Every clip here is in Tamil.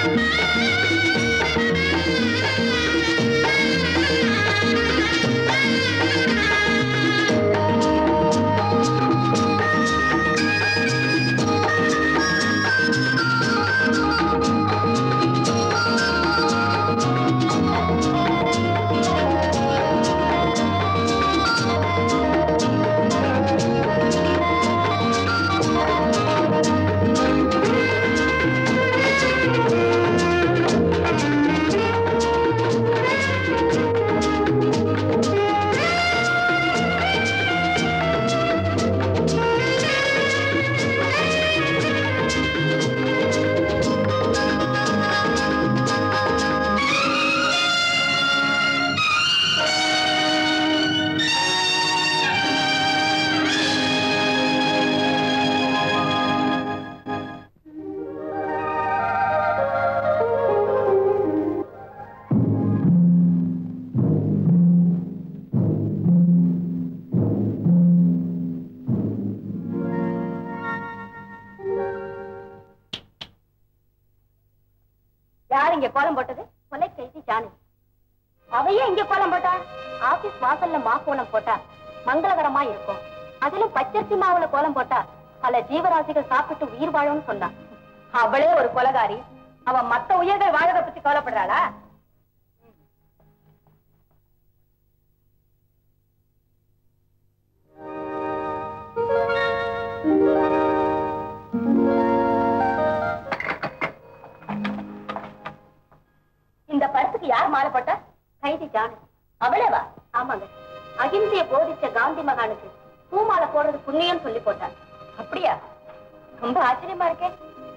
யார் இங்க கோலம் போட்டது கொலை கைதி ஜானகி அவையே இங்க கோலம் போட்டா ஆபீஸ் வாசல்ல மா கோலம் போட்டா மங்களகரமா இருக்கும் அதிலும் பச்சரிசி மாவுல கோலம் போட்டா பல ஜீவராசிகள் சாப்பிட்டு உயிர் வாழும்னு சொன்னா அவளே ஒரு கொலகாரி அவ மத்த உயிர்கள் வாழறத பத்தி கவலைப்படுறாளா இந்த படத்துக்கு யார் மாலை போட்டா கைதி ஜானகி அவளேவா ஆமாங்க அகிம்சைய போதிச்ச காந்தி மகானுக்கு பூமாலை போடுறது புண்ணியம் சொல்லி போட்டார் அப்படியா ரொம்ப ஆச்சரியமா இருக்கே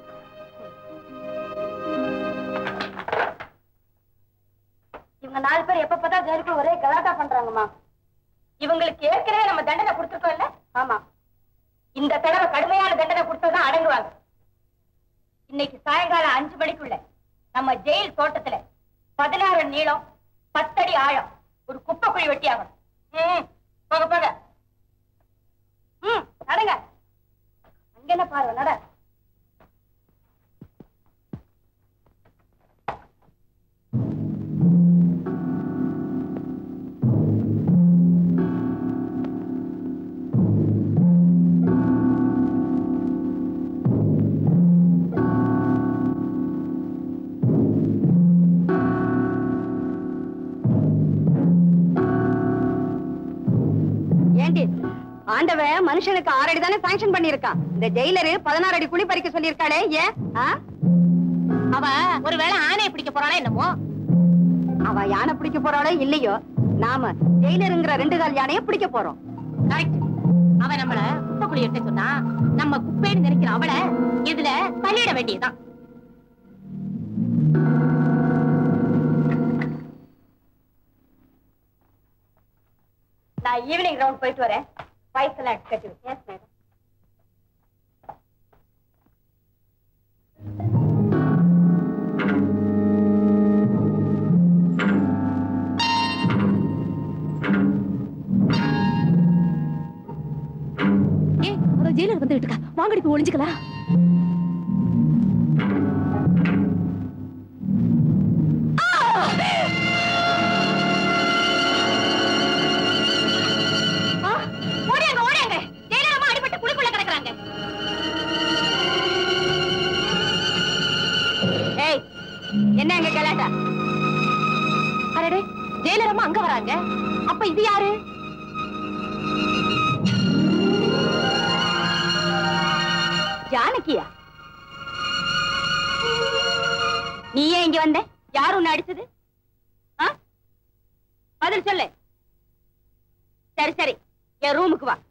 இவங்க நாலு பேர் எப்ப பார்த்தா ஜெயிலுக்கு ஒரே கலாட்டா பண்றாங்கம்மா இவங்களுக்கு ஏற்கனவே நம்ம தண்டனை கொடுத்துருக்கோம் இல்ல ஆமா இந்த தடவை கடுமையான தண்டனை கொடுத்ததான் அடங்குவாங்க இன்னைக்கு சாயங்காலம் அஞ்சு மணிக்குள்ள நம்ம ஜெயில் தோட்டத்துல பதினாறு நீளம் பத்தடி ஆழம் ஒரு குப்பை குழி வெட்டி ஆகணும் ம், போக போக ம் நடங்க அங்க என்ன பாரு நட ஏண்டி ஆண்டவன் மனுஷனுக்கு ஆறு அடி தானே சாங்ஷன் பண்ணிருக்கான் இந்த ஜெயிலரு பதினாறு அடி குழி பறிக்க சொல்லியிருக்காளே ஏன் ஆ? அவ ஒருவேளை ஆணையை பிடிக்க போறாளா என்னமோ அவ யானை பிடிக்க போறாளோ இல்லையோ நாம ஜெயிலருங்கிற ரெண்டு கால் யானையை பிடிக்க போறோம் கரெக்ட் அவ நம்மள குப்பை குழி எடுக்க சொன்னா நம்ம குப்பைன்னு நினைக்கிற அவளை இதுல தள்ளிட வேண்டியதுதான் நான் ஈவினிங் ரவுண்ட் போயிட்டு வரேன் பைஸ் எல்லாம் எடுத்து கட்டி எஸ் மேடம் ஏ அத ஜெயிலர் வந்துட்டு இருக்கா வாங்கடி போய் ஒளிஞ்சுக்கலாம் ஆ, ஓடியாங்க ஓடியாங்க ஜெயிலர் அம்மா அடிபட்டு குழிக்குள்ள கிடக்குறாங்க ஏய் என்ன அங்க கலாட்டா அரடே ஜெயிலர் அம்மா அங்க வராங்க அப்ப இது யாரு ஜானகியா நீ ஏன் இங்க வந்த யார் உன்னை அடிச்சது ஆ? பதில் சொல்லு சரி சரி என் ரூமுக்கு வா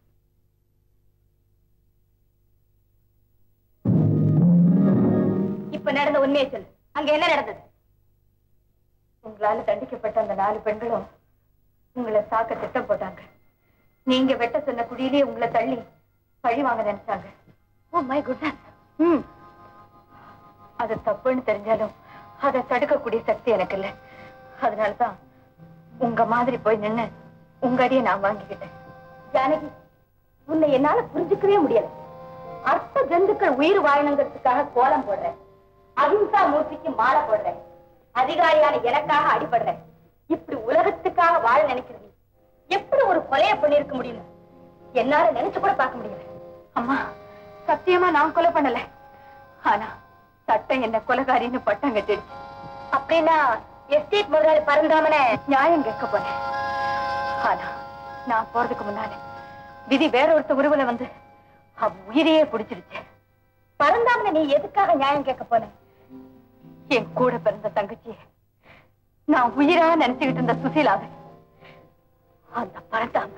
இப்ப நடந்த உண்மையை சொல்லு அங்க என்ன நடந்தது உங்களால தண்டிக்கப்பட்ட அந்த நாலு பெண்களும் உங்களை சாக்க திட்டம் போட்டாங்க நீங்க வெட்ட சொன்ன குழியிலே உங்களை தள்ளி பழி வாங்க நினைச்சாங்க ஓ மை குட்னஸ் ம் அது தப்புன்னு தெரிஞ்சாலும் அதை தடுக்கக்கூடிய சக்தி எனக்கு இல்ல அதனாலதான் உங்க மாதிரி போய் நின்னு உங்க அடியை நான் வாங்கிக்கிட்டேன் ஜானகி உன்னை என்னால புரிஞ்சுக்கவே முடியல அற்ப ஜந்துக்கள் உயிர் வாழணுங்கிறதுக்காக கோலம் போடுறேன் அகிம்சா மூர்த்திக்கு மாலை போடுறேன் அதிகாரியான எனக்காக அடிபடுறேன் இப்படி உலகத்துக்காக வாழ நினைக்கிற நீ எப்படி ஒரு கொலையை பண்ணிருக்க முடியும் என்னால நினைச்சு கூட பார்க்க முடியல அம்மா சத்தியமா நான் கொலை பண்ணல ஆனா சட்டம் என்ன கொலைகாரின்னு பட்டம் கட்டிடுச்சு அப்படின்னா எஸ்டேட் முதலாளி பறந்தாமன நியாயம் கேட்க போனேன் ஆனா நான் போறதுக்கு முன்னால விதி வேற ஒருத்த உருவல வந்து அவ உயிரையே பிடிச்சிருச்சு பறந்தாமன நீ எதுக்காக நியாயம் கேட்க போன என் கூட பிறந்த தங்கச்சி நான் உயிரா நினைச்சுக்கிட்டு இருந்த சுசீலாவை அந்த பறந்தாம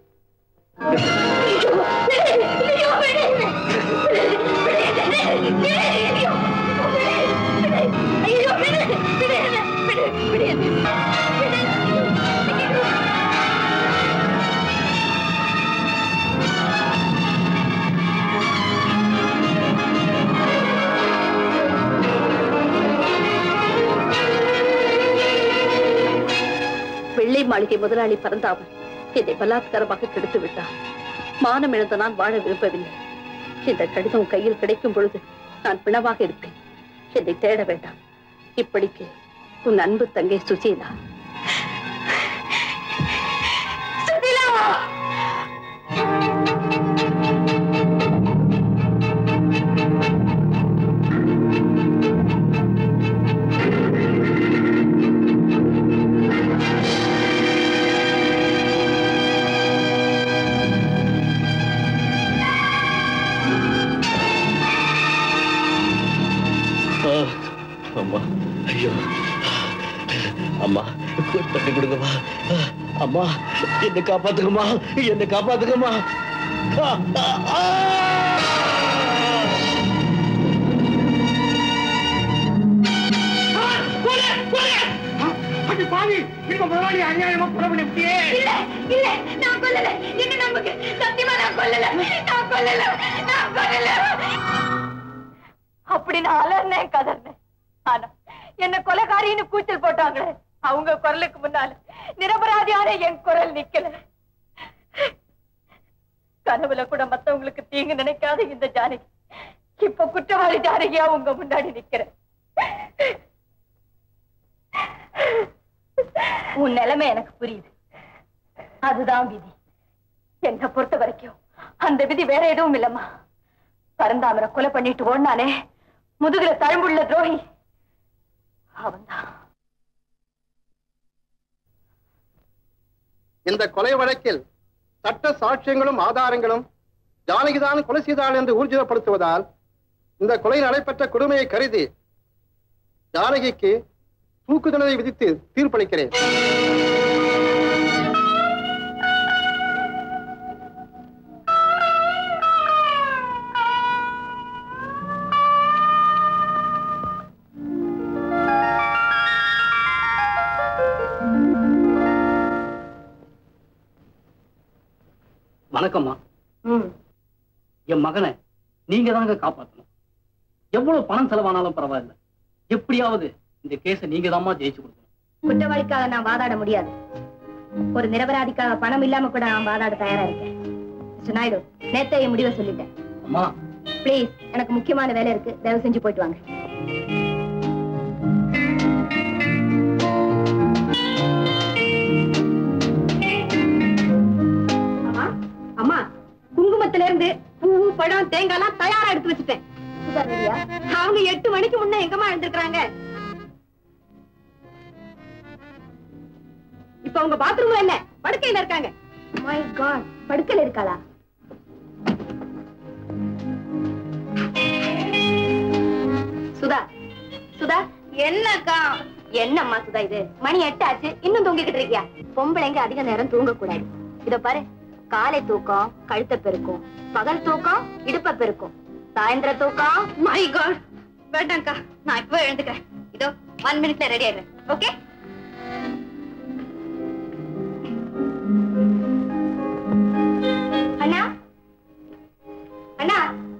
வெள்ளை மாளிகை முதலாளி பறந்தாமல் என்னை பலாத்காரமாக கெடுத்து விட்டார் மானம் இழந்த நான் வாழ விரும்பவில்லை இந்த கடிதம் உன் கையில் கிடைக்கும் பொழுது நான் பிணமாக இருப்பேன் என்னை தேட வேண்டாம் இப்படிக்கு உன் அன்பு தங்கை சுசீலா ஆ, அம்மா ஐயோ அம்மா கொஞ்சம் தண்ணி கொடுங்கம்மா ஆ, அம்மா என்னை காப்பாத்துக்கம்மா என்னை காப்பாத்துக்கம்மா ஆ, ஆ, ஆ! அது பாவி இந்த முதலாளி அநியாயமா கொலை பண்ணிவிட்டியே இல்ல இல்ல நான் கொல்லல என்ன நம்புங்க சத்தியமா நான் கொல்லல நான் கொல்லல நான் கொல்லல அப்படி நான் அலர்னேன் கதர்னேன் ஆனா என்ன கொலைகாரின்னு கூச்சல் போட்டாங்களே அவங்க குரலுக்கு முன்னால நிரபராதியான என் குரல் நிக்கல கனவுல கூட மத்தவங்களுக்கு தீங்கு நினைக்காத இந்த ஜானகி இப்ப குற்றவாளி ஜானகியா உங்க முன்னாடி நிக்கிறேன் உன் நிலைமை எனக்கு புரியுது அதுதான் விதி என்னை பொறுத்த வரைக்கும் அந்த விதி வேற எதுவும் இல்லம்மா பரந்தாமரை கொலை பண்ணிட்டு ஓடினானே முதுகுல தழும்புள்ள துரோகி அவன்தான் இந்த கொலை வழக்கில் சட்ட சாட்சியங்களும் ஆதாரங்களும் ஜானகிதான் கொலை செய்தாள் என்று ஊர்ஜிதப்படுத்துவதால் இந்த கொலை நடைபெற்ற கொடுமையை கருதி ஜானகிக்கு தூக்கு தண்டனை விதித்து தீர்ப்பளிக்கிறேன் வணக்கம்மா ம் என் மகனை நீங்க தாங்க காப்பாத்தணும் எவ்வளவு பணம் செலவானாலும் பரவாயில்ல எப்படியாவது இந்த கேஸை நீங்க தாம்மா ஜெயிச்சு கொடுக்கணும் குற்றவாளிக்காக நான் வாதாட முடியாது ஒரு நிரபராதிக்காக பணம் இல்லாம கூட நான் வாதாட தயாரா இருக்கேன் மிஸ்டர் நாயுடு நேத்தே என் முடிவை சொல்லிட்டேன் அம்மா ப்ளீஸ் எனக்கு முக்கியமான வேலை இருக்கு தயவு செஞ்சு போயிட்டு வாங்க அம்மா அம்மா குங்குமத்துல இருந்து பூ பழம் தேங்காய் எல்லாம் தயாரா எடுத்து வச்சுட்டேன் அவங்க எட்டு மணிக்கு முன்ன எங்கம்மா எழுந்திருக்கிறாங்க இப்ப அவங்க பாத்ரூம்ல இல்ல படுக்கையில இருக்காங்க மை காட் படுக்கையில இருக்காளா சுதா சுதா என்னக்கா என்னம்மா சுதா இது மணி எட்டு ஆச்சு இன்னும் தூங்கிக்கிட்டு இருக்கியா பொம்பளைங்க அதிக நேரம் தூங்க கூடாது இத பாரு காலை தூக்கம் கழுத்தை பெருக்கும் பகல் தூக்கம் இடுப்ப பெருக்கும் சாயந்தர தூக்கம் மை காட் வேண்டாம்க்கா நான் இப்போ எழுந்துக்கிறேன் இதோ ஒன் மினிட்ல ரெடி ஆயிடுறேன் ஓகே அண்ணா அண்ணா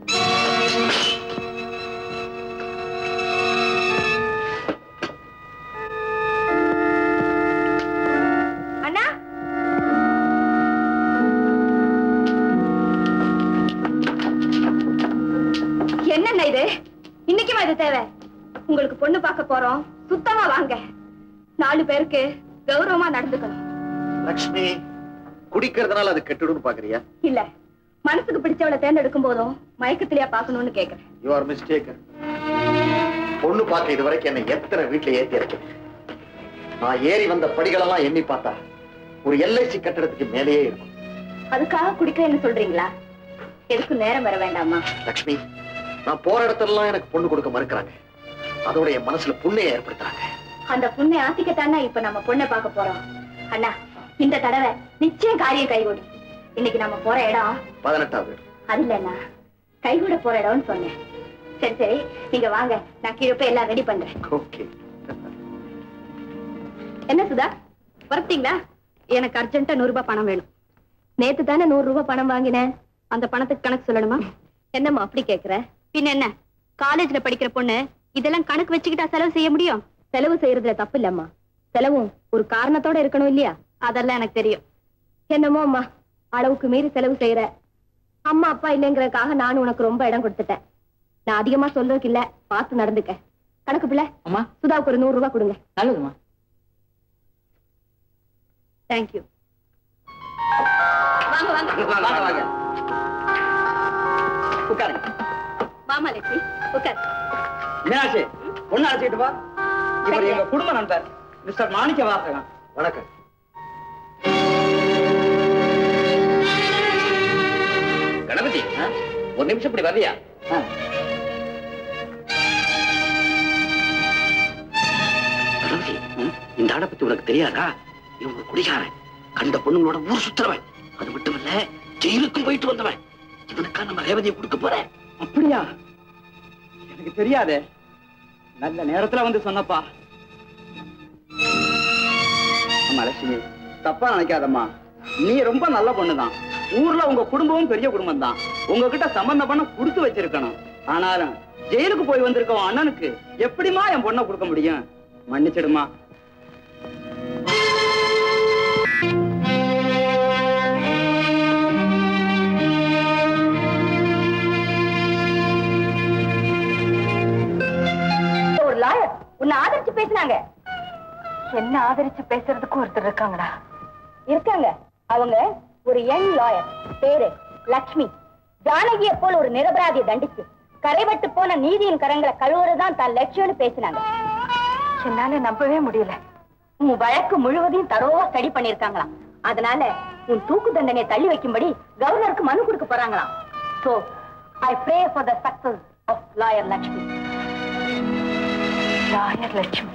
அண்ணா என்னண்ணா இது இன்னைக்குமா இது தேவை போறோம் சுத்தமா வாங்க நாலு பேருக்கு கௌரவமா நடந்துக்கணும் லக்ஷ்மி குடிக்கிறதுனால அது கெட்டுடும் பாக்குறியா இல்ல மனசுக்கு பிடிச்சவளை தேர்ந்தெடுக்கும் போதும் மயக்கத்திலேயே பாக்கணும்னு கேக்குறேன் யூ ஆர் மிஸ்டேக் பொண்ணு பார்க்க இது வரைக்கும் என்ன எத்தனை வீட்டுல ஏத்தி இருக்கு நான் ஏறி வந்த படிகளெல்லாம் எண்ணி பார்த்தா ஒரு எல்ஐசி கட்டடத்துக்கு மேலேயே இருக்கும் அதுக்காக குடிக்கிறேன்னு சொல்றீங்களா எதுக்கும் நேரம் வர வேண்டாமா லக்ஷ்மி நான் போற இடத்துலலாம் எனக்கு பொண்ணு கொடுக்க மறுக்கிறாங்க அதோட என் மனசுல புண்ணைய ஏற்படுத்துறாங்க அந்த புண்ணை ஆத்திக்கத்தானே இப்ப நம்ம பொண்ணை பார்க்க போறோம் அண்ணா இந்த தடவை நிச்சயம் காரியம் கைகூடி இன்னைக்கு நம்ம போற இடம் பதினெட்டாவது வீடு. அது இல்லண்ணா கைகூட போற இடம்னு சொன்னேன் சரி சரி நீங்க வாங்க நான் கீழே போய் எல்லாம் ரெடி பண்றேன் ஓகே என்ன சுதா வரத்தீங்களா எனக்கு அர்ஜென்ட்டா நூறு ரூபாய் பணம் வேணும் நேத்து தானே நூறு ரூபாய் பணம் வாங்கினேன் அந்த பணத்துக்கு கணக்கு சொல்லணுமா என்னம்மா அப்படி கேக்குற பின்ன என்ன காலேஜ்ல படிக்கிற பொண்ணு இதெல்லாம் கணக்கு வச்சுக்கிட்டா செலவு செய்ய முடியும் செலவு செய்யறதுல தப்பு இல்லம்மா செலவும் ஒரு காரணத்தோட இருக்கணும் இல்லையா அதெல்லாம் எனக்கு தெரியும் என்னமோ அம்மா அளவுக்கு மீறி செலவு செய்யற அம்மா அப்பா இல்லைங்கிறதுக்காக நானும் உனக்கு ரொம்ப இடம் கொடுத்துட்டேன் நான் அதிகமா சொல்றதுக்கு இல்ல பார்த்து நடந்துக்க கணக்கு பிள்ளை அம்மா சுதாவுக்கு ஒரு நூறு ரூபாய் கொடுங்க நல்லதுமா தேங்க்யூ வாங்க வாங்க வாங்க வாங்க உட்காருங்க வாமா லட்சுமி உட்கார் மீனாட்சி பொண்ணு அழைச்சிட்டு வா இவர் எங்க குடும்ப நண்பர் மிஸ்டர் மாணிக்க வாசகன் வணக்கம் கணபதி ஒரு நிமிஷம் இப்படி வர்றியா ஆ. கணபதி இந்த ஆளை பத்தி உனக்கு தெரியாதா இவன் ஒரு குடிகாரன் கண்ட பொண்ணுங்களோட ஊர் சுத்துறவன் அது மட்டும் இல்ல ஜெயிலுக்கும் போயிட்டு வந்தவன் இவனுக்கா நம்ம ரேவதியை கொடுக்க போறேன் அப்படியா எனக்கு தெரியாதே நல்ல நேரத்துல வந்து சொன்னப்பா அம்மா லட்சுமி தப்பா நினைக்காதம்மா நீ ரொம்ப நல்ல பொண்ணுதான் ஊர்ல உங்க குடும்பமும் பெரிய குடும்பம் தான் உங்ககிட்ட சம்பந்தம் பண்ண கொடுத்து வச்சிருக்கணும் ஆனாலும் ஜெயிலுக்கு போய் வந்திருக்க உன் அண்ணனுக்கு எப்படிமா என் பொண்ணை கொடுக்க முடியும் மன்னிச்சிடுமா ஒரு லாயர் உன்னை ஆதரிச்சு பேசினாங்க என்ன ஆதரிச்சு பேசுறதுக்கு ஒருத்தர் இருக்காங்கடா இருக்காங்க அவங்க ஒரு யங் லாயர் பேரு லக்ஷ்மி ஜானகியை போல ஒரு நிரபராதியை தண்டிச்சு கரைபட்டு போன நீதியின் கரங்களை கழுவுறதுதான் தான் லட்சியம்னு பேசினாங்க என்னால நம்பவே முடியல உன் வழக்கு முழுவதையும் தரோவா ஸ்டடி பண்ணிருக்காங்களாம் அதனால உன் தூக்கு தண்டனையை தள்ளி வைக்கும்படி கவர்னருக்கு மனு கொடுக்க போறாங்களாம் so I pray for the success of lawyer Lakshmi lawyer Lakshmi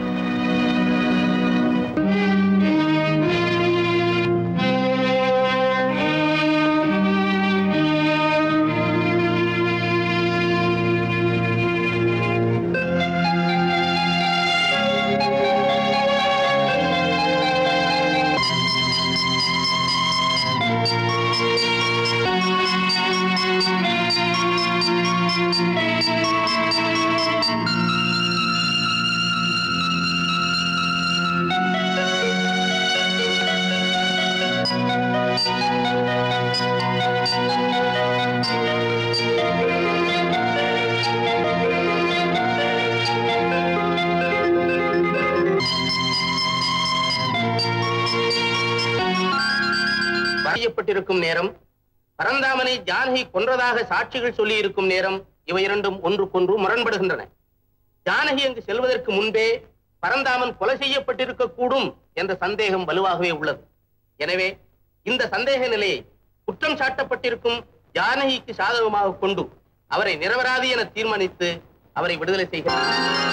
செய்யப்பட்டிருக்கும் நேரம் பரந்தாமனை ஜானகி கொன்றதாக சாட்சிகள் சொல்லி இருக்கும் நேரம் இவை இரண்டும் ஒன்றுக்கொன்று முரண்படுகின்றன ஜானகி அங்கு செல்வதற்கு முன்பே பரந்தாமன் கொலை செய்யப்பட்டிருக்க கூடும் என்ற சந்தேகம் வலுவாகவே உள்ளது எனவே இந்த சந்தேக நிலையை குற்றம் சாட்டப்பட்டிருக்கும் ஜானகிக்கு சாதகமாக கொண்டு அவரை நிரபராதி என தீர்மானித்து அவரை விடுதலை செய்கிறார்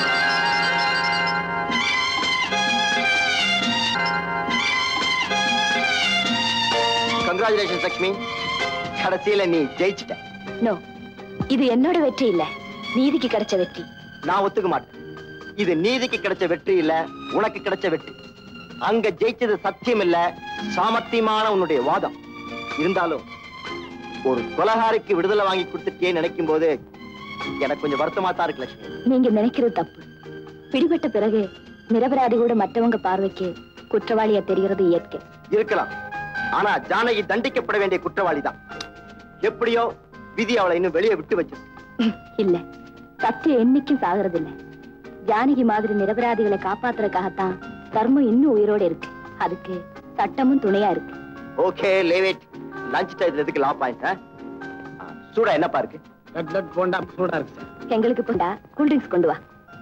கங்க்ராச்சுலேஷன் லக்ஷ்மி கடைசியில நீ ஜெயிச்சிட்ட நோ இது என்னோட வெற்றி இல்ல நீதிக்கு கிடைச்ச வெற்றி நான் ஒத்துக்க மாட்டேன் இது நீதிக்கு கிடைச்ச வெற்றி இல்ல உனக்கு கிடைச்ச வெற்றி அங்க ஜெயிச்சது சத்தியம் இல்ல சாமர்த்தியமான உன்னுடைய வாதம் இருந்தாலும் ஒரு கொலகாரிக்கு விடுதலை வாங்கி கொடுத்துட்டே நினைக்கும் போது எனக்கு கொஞ்சம் வருத்தமா தான் இருக்கு லட்சுமி நீங்க நினைக்கிறது தப்பு பிடிபட்ட பிறகு நிரபராதி கூட மற்றவங்க பார்வைக்கு குற்றவாளியா தெரிகிறது இயற்கை இருக்கலாம் ஆனா ஜானகி தண்டிக்கப்பட வேண்டிய குற்றவாளி தான் எப்படியோ விதி அவளை இன்னும் வெளியே விட்டு வச்சு இல்ல சத்தியம் என்னைக்கும் சாகிறது இல்ல ஜானகி மாதிரி நிரபராதிகளை காப்பாத்துறதுக்காகத்தான் தர்மம் இன்னும் உயிரோட இருக்கு அதுக்கு சட்டமும் துணையா இருக்கு ஓகே லேவேட் லஞ்ச் டயத்துல எதுக்கு லா பாயிண்ட் சூடா என்னப்பா இருக்கு போண்டா சூடா இருக்கு சார் எங்களுக்கு போண்டா கூல் ட்ரிங்க்ஸ் கொண்டு வா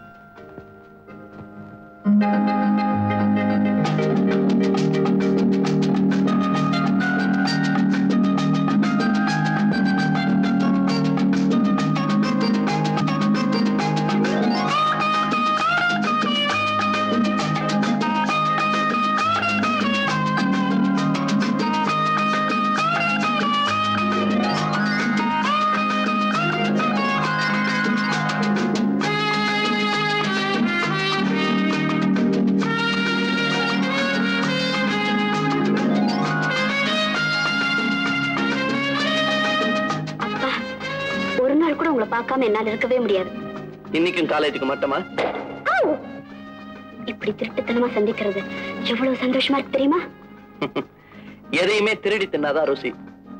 அப்பா ஒரு நாள் கூட உங்களை பார்க்காம என்னால இருக்கவே முடியாது இன்னைக்கும் காலேஜுக்கு மட்டுமா இப்படி திருட்டுத்தனமா சந்திக்கிறது எவ்வளவு சந்தோஷமா இருக்கு தெரியுமா எதையுமே திருடி தின்னாதான் ருசி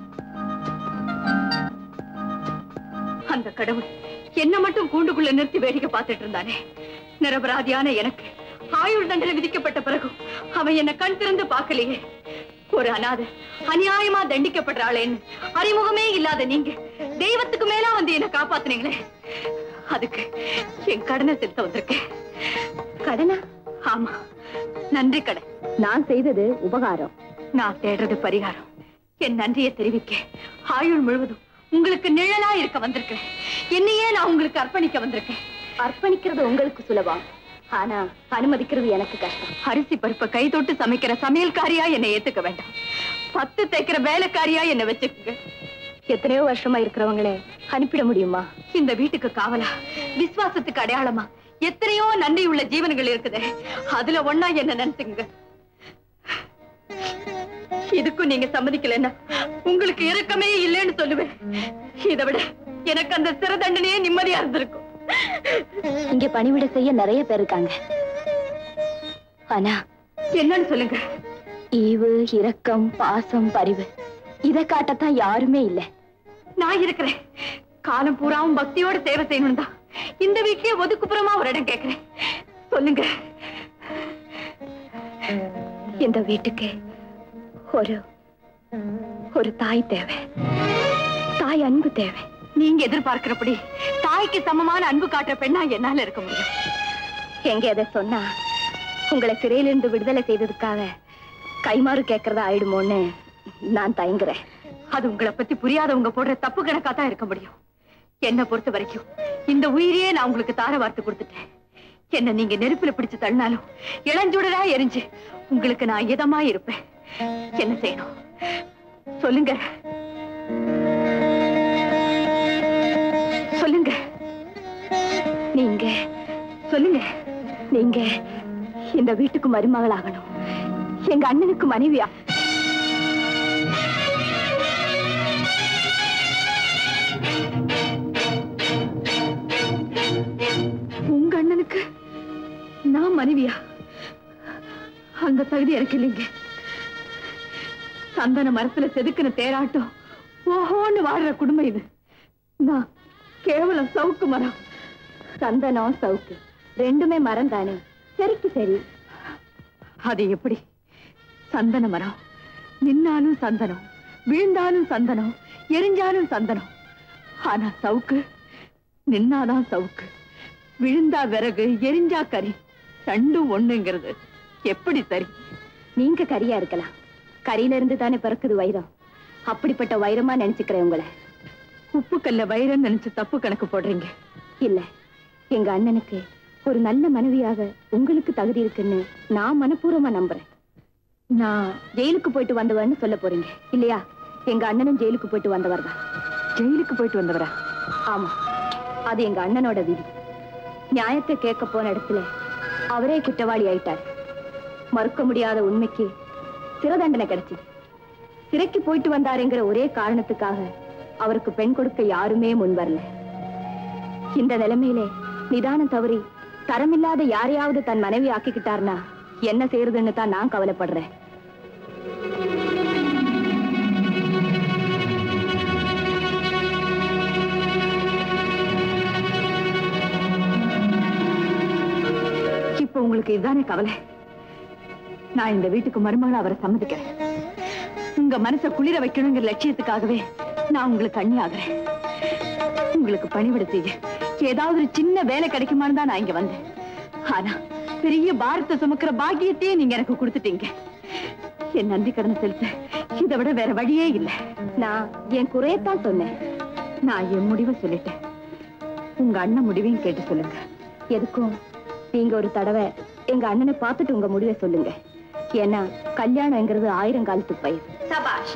அந்த கடவுள் என்ன மட்டும் கூண்டுக்குள்ள நிறுத்தி வேடிக்கை பார்த்துட்டு இருந்தானே நிரபராதியான எனக்கு ஆயுள் தண்டனை விதிக்கப்பட்ட பிறகும் அவன் என்ன கண் திறந்து பார்க்கலையே ஒரு அனாதை அநியாயமா தண்டிக்கப்படுற ஆளேன்னு அறிமுகமே இல்லாத நீங்க தெய்வத்துக்கு மேலா வந்து என்ன காப்பாத்துனீங்களே அதுக்கு என் கடனை செலுத்த வந்திருக்கேன் கடனா ஆமா நன்றி கடன் நான் செய்தது உபகாரம் நான் தேடுறது பரிகாரம் என் நன்றியை தெரிவிக்க ஆயுள் முழுவதும் உங்களுக்கு நிழலா இருக்க வந்திருக்கேன் என்னையே நான் உங்களுக்கு அர்ப்பணிக்க வந்திருக்கேன் அர்ப்பணிக்கிறது உங்களுக்கு சுலபம் ஆனா அனுமதிக்கிறது எனக்கு கஷ்டம் அரிசி பருப்பை கை தொட்டு சமைக்கிற சமையல்காரியா என்னை ஏத்துக்க வேண்டாம் பத்து தைக்கிற வேலைக்காரியா என்னை வச்சுக்கோங்க எத்தனையோ வருஷமா இருக்கிறவங்களே அனுப்பிட முடியுமா இந்த வீட்டுக்கு காவலா விசுவாசத்துக்கு அடையாளமா எத்தனையோ நன்றி உள்ள ஜீவன்கள் இருக்குது அதுல ஒண்ணா என்ன நினைச்சுங்க இதுக்கும் நீங்க சம்மதிக்கலன்னா உங்களுக்கு இரக்கமே இல்லைன்னு சொல்லுவேன் இதை விட எனக்கு அந்த சிறை தண்டனையே நிம்மதியா இருந்திருக்கும் இங்க பணிவிட செய்ய நிறைய பேர் இருக்காங்க ஆனா என்னன்னு சொல்லுங்க ஈவு இரக்கம் பாசம் பரிவு இத காட்டத்தான் யாருமே இல்ல நான் இருக்கிறேன் காலம் பூராவும் பக்தியோட சேவை செய்யணும் தான் இந்த வீட்லயே ஒதுக்குப்புறமா ஒரு இடம் கேட்கிறேன் சொல்லுங்க இந்த வீட்டுக்கு ஒரு ஒரு தாய் தேவை தாய் அன்பு தேவை நீங்க எதிர்பார்க்கிறபடி தாய்க்கு சமமான அன்பு காட்டுற பெண்ணா என்னால இருக்க முடியும் எங்க எதை சொன்னா உங்களை சிறையிலிருந்து விடுதலை செய்ததுக்காக கைமாறு கேட்கறதா ஆயிடுமோன்னு நான் தயங்குறேன் அது உங்களை பத்தி புரியாதவங்க போடுற தப்பு கணக்கா தான் இருக்க முடியும் என்ன பொறுத்த வரைக்கும் இந்த உயிரையே நான் உங்களுக்கு தார வார்த்து கொடுத்துட்டேன் என்ன நீங்க நெருப்புல பிடிச்சு தள்ளினாலும் இளஞ்சுடரா எரிஞ்சு உங்களுக்கு நான் இதமா இருப்பேன் என்ன செய்யணும் சொல்லுங்க சொல்லுங்க நீங்க சொல்லுங்க நீங்க இந்த வீட்டுக்கு மருமகளாகணும் எங்க அண்ணனுக்கு மனைவியா உங்க அண்ணனுக்கு நான் மனைவியா அந்த தகுதி எனக்கு இல்லைங்க சந்தன மரத்துல செதுக்குன தேராட்டம் ஓஹோன்னு வாடுற குடும்பம் இது நான் கேவலம் சவுக்கு மரம் சந்தனம் சவுக்கு ரெண்டுமே மரம் தானே சரிக்கு சரி அது எப்படி சந்தன மரம் நின்னாலும் சந்தனம் விழுந்தாலும் சந்தனம் எரிஞ்சாலும் சந்தனம் ஆனா சவுக்கு நின்னாதான் சவுக்கு விழுந்தா விறகு எரிஞ்சா கறி ரெண்டும் ஒண்ணுங்கிறது எப்படி சரி நீங்க கரியா இருக்கலாம் கரியில இருந்து தானே பிறக்குது வைரம் அப்படிப்பட்ட வைரமா நினைச்சுக்கிறேன் உங்களை உப்புக்கல்ல வைரம் நினைச்சு தப்பு கணக்கு போடுறீங்க இல்ல எங்க அண்ணனுக்கு ஒரு நல்ல மனைவியாக உங்களுக்கு தகுதி இருக்குன்னு நான் மனப்பூர்வமா நம்புறேன் நான் ஜெயிலுக்கு போயிட்டு வந்தவன்னு சொல்ல போறீங்க இல்லையா எங்க அண்ணனும் ஜெயிலுக்கு போயிட்டு வந்தவர் தான் ஜெயிலுக்கு போயிட்டு வந்தவரா ஆமா அது எங்க அண்ணனோட விதி நியாயத்தை கேட்க போன இடத்துல அவரே குற்றவாளி ஆயிட்டார் மறுக்க முடியாத உண்மைக்கு சிறை தண்டனை கிடைச்சது சிறைக்கு போயிட்டு வந்தாருங்கிற ஒரே காரணத்துக்காக அவருக்கு பெண் கொடுக்க யாருமே முன் வரல இந்த நிலைமையிலே நிதானம் தவறி தரமில்லாத யாரையாவது தன் மனைவி ஆக்கிக்கிட்டார்னா என்ன செய்யறதுன்னு தான் நான் கவலைப்படுறேன் உங்களுக்கு இதுதானே கவலை நான் இந்த வீட்டுக்கு மருமகளா அவரை சம்மதிக்கிறேன் உங்க மனசை குளிர வைக்கணுங்கிற லட்சியத்துக்காகவே நான் உங்களுக்கு அண்ணி ஆகுறேன் உங்களுக்கு பணிவிட செய்ய ஏதாவது ஒரு சின்ன வேலை கிடைக்குமான்னு தான் நான் இங்க வந்தேன் ஆனா பெரிய பாரத்தை சுமக்கிற பாக்கியத்தையே நீங்க எனக்கு கொடுத்துட்டீங்க என் நன்றி கடன் செலுத்த இதை விட வேற வழியே இல்லை நான் என் குறையத்தான் சொன்னேன் நான் என் முடிவை சொல்லிட்டேன் உங்க அண்ணன் முடிவையும் கேட்டு சொல்லுங்க எதுக்கும் நீங்க ஒரு தடவை எங்க அண்ணனை பார்த்துட்டு உங்க முடிவை சொல்லுங்க ஏன்னா கல்யாணங்கிறது ஆயிரம் காலத்து பயிர் சபாஷ்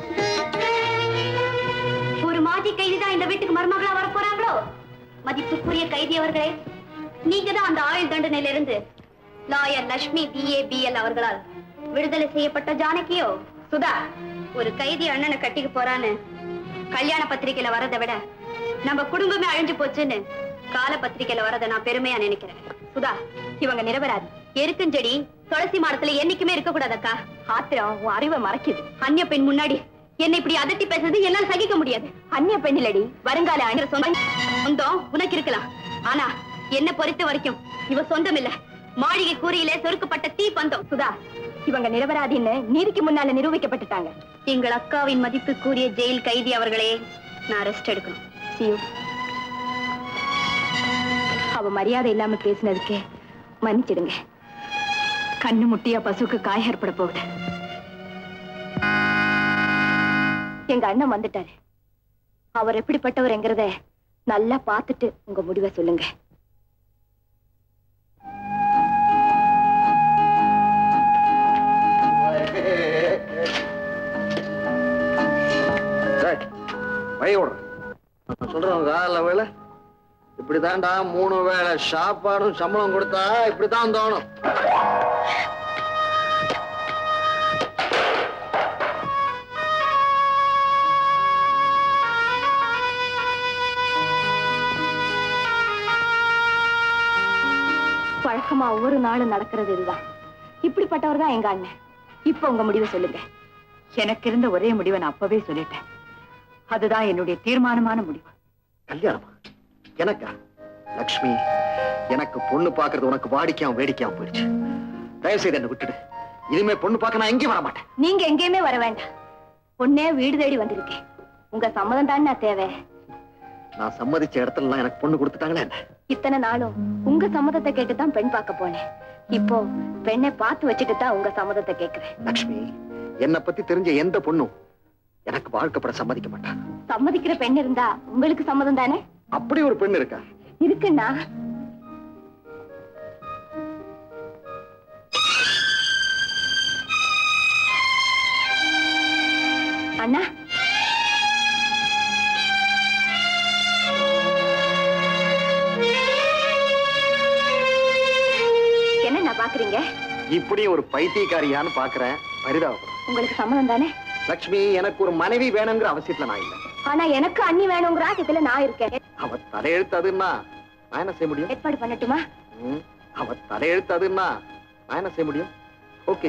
ஒரு மாஜி கைதி தான் இந்த வீட்டுக்கு மருமகளா வர போறாங்களோ மதிப்புக்குரிய கைதி அவர்களே நீங்க தான் அந்த ஆயுள் தண்டனையில இருந்து லாயர் லட்சுமி பிஏ பிஎல் அவர்களால் விடுதலை செய்யப்பட்ட ஜானகியோ சுதா ஒரு கைதி அண்ணனை கட்டிக்க போறான்னு கல்யாண பத்திரிக்கையில வரதை விட நம்ம குடும்பமே அழிஞ்சு போச்சுன்னு கால பத்திரிக்கையில வரதை நான் பெருமையா நினைக்கிறேன் சுதா இவங்க நிரபராதி எருக்கஞ்செடி துளசி மாடத்துல என்னைக்குமே இருக்க கூடாதக்கா ஆத்திரம் உன் அறிவை மறைக்குது அந்நிய பெண் முன்னாடி என்னை இப்படி அதட்டி பேசுறது என்னால சகிக்க முடியாது அந்நிய பெண் இல்லடி வருங்கால அண்ணன் சொந்தம் சொந்தம் உனக்கு இருக்கலாம் ஆனா என்ன பொறுத்த வரைக்கும் இவ சொந்தம் இல்ல மாளிகை கூரையிலே சொருக்கப்பட்ட தீ பந்தம் சுதா இவங்க நிரபராதின்னு நீதிக்கு முன்னால நிரூபிக்கப்பட்டுட்டாங்க எங்கள் அக்காவின் மதிப்பு கூறிய ஜெயில் கைதி அவர்களே நான் ரெஸ்ட் எடுக்கணும் சியூ அவ மரியாதை இல்லாம பேசினதுக்கே மன்னிச்சிடுங்க கண்ணு முட்டியா பசுக்கு காய ஏற்பட போகுது எங்க அண்ணன் வந்துட்டாரு அவர் எப்படிப்பட்டவர்ங்கிறத நல்லா பார்த்துட்டு உங்க முடிவை சொல்லுங்க வழி விடுறேன் நான் சொல்றேன் காலைல வேலை இப்படிதான்டா மூணு வேளை சாப்பாடும் சம்பளம் கொடுத்தா இப்படித்தான் தோணும் வழக்கமா ஒவ்வொரு நாளும் நடக்கிறது இதுதான் இப்படிப்பட்டவர் தான் எங்க அண்ணன் இப்ப உங்க முடிவை சொல்லுங்க எனக்கு இருந்த ஒரே முடிவை நான் அப்பவே சொல்லிட்டேன் அதுதான் என்னுடைய தீர்மானமான முடிவு கல்யாணமா எனக்கா லக்ஷ்மி எனக்கு பொண்ணு பாக்குறது உனக்கு வாடிக்கையாம வேடிக்கையாம போயிடுச்சு தயவு செய்து என்ன விட்டுடு இனிமே பொண்ணு பார்க்க நான் எங்கேயும் வர மாட்டேன் நீங்க எங்கேயுமே வர வேண்டாம் பொண்ணே வீடு தேடி வந்திருக்கேன் உங்க சம்மதம் தான் நான் தேவை நான் சம்மதிச்ச இடத்துல எல்லாம் எனக்கு பொண்ணு கொடுத்துட்டாங்களே என்ன இத்தனை நாளும் உங்க சம்மதத்தை கேட்டு தான் பெண் பார்க்க போனேன் இப்போ பெண்ணை பார்த்து வச்சுட்டு தான் உங்க சம்மதத்தை கேட்கிறேன் லக்ஷ்மி என்னை பத்தி தெரிஞ்ச எந்த பொண்ணும் எனக்கு வாழ்க்கப்பட சம்மதிக்க மாட்டான் சம்மதிக்கிற பெண் இருந்தா உங்களுக்கு சம்மதம் தானே அப்படி ஒரு பெண் இருக்கா இருக்குன்னா அண்ணா என்ன பாக்குறீங்க இப்படி ஒரு பைத்தியக்காரியான்னு பாக்குறேன் பரிதாபப்படுறேன் உங்களுக்கு சம்மதம் தானே லக்ஷ்மி எனக்கு ஒரு மனைவி வேணுங்கிற அவசியத்துல நான் இல்லை ஆனா எனக்கு அண்ணி வேணுங்கிற ஆட்டத்துல நான் இருக்கேன் அவ தலையெழுத்து அதுன்னா நான் என்ன செய்ய முடியும் ஏற்பாடு பண்ணட்டுமா ம், அவ தலையெழுத்து அதுன்னா நான் என்ன செய்ய முடியும் ஓகே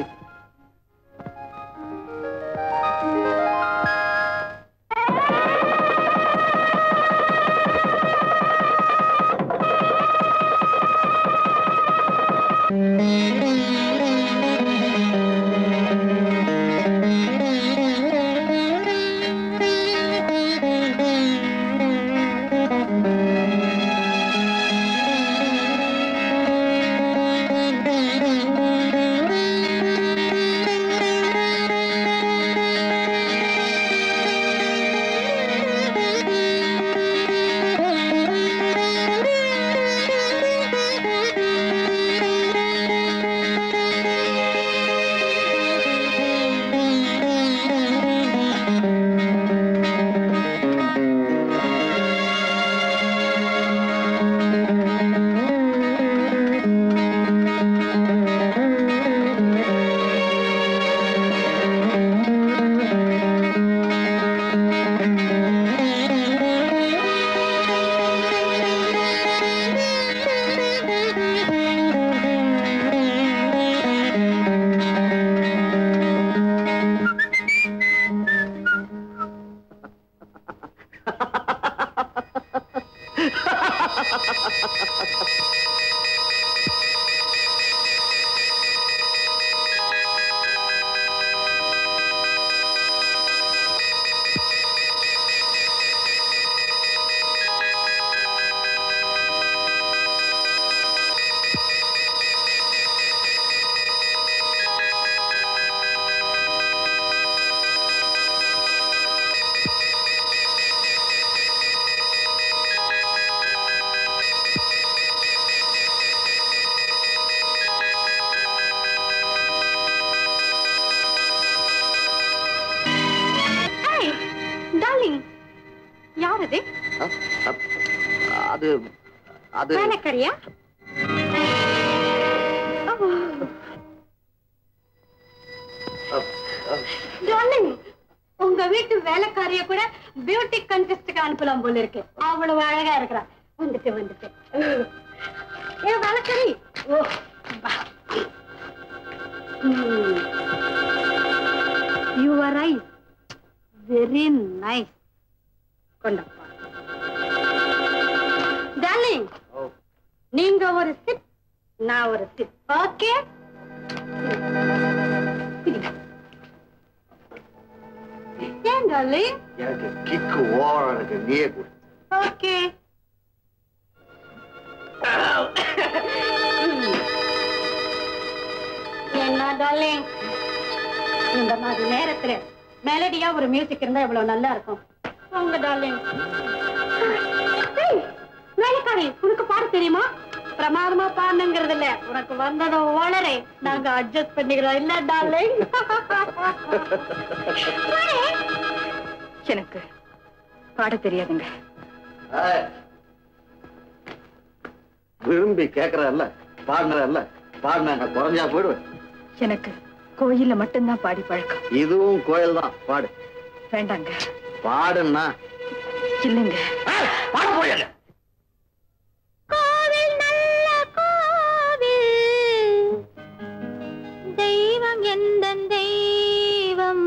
டார்லிங் யார் அது அது அது வேலைக்காரியா டார்லிங் உங்க வீட்டு வேலைக்காரிய கூட பியூட்டி கண்டெஸ்டுக்கு அனுப்பலாம் போல இருக்கு அவ்வளவு அழகா இருக்கிறா வந்துட்டு வந்துட்டு ஏ வேலைக்காரி oh you are I very nice கொண்டப்பா டார்லிங் நீங்க ஒரு சிப் நான் ஒரு சிப் ஓகே ஏன் டார்லிங் எனக்கு கிக்கு ஓவரா இருக்கு நீயே கொடு ஓகே என்ன டார்லிங் இந்த மாதிரி நேரத்துல மெலடியா ஒரு மியூசிக் இருந்தா இவ்வளவு நல்லா இருக்கும் உங்க டார்லிங் வேலைக்காரி உனக்கு பாட தெரியுமா பிரமாதமா பாடணுங்கிறது இல்ல உனக்கு வந்ததும் வளரே நாங்க அட்ஜஸ்ட் பண்ணிக்கிறோம் இல்ல டார்லிங் எனக்கு பாட தெரியாதுங்க ஏய். விரும்பி கேக்குறல்ல பாடினல பாடின நான் குறைஞ்சா போயிடுவேன் எனக்கு கோயில்ல மட்டும்தான் பாடி பழக்கம் இதுவும் கோயில் தான் பாடு வேண்டாங்க பாடுன்னா இல்லைங்க பாட போயிடு கோவில் நல்ல கோவில் தெய்வம் எந்த தெய்வம்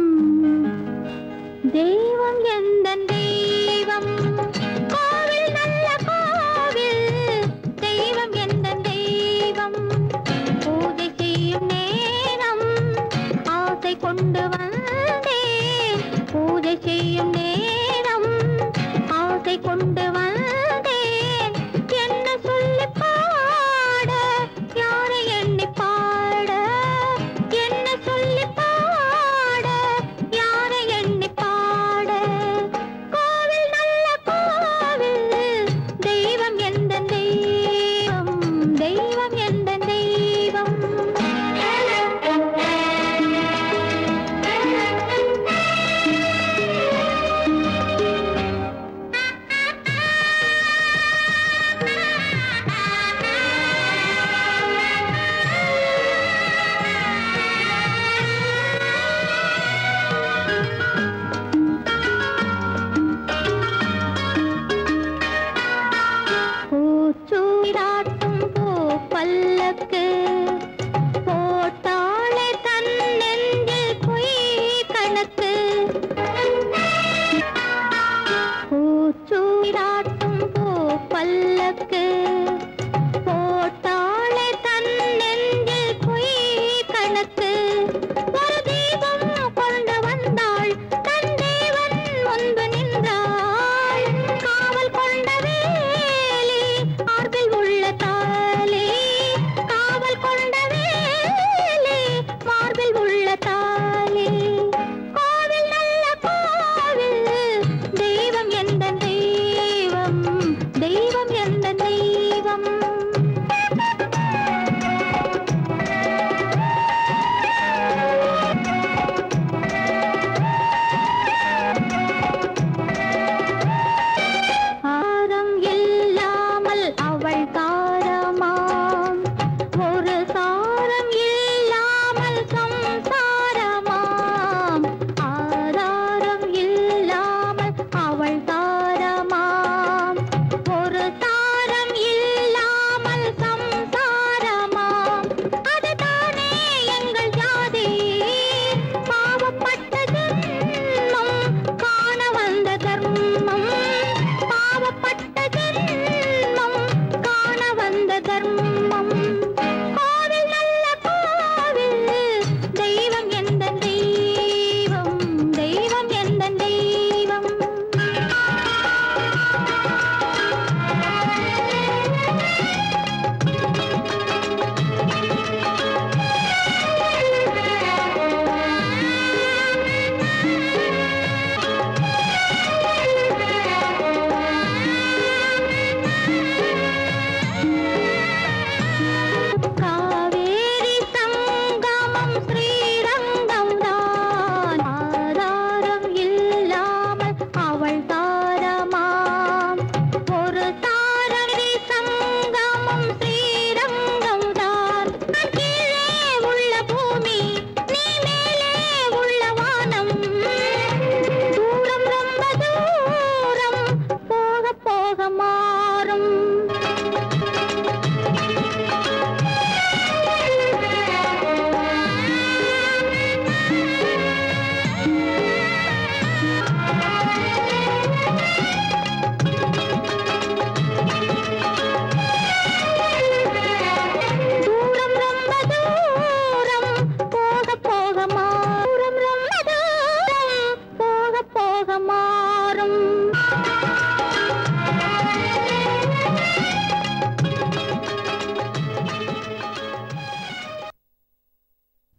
தெய்வம் எந்த தெய்வம் கோவில் நல்ல கோவில் தெய்வம் எந்த தெய்வம் பூஜை செய்யும் நேரம் ஆசை கொண்டு வந்தேன் பூஜை செய்யும் நேரம் ஆசை கொண்டு வந்தேன் என்ன சொல்லி பாட யாரை எண்ணி பாட என்ன சொல்லி பாட யாரை எண்ணி பாட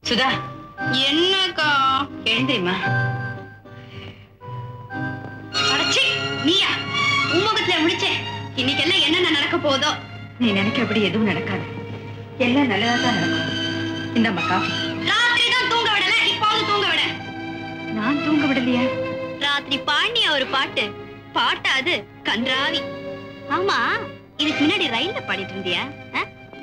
சுதா என்னக்கா எழுந்திரிமா அடச்சி நீயா உம்மகத்துல முடிச்சேன் இன்னைக்கெல்லாம் என்னென்ன நடக்க போதோ நீ நினைக்கிறபடி எதுவும் நடக்காது எல்லாம் நல்லதா தான் நடக்கும் இந்தம்மா காஃபி ராத்திரி தான் தூங்க விடல இப்பாவது தூங்க விட நான் தூங்க விடலையா ராத்திரி பாண்டிய ஒரு பாட்டு பாட்டா அது கன்றாவி ஆமா இதுக்கு முன்னாடி ரயில்ல பாடிட்டு இருந்தியா ஆ?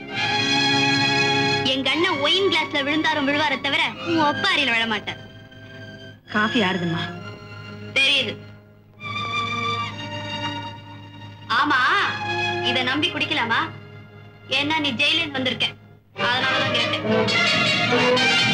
எங்க அண்ணன் ஒயின் கிளாஸ்ல விழுந்தாரும் விழுவார தவிர உன் ஒப்பாரியில விழ மாட்டார் காஃபி ஆறுதுமா தெரியுது ஆமா இத நம்பி குடிக்கலாமா ஏன்னா நீ ஜெயிலில் வந்திருக்க அதனாலதான் கேட்டேன்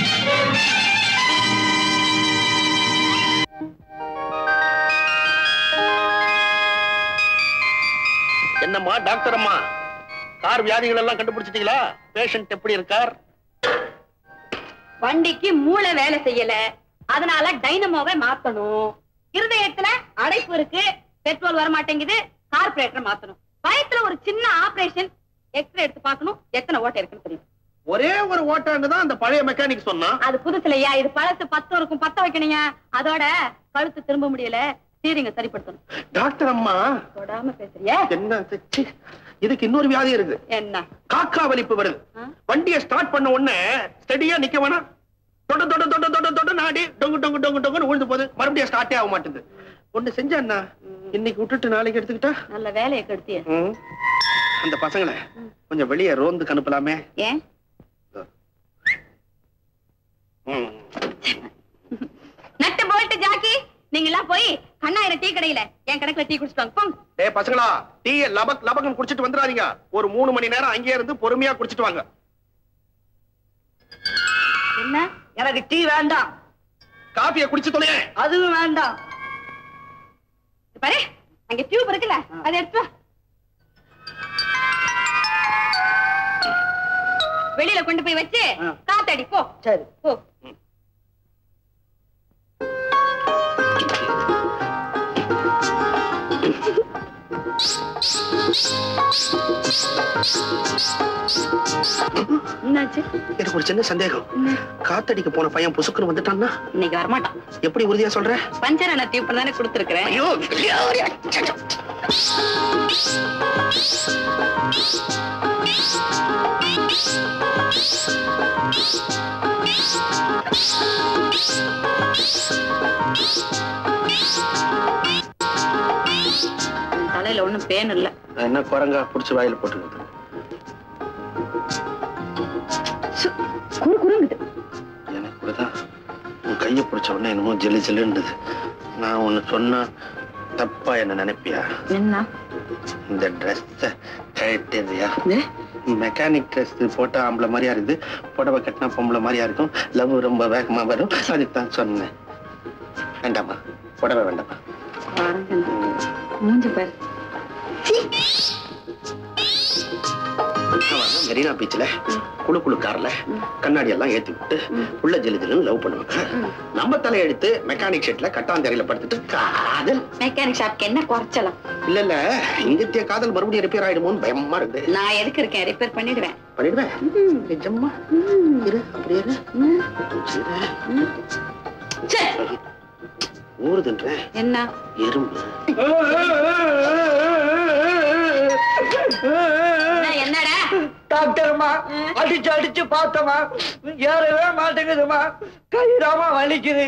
என்னம்மா டாக்டர் அம்மா கார் வியாதிகள் எல்லாம் கண்டுபிடிச்சிட்டீங்களா பேஷண்ட் எப்படி இருக்கார் வண்டிக்கு மூளை வேலை செய்யல அதனால டைனமோவை மாத்தணும் இருதயத்துல அடைப்பு இருக்கு பெட்ரோல் வர மாட்டேங்குது கார்பரேட்டர் மாத்தணும் வயத்துல ஒரு சின்ன ஆபரேஷன் எக்ஸ்ரே எடுத்து பார்க்கணும் எத்தனை ஓட்டை இருக்குன்னு தெரியும் ஒரே ஒரு ஓட்டாண்டு தான் அந்த பழைய மெக்கானிக் சொன்னா அது புதுசுலையா இது பழசு பத்து இருக்கும் பத்த வைக்கணுங்க அதோட கழுத்து திரும்ப முடியல ஸ்டீரிங்க சரிப்படுத்தணும் டாக்டர் அம்மா தொடாம பேசுறிய என்ன ச்சீ, இதுக்கு இன்னொரு வியாதி இருக்கு என்ன காக்கா வலிப்பு வருது ஆ? வண்டியை ஸ்டார்ட் பண்ண உடனே ஸ்டெடியா நிக்க வேணாம் தொட தொட தொட தொட தொட நாடி டொங்கு டொங்கு டொங்கு டொங்குன்னு விழுந்து போகுது மறுபடியும் ஸ்டார்ட்டே ஆக மாட்டேங்குது ஒண்ணு செஞ்சா என்ன இன்னைக்கு விட்டுட்டு நாளைக்கு எடுத்துக்கிட்டா நல்ல வேலையை கெடுத்திய ம். அந்த பசங்களை கொஞ்சம் வெளியே ரோந்துக்கு அனுப்பலாமே ஏன் ம். நட்டு போல்ட்டு ஜாக்கி நீங்க எல்லாம் போய் கண்ணாயிரம் டீ கடையில என் கணக்குல டீ குடிச்சுட்டு போங்க டேய் பசங்களா டீ லபக் லபக்னு குடிச்சிட்டு வந்துடாதீங்க ஒரு மூணு மணி நேரம் அங்கேயே இருந்து பொறுமையா குடிச்சிட்டு வாங்க என்ன எனக்கு டீ வேண்டாம் காபியை குடிச்சு தொலையேன் அதுவும் வேண்டாம் இது பாரு அங்க டியூப் இருக்குல்ல அதை எடுத்து வா. வெளியில கொண்டு போய் வச்சு காத்தடி போ சரி போ என்னாச்சு எனக்கு ஒரு சின்ன சந்தேகம் காத்தடிக்க போன பையன் புசுக்குன்னு வந்துட்டான்னா இன்னைக்கு வரமாட்டான் எப்படி உறுதியா சொல்ற பஞ்சர் அண்ணா டியூப் தானே கொடுத்துருக்கிறேன் ஐயோ தலையில ஒண்ணும் பேன் இல்ல என்ன குரங்கா புடிச்சு வாயில போட்டுக்கிட்டு குறு குறுங்குது எனக்கு கூடதான் உன் கையை பிடிச்ச உடனே என்னமோ ஜெல்லு ஜெல்லுன்னுது நான் ஒண்ணு சொன்னா தப்பா என்ன நினைப்பியா என்ன இந்த ட்ரெஸ்ஸ கழட்டியா மெக்கானிக் ட்ரெஸ் போட்டா ஆம்பளை மாதிரியா இருக்குது புடவை கட்டினா பொம்பளை மாதிரியா இருக்கும் லவ் ரொம்ப வேகமா வரும் அதுக்கு தான் சொன்னேன் வேண்டாமா புடவை வேண்டாமா மூஞ்சி பாரு மெரினா பீச்ல குழு குழு கார்ல கண்ணாடி எல்லாம் ஏத்தி விட்டு உள்ள ஜெலி ஜெலுன்னு லவ் பண்ணுவாங்க நம்ம தலையெடுத்து மெக்கானிக் ஷெட்ல கட்டாந்தரையில படுத்துட்டு காதல் மெக்கானிக் ஷாப்க்கு என்ன குறைச்சலாம் இல்ல இல்ல இங்கத்திய காதல் மறுபடியும் ரிப்பேர் ஆயிடுமோன்னு பயமா இருக்குது நான் எதுக்கு இருக்கேன் ரிப்பேர் பண்ணிடுவேன் பண்ணிடுவேன் நிஜமா இரு அப்படியே இரு சரி. ஊறுதுன்றேன் என்ன எறும்பு என்ன, என்னடா டாக்டர்மா அடிச்சு அடிச்சு பார்த்தமா ஏறவே மாட்டேங்குதுமா கைதாமா வலிக்குது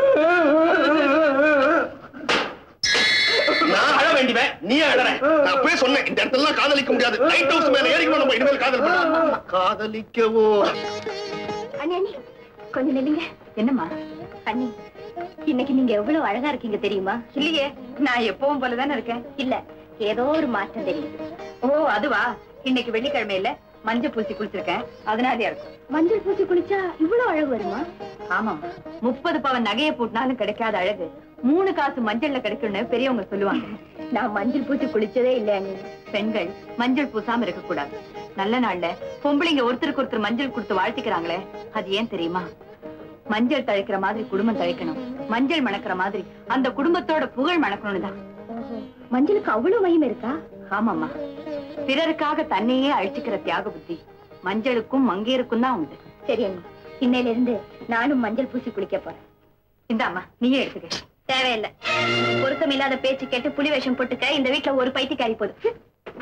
நான் அழ வேண்டியவன் நீ அழற நான் அப்பவே சொன்னேன் இந்த இடத்துல எல்லாம் காதலிக்க முடியாது லைட் ஹவுஸ் மேல ஏறிக்கணும் நம்ம இனிமேல் காதல் பண்ணலாம் காதலிக்கவோ அண்ணி அண்ணி கொஞ்சம் நில்லுங்க என்னம்மா அண்ணி இன்னைக்கு நீங்க எவ்வளவு அழகா இருக்கீங்க தெரியுமா இல்லையே நான் எப்பவும் போலதானே இருக்கேன் இல்ல ஏதோ ஒரு மாற்றம் தெரியுது ஓ அதுவா இன்னைக்கு வெள்ளிக்கிழமை இல்ல மஞ்சள் பூசி குளிச்சிருக்கேன் அதனாலயா இருக்கும் மஞ்சள் பூசி குளிச்சா இவ்வளவு அழகு வருமா ஆமா முப்பது பவன் நகையை போட்டாலும் கிடைக்காத அழகு மூணு காசு மஞ்சள்ல கிடைக்கும்னு பெரியவங்க சொல்லுவாங்க நான் மஞ்சள் பூசி குளிச்சதே இல்ல அண்ணி பெண்கள் மஞ்சள் பூசாம இருக்க கூடாது நல்ல நாள்ல பொம்பளைங்க ஒருத்தருக்கு ஒருத்தர் மஞ்சள் கொடுத்து வாழ்த்திக்கிறாங்களே அது ஏன் தெரியுமா மஞ்சள் தழைக்கிற மாதிரி குடும்பம் தழைக்கணும் மஞ்சள் மணக்கிற மாதிரி அந்த குடும்பத்தோட புகழ் மணக்கணும்னு தான் மஞ்சளுக்கு அவ்வளவு மகிமை இருக்கா ஆமாம்மா பிறருக்காக தன்னையே அழிச்சுக்கிற தியாக புத்தி மஞ்சளுக்கும் மங்கையருக்கும் தான் உண்டு சரி அண்ணி இன்னையில இருந்து நானும் மஞ்சள் பூசி குளிக்க போறேன் இந்தாம்மா நீயே எடுத்துக்க தேவையில்லை பொருத்தம் இல்லாத பேச்சு கேட்டு புலி வேஷம் போட்டுக்க இந்த வீட்டுல ஒரு பைத்தியக்காரி போதும்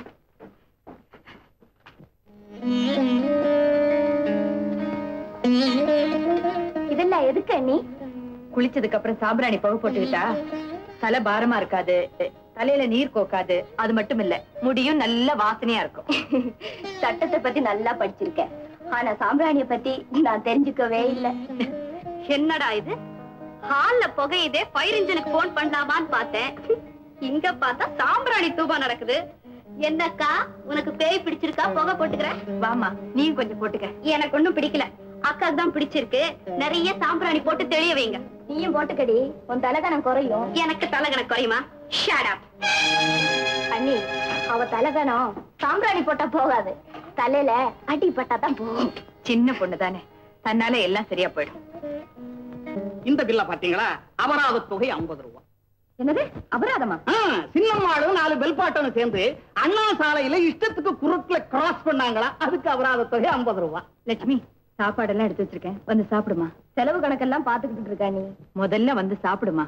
இதெல்லாம் எதுக்கு அண்ணி குளிச்சதுக்கு அப்புறம் சாம்பிராணி புகை போட்டுக்கிட்டா தலை பாரமா இருக்காது தலையில நீர் கோக்காது அது மட்டும் இல்ல முடியும் நல்ல வாசனையா இருக்கும் சட்டத்தை பத்தி நல்லா படிச்சிருக்கேன் ஆனா சாம்பிராணிய பத்தி நான் தெரிஞ்சுக்கவே இல்ல என்னடா இது ஹால்ல புகையுதே ஃபயர் இன்ஜினுக்கு போன் பண்ணலாமான்னு பார்த்தேன் இங்க பார்த்தா சாம்பிராணி தூபம் நடக்குது என்னக்கா உனக்கு பேய் பிடிச்சிருக்கா புகை போட்டுக்கிற வாமா நீ கொஞ்சம் போட்டுக்க எனக்கு ஒண்ணும் பிடிக்கல அக்காக்கு தான் பிடிச்சிருக்கு நிறைய சாம்பிராணி போட்டு தெளிய வைங்க நீயும் போட்டுக்கடி உன் தலகணம் குறையும் எனக்கு தலகணம் குறையுமா ஷட் அப் அண்ணி அவ தலகணம் சாம்பிராணி போட்டா போகாது தலையில அடி பட்டா தான் போகும் சின்ன பொண்ணு தானே தன்னால எல்லாம் சரியா போயிடும் இந்த பில்ல பாத்தீங்களா அபராத தொகை ஐம்பது ரூபாய் என்னது அபராதமா ஆ, சின்னம்மாளும் நாலு பெல்பாட்டனும் சேர்ந்து அண்ணா சாலையில இஷ்டத்துக்கு குறுக்குல கிராஸ் பண்ணாங்களா அதுக்கு அபராத தொகை ஐம்பது ரூபாய் லட்சுமி சாப்பாடெல்லாம் எடுத்து வச்சிருக்கேன் வந்து சாப்பிடுமா செலவு கணக்கெல்லாம் பாத்துக்கிட்டு இருக்கா நீ முதல்ல வந்து சாப்பிடுமா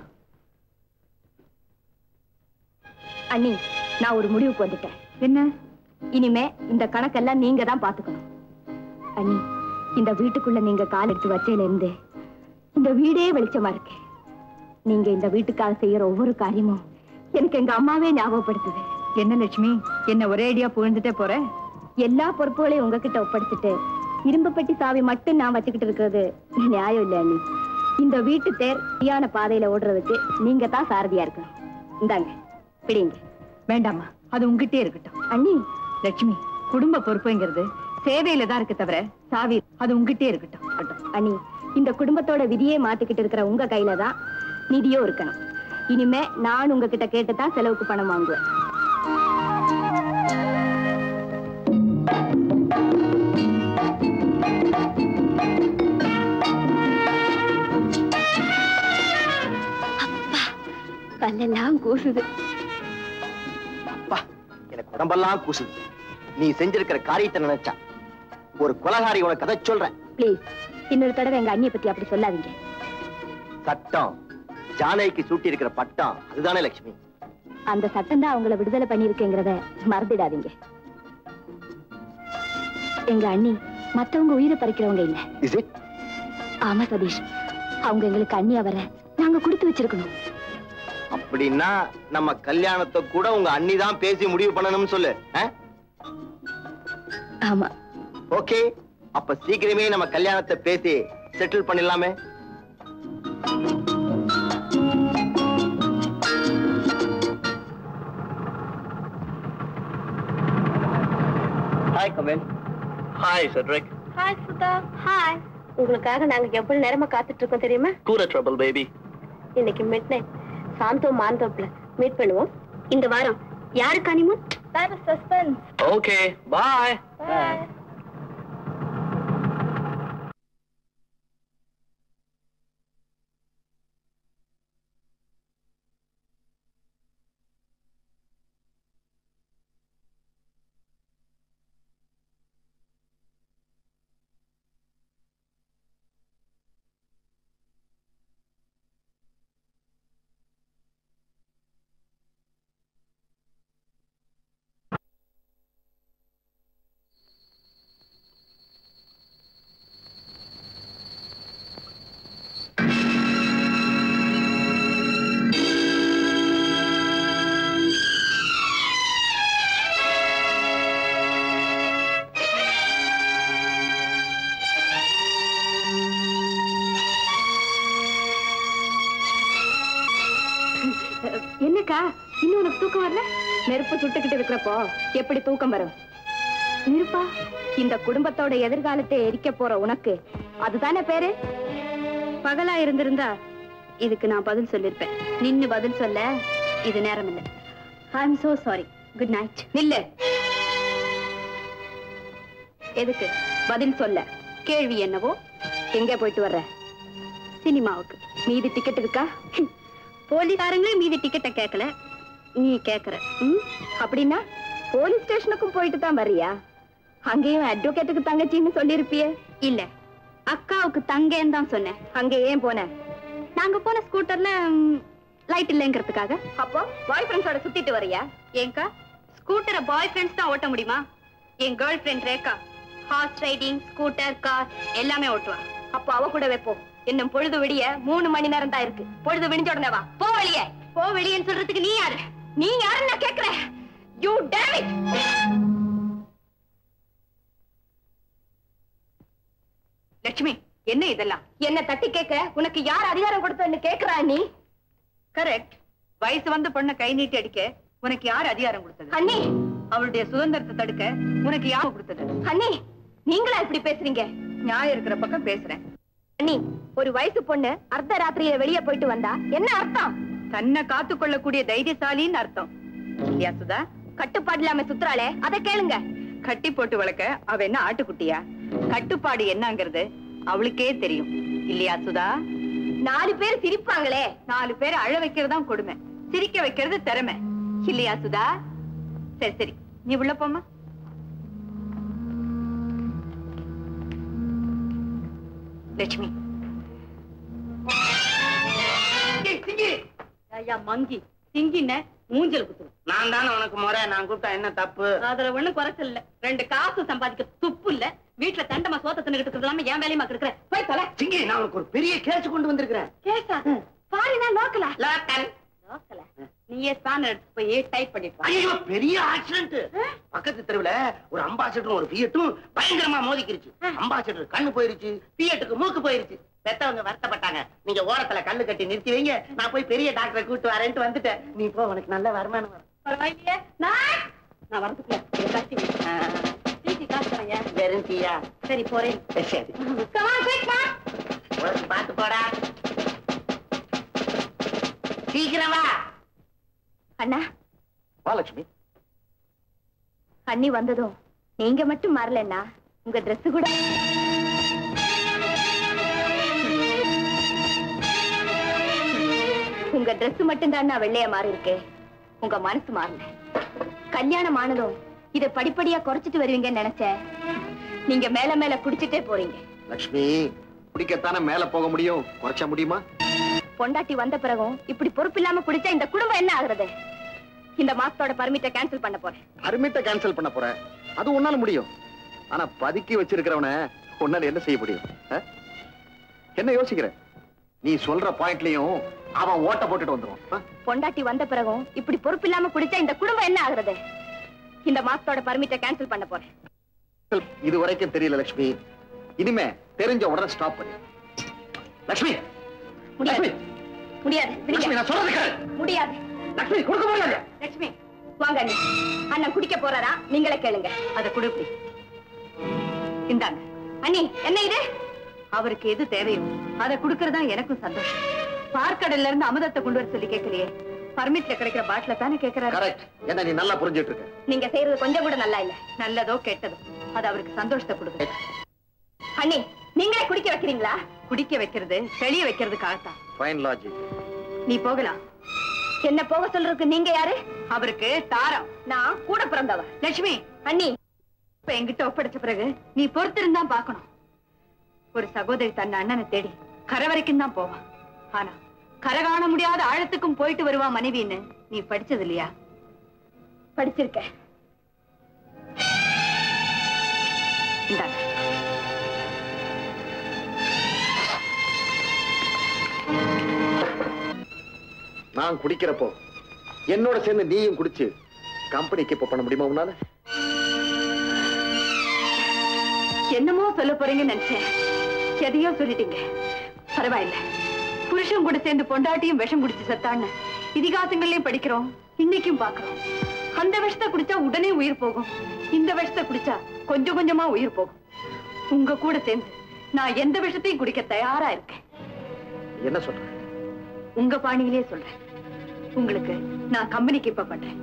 அண்ணி நான் ஒரு முடிவுக்கு வந்துட்டேன் என்ன இனிமே இந்த கணக்கெல்லாம் நீங்க தான் பாத்துக்கணும் அண்ணி இந்த வீட்டுக்குள்ள நீங்க கால் எடுத்து வச்சையில இருந்து இந்த வீடே வெளிச்சமா இருக்கு நீங்க இந்த வீட்டுக்காக செய்யற ஒவ்வொரு காரியமும் எனக்கு எங்க அம்மாவே ஞாபகப்படுத்துது என்ன லட்சுமி என்ன ஒரே அடியா புகழ்ந்துட்டே போற எல்லா பொறுப்புகளையும் உங்ககிட்ட ஒப்படைச்சிட்டு இரும்பு பெட்டி சாவி மட்டும் நான் வச்சுக்கிட்டு இருக்கிறது நியாயம் இல்ல அண்ணி இந்த வீட்டு தேர் சரியான பாதையில ஓடுறதுக்கு நீங்க தான் சாரதியா இருக்கணும் இந்தாங்க பிடிங்க வேண்டாமா அது உங்ககிட்டே இருக்கட்டும் அண்ணி லட்சுமி குடும்ப பொறுப்புங்கிறது சேவையில தான் இருக்கு தவிர சாவி அது உங்ககிட்டே இருக்கட்டும் இருக்கட்டும். அண்ணி இந்த குடும்பத்தோட விதியே மாத்திக்கிட்டு இருக்கிற உங்க கையில தான் நிதியும் இருக்கணும் இனிமே நான் உங்ககிட்ட கேட்டு தான் செலவுக்கு பணம் வாங்குவேன் கல்லெல்லாம் கூசுது அப்பா எனக்கு உடம்பெல்லாம் கூசுது நீ செஞ்சிருக்கிற காரியத்தை நினைச்சா ஒரு கொலகாரி உனக்கு கதை சொல்றேன் ப்ளீஸ் இன்னொரு தடவை எங்க அண்ணியை பத்தி அப்படி சொல்லாதீங்க சட்டம் ஜானகிக்கு சூட்டி இருக்கிற பட்டம் அதுதானே லட்சுமி அந்த சட்டம் தான் அவங்கள விடுதலை பண்ணிருக்கேங்கிறத மறந்துடாதீங்க எங்க அண்ணி மத்தவங்க உயிரை பறிக்கிறவங்க இல்ல இஸ் இட் ஆமா சதீஷ் அவங்க எங்களுக்கு அண்ணியா வர நாங்க கொடுத்து வச்சிருக்கணும் அப்படின்னா நம்ம கல்யாணத்தை கூட உங்க அண்ணி தான் பேசி முடிவு பண்ணணும்னு சொல்லு ஆமா ஓகே அப்ப சீக்கிரமே நம்ம கல்யாணத்தை பேசி செட்டில் பண்ணிடலாமே hi Kamal hi Cedric hi Sudha hi உங்களுக்காக நாங்க எவ்வளவு நேரமா காத்துட்டு இருக்கோம் தெரியுமா கூர ட்ரபிள் பேபி இன்னைக்கு மிட் நைட் சாந்தோ மாந்தோப்ல மீட் பண்ணுவோம் இந்த வாரம் யாருக்கு அனிமூன் சஸ்பென்ஸ் ஓகே பாய் என்னக்கா இன்னும் உனக்கு தூக்கம் வரல நெருப்பு சுட்டுக்கிட்டு இருக்கிறப்போ எப்படி தூக்கம் வரும் நெருப்பா இந்த குடும்பத்தோட எதிர்காலத்தை எரிக்க போற உனக்கு அதுதானே பேரு பகலா இருந்திருந்தா இதுக்கு நான் பதில் சொல்லிருப்பேன் நின்னு பதில் சொல்ல இது நேரம் இல்ல I am so sorry good night நில்லு எதுக்கு பதில் சொல்ல கேள்வி என்னவோ எங்க போயிட்டு வர்ற சினிமாவுக்கு மீதி டிக்கெட் இருக்கா போலீஸ்காரங்களே மீதி டிக்கெட்டை கேட்கல நீ கேக்குற ம்? அப்படின்னா போலீஸ் ஸ்டேஷனுக்கும் போயிட்டு தான் வர்றியா அங்கேயும் அட்வொகேட்டுக்கு தங்கச்சின்னு சொல்லிருப்பியே இல்ல அக்காவுக்கு தங்கேன்னு தான் சொன்னேன் அங்க ஏன் போன நாங்க போன ஸ்கூட்டர்ல லைட் இல்லைங்கிறதுக்காக அப்போ பாய் ஃப்ரெண்ட்ஸோட சுத்திட்டு வரியா ஏங்கா ஸ்கூட்டரை பாய் ஃப்ரெண்ட்ஸ் தான் ஓட்ட முடியுமா என் girlfriend Rekha horse riding scooter car எல்லாமே ஓட்டுவா அப்போ அவ கூட வைப்போம் இன்னும் பொழுது விடிய மூணு மணி நேரம் தான் இருக்கு பொழுது விடிஞ்ச உடனே வா போ வெளியே போ வெளியேன்னு சொல்றதுக்கு நீ யாரு நீ யாருன்னு நான் கேக்குறேன் யூ டேம் லட்சுமி என்ன இதெல்லாம் என்ன தட்டி கேட்க உனக்கு யார் அதிகாரம் கொடுத்தன்னு கேக்குறா நீ கரெக்ட் வயசு வந்த பொண்ண கை நீட்டி அடிக்க உனக்கு யார் அதிகாரம் கொடுத்தது அண்ணி அவளுடைய சுதந்திரத்தை தடுக்க உனக்கு யார் கொடுத்தது அண்ணி நீங்களா இப்படி பேசுறீங்க நியாயம் இருக்கிற பக்கம் பேசுறேன் அண்ணி ஒரு வயசு பொண்ணு அர்த்த ராத்திரியில வெளியே போயிட்டு வந்தா என்ன அர்த்தம் தன்னை காத்து கொள்ளக்கூடிய தைரியசாலின்னு அர்த்தம் இல்லையா சுதா கட்டுப்பாடு இல்லாம சுத்துறாளே அதை கேளுங்க கட்டி போட்டு வளர்க்க அவ என்ன ஆட்டுக்குட்டியா கட்டுப்பாடு என்னங்கிறது அவளுக்கே தெரியும் இல்லையா சுதா நாலு பேர் சிரிப்பாங்களே நாலு பேரை அழ வைக்கிறதுதான் கொடுமை சிரிக்க வைக்கிறது திறமை இல்லையா சுதா சரி சரி நீ உள்ள போமா லட்சுமி ஐயா மங்கி திங்கின மூஞ்சல் குத்துரு நான் தானே உனக்கு முறை நான் கூப்பிட்டா என்ன தப்பு அதுல ஒண்ணும் குறைச்சல் இல்ல ரெண்டு காசு சம்பாதிக்க துப்பு இல்ல வீட்டுல தண்டமா சோத்த தின்னுகிட்டு இருக்கிறது இல்லாம என் வேலையுமா இருக்கிற போய் தொலை சிங்கி நான் உனக்கு ஒரு பெரிய கேஸ் கொண்டு வந்திருக்கிறேன் கேசா பாருனா லோக்கலா லோக்கல் லோக்கல நீயே ஸ்பேனர் எடுத்து போய் டைப் பண்ணிட்டு வா. ஐயோ பெரிய ஆக்சிடென்ட் பக்கத்து தெருவுல ஒரு அம்பாசிடரும் ஒரு பிஎட்டும் பயங்கரமா மோதிக்கிருச்சு அம்பாசிடர் கண்ணு போயிருச்சு பிஎட்டுக்கு மூக்கு போயிருச்சு பெத்தவங்க வருத்தப்பட்டாங்க நீங்க ஓரத்துல கல்லு கட்டி நிறுத்தி வைங்க நான் போய் பெரிய டாக்டரை கூட்டு வரேன்ட்டு வந்துட்டேன் நீ போ உனக்கு நல்ல வருமானம் வரும் பரவாயில்லையே நான் நான் வரதுக்குள்ள இதை கட்டி வை. டீக்கு காசு தரையா வெறும் டீயா சரி போறேன் சரி Come on, quick, ma. உனக்கு பார்த்து போடா சீக்கிரம் வா அண்ணா வா லட்சுமி அண்ணி வந்ததும் நீங்க மட்டும் மாறலன்னா உங்க Dress கூட உங்க Dress மட்டும் தான் வெள்ளையா மாறி இருக்கு உங்க மனசு மாறல கல்யாணம் ஆனதும் இத படிப்படியா குறைச்சிட்டு வருவீங்கன்னு நினைச்சேன் நீங்க மேல மேல குடிச்சிட்டே போறீங்க லட்சுமி குடிக்கத்தானே மேல போக முடியும் குறைச்ச முடியுமா பொண்டாட்டி வந்த பிறகும் இப்படி பொறுப்பு இல்லாம குடிச்சா இந்த குடும்பம் என்ன ஆகுறது இந்த மாசத்தோட பர்மிட்ட கேன்சல் பண்ண போறேன் அருமிட்ட கேன்சல் பண்ண போற அது உன்னால முடியும் ஆனா பதுக்கி வச்சிருக்கிறவன உன்னால என்ன செய்ய முடியும் ஆ? என்ன கேக்குற நீ சொல்ற பாயிண்ட்லயும் அவன் ஓட்ட போட்டுட்டு வந்துருவான் ஆ? பொண்டாட்டி வந்த பிறகும் இப்படி பொறுப்பு இல்லாம குடிச்சா இந்த குடும்பம் என்ன ஆகுறது இந்த மாசத்தோட பர்மிட்ட கேன்சல் பண்ண போறேன் இது வரைக்கும் தெரியல லட்சுமி இனிமே தெரிஞ்ச உடனே ஸ்டாப் பண்ணு லட்சுமி முடியாது முடியாது லட்சுமி விடுங்க. நான் சொல்றது கேளு முடியாது லட்சுமி கொடுக்க முடியாது லட்சுமி வாங்க அண்ணி அண்ணன் குடிக்க போறாரா நீங்களே கேளுங்க அதை குடுப்பி இந்தாங்க அண்ணி என்ன இது அவருக்கு எது தேவையோ அதை குடுக்கறதா எனக்கும் சந்தோஷம் பார்க்கடல்ல இருந்து அமுதத்தை கொண்டு வர சொல்லி கேட்கலையே பர்மிட்ல கிடைக்கிற பாட்டில தானே கேட்கிறாரு கரெக்ட் என்ன நீ நல்லா புரிஞ்சிட்டு இருக்க நீங்க செய்யறது கொஞ்சம் கூட நல்லா இல்ல நல்லதோ கெட்டதோ அது அவருக்கு சந்தோஷத்தை கொடுக்குது அண்ணி நீங்களே குடிக்க வைக்கிறீங்களா குடிக்க வைக்கிறது தெளிய வைக்கிறதுக்காகத்தான் ஃபைன் லாஜிக் நீ போகலாம் என்ன போக சொல்றதுக்கு நீங்க யாரு அவருக்கு தாரம் நான் கூட பிறந்தவ லட்சுமி அண்ணி இப்ப என்கிட்ட ஒப்படைச்ச பிறகு நீ பொறுத்திருந்தா பார்க்கணும் ஒரு சகோதரி தன் அண்ணனை தேடி கரை வரைக்கும் தான் போவான் ஆனா கரை காண முடியாத ஆழத்துக்கும் போயிட்டு வருவா மனைவின்னு நீ படிச்சது இல்லையா படிச்சிருக்கேன் இந்தாங்க நான் குடிக்கிறப்போ என்னோட சேர்ந்து நீயும் குடிச்சு கம்பெனிக்கு இப்ப பண்ண முடியுமா உன்னால என்னமோ சொல்ல போறீங்கன்னு நினைச்சேன் எதையோ சொல்லிட்டீங்க பரவாயில்ல புருஷன் கூட சேர்ந்து பொண்டாட்டியும் விஷம் குடிச்சு செத்தான்னு இதிகாசங்கள்லயும் படிக்கிறோம் இன்னைக்கும் பாக்குறோம் அந்த விஷத்தை குடிச்சா உடனே உயிர் போகும் இந்த விஷத்தை குடிச்சா கொஞ்சம் கொஞ்சமா உயிர் போகும் உங்க கூட சேர்ந்து நான் எந்த விஷத்தையும் குடிக்க தயாரா இருக்கேன் என்ன சொல்ற உங்க பாணியிலே சொல்றேன் உங்களுக்கு நான் கம்பெனிக்கு இப்ப பண்றேன்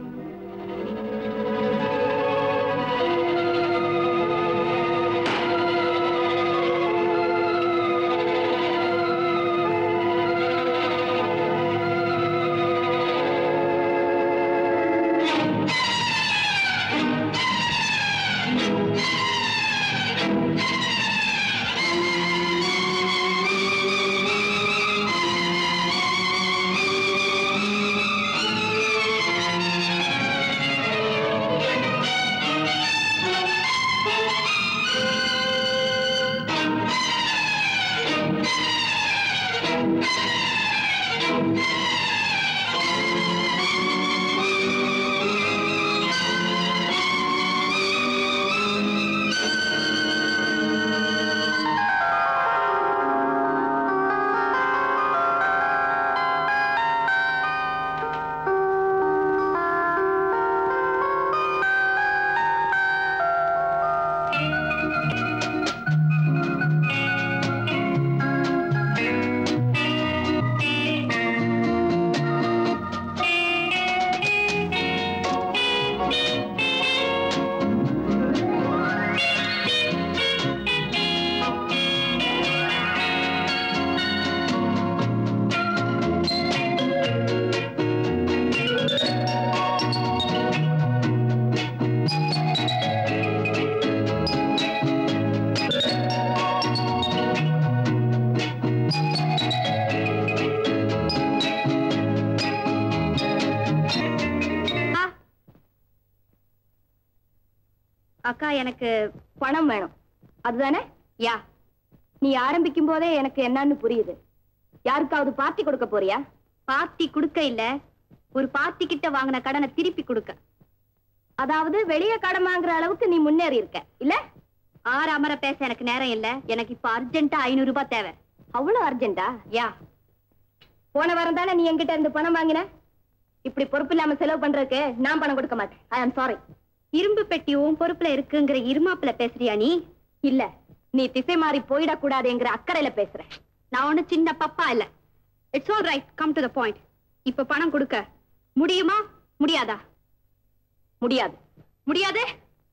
அக்கா எனக்கு பணம் வேணும் அதுதானே யா நீ ஆரம்பிக்கும் போதே எனக்கு என்னன்னு புரியுது யாருக்காவது பார்ட்டி கொடுக்க போறியா பார்ட்டி கொடுக்க இல்ல ஒரு பார்ட்டி கிட்ட வாங்கின கடனை திருப்பி கொடுக்க அதாவது வெளிய கடன் வாங்குற அளவுக்கு நீ முன்னேறி இருக்க இல்ல ஆறு அமர பேச எனக்கு நேரம் இல்ல எனக்கு இப்ப அர்ஜென்ட்டா ஐநூறு ரூபாய் தேவை அவ்வளவு அர்ஜென்ட்டா யா போன வாரம் தானே நீ என்கிட்ட இருந்து பணம் வாங்கின இப்படி பொறுப்பு இல்லாம செலவு பண்றதுக்கு நான் பணம் கொடுக்க மாட்டேன் ஐ ஆம் சாரி இரும்பு பெட்டி உன் பொறுப்புல இருக்குங்கிற இருமாப்புல பேசுறியா நீ இல்ல நீ திசை மாறி போயிடக்கூடாதுங்கிற அக்கறையில பேசுற நான் ஒண்ணு சின்ன பப்பா இல்ல it's all right come to the point இப்ப பணம் கொடுக்க முடியுமா முடியாதா முடியாது முடியாது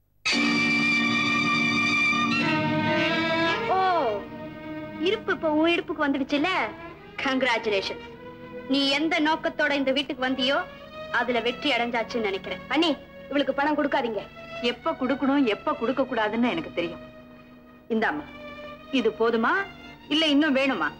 ஓ இருப்பு இப்ப உன் இடுப்புக்கு வந்துடுச்சுல்ல கங்க்ராச்சுலேஷன் நீ எந்த நோக்கத்தோட இந்த வீட்டுக்கு வந்தியோ அதுல வெற்றி அடைஞ்சாச்சுன்னு நினைக்கிறேன் அண்ணி இவளுக்கு பணம் கொடுக்காதீங்க எப்ப கொடுக்கணும் எப்ப கொடுக்க கூடாதுன்னு எனக்கு தெரியும் இந்தாம்மா இது போதுமா இல்ல இன்னும் வேணுமா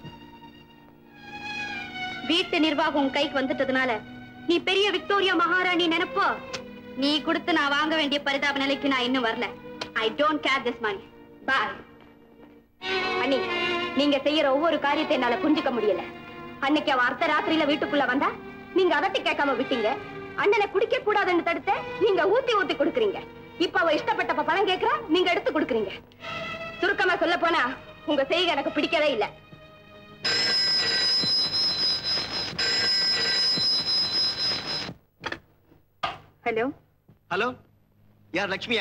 வீட்டு நிர்வாகம் உன் கைக்கு வந்துட்டதுனால நீ பெரிய விக்டோரியா மகாராணி நினைப்போ நீ கொடுத்து நான் வாங்க வேண்டிய பரிதாப நிலைக்கு நான் இன்னும் வரல I don't care this money bye அண்ணி நீங்க செய்யற ஒவ்வொரு காரியத்தை என்னால புரிஞ்சுக்க முடியல அன்னைக்கு அவ அர்த்த ராத்திரியில வீட்டுக்குள்ள வந்தா நீங்க அதட்டி கேட்காம விட்டீங்க அண்ணனை குடிக்க கூடாதுன்னு தடுத்து நீங்க ஊத்தி ஊத்தி கொடுக்குறீங்க இப்ப அவ இஷ்டப்பட்டப்ப பணம் கேக்குறா நீங்க எடுத்து கொடுக்குறீங்க சுருக்கமா சொல்ல போனா உங்க செய்கை எனக்கு பிடிக்கவே இல்லை ஹலோ ஹலோ யார் லக்ஷ்மியா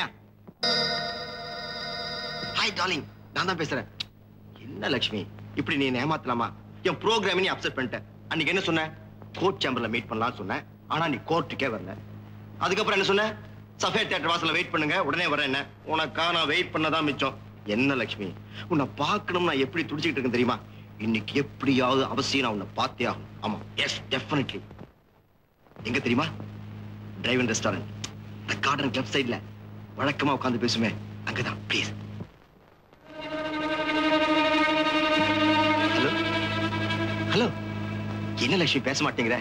ஹாய் டார்லிங் நான் தான் பேசுறேன் என்ன லக்ஷ்மி இப்படி நீ என்னை ஏமாத்தலாமா என் ப்ரோக்ராம் நீ அப்செட் பண்ணிட்ட அன்னைக்கு என்ன சொன்ன கோர்ட் சேம்பர்ல மீட் பண்ணலாம் சொன்னேன் ஆனா நீ கோர்ட்டுக்கே வரல அதுக்கப்புறம் என்ன சொன்ன சஃபேர் தியேட்டர் வாசல்ல வெயிட் பண்ணுங்க உடனே வரேன் என்ன உனக்காக நான் வெயிட் பண்ணதான் மிச்சம் என்ன லக்ஷ்மி உன்னை பார்க்கணும் நான் எப்படி துடிச்சுக்கிட்டு இருக்கேன் தெரியுமா இன்னைக்கு எப்படியாவது அவசியம் நான் உன்னை பார்த்தே ஆகும் ஆமா எஸ் டெஃபினெட்லி எங்க தெரியுமா டிரைவன் ரெஸ்டாரண்ட் இந்த கார்டன் கிளப் சைடுல வழக்கமா உட்கார்ந்து பேசுமே அங்கதான் ப்ளீஸ் ஹலோ ஹலோ என்ன லட்சுமி பேச மாட்டேங்கிற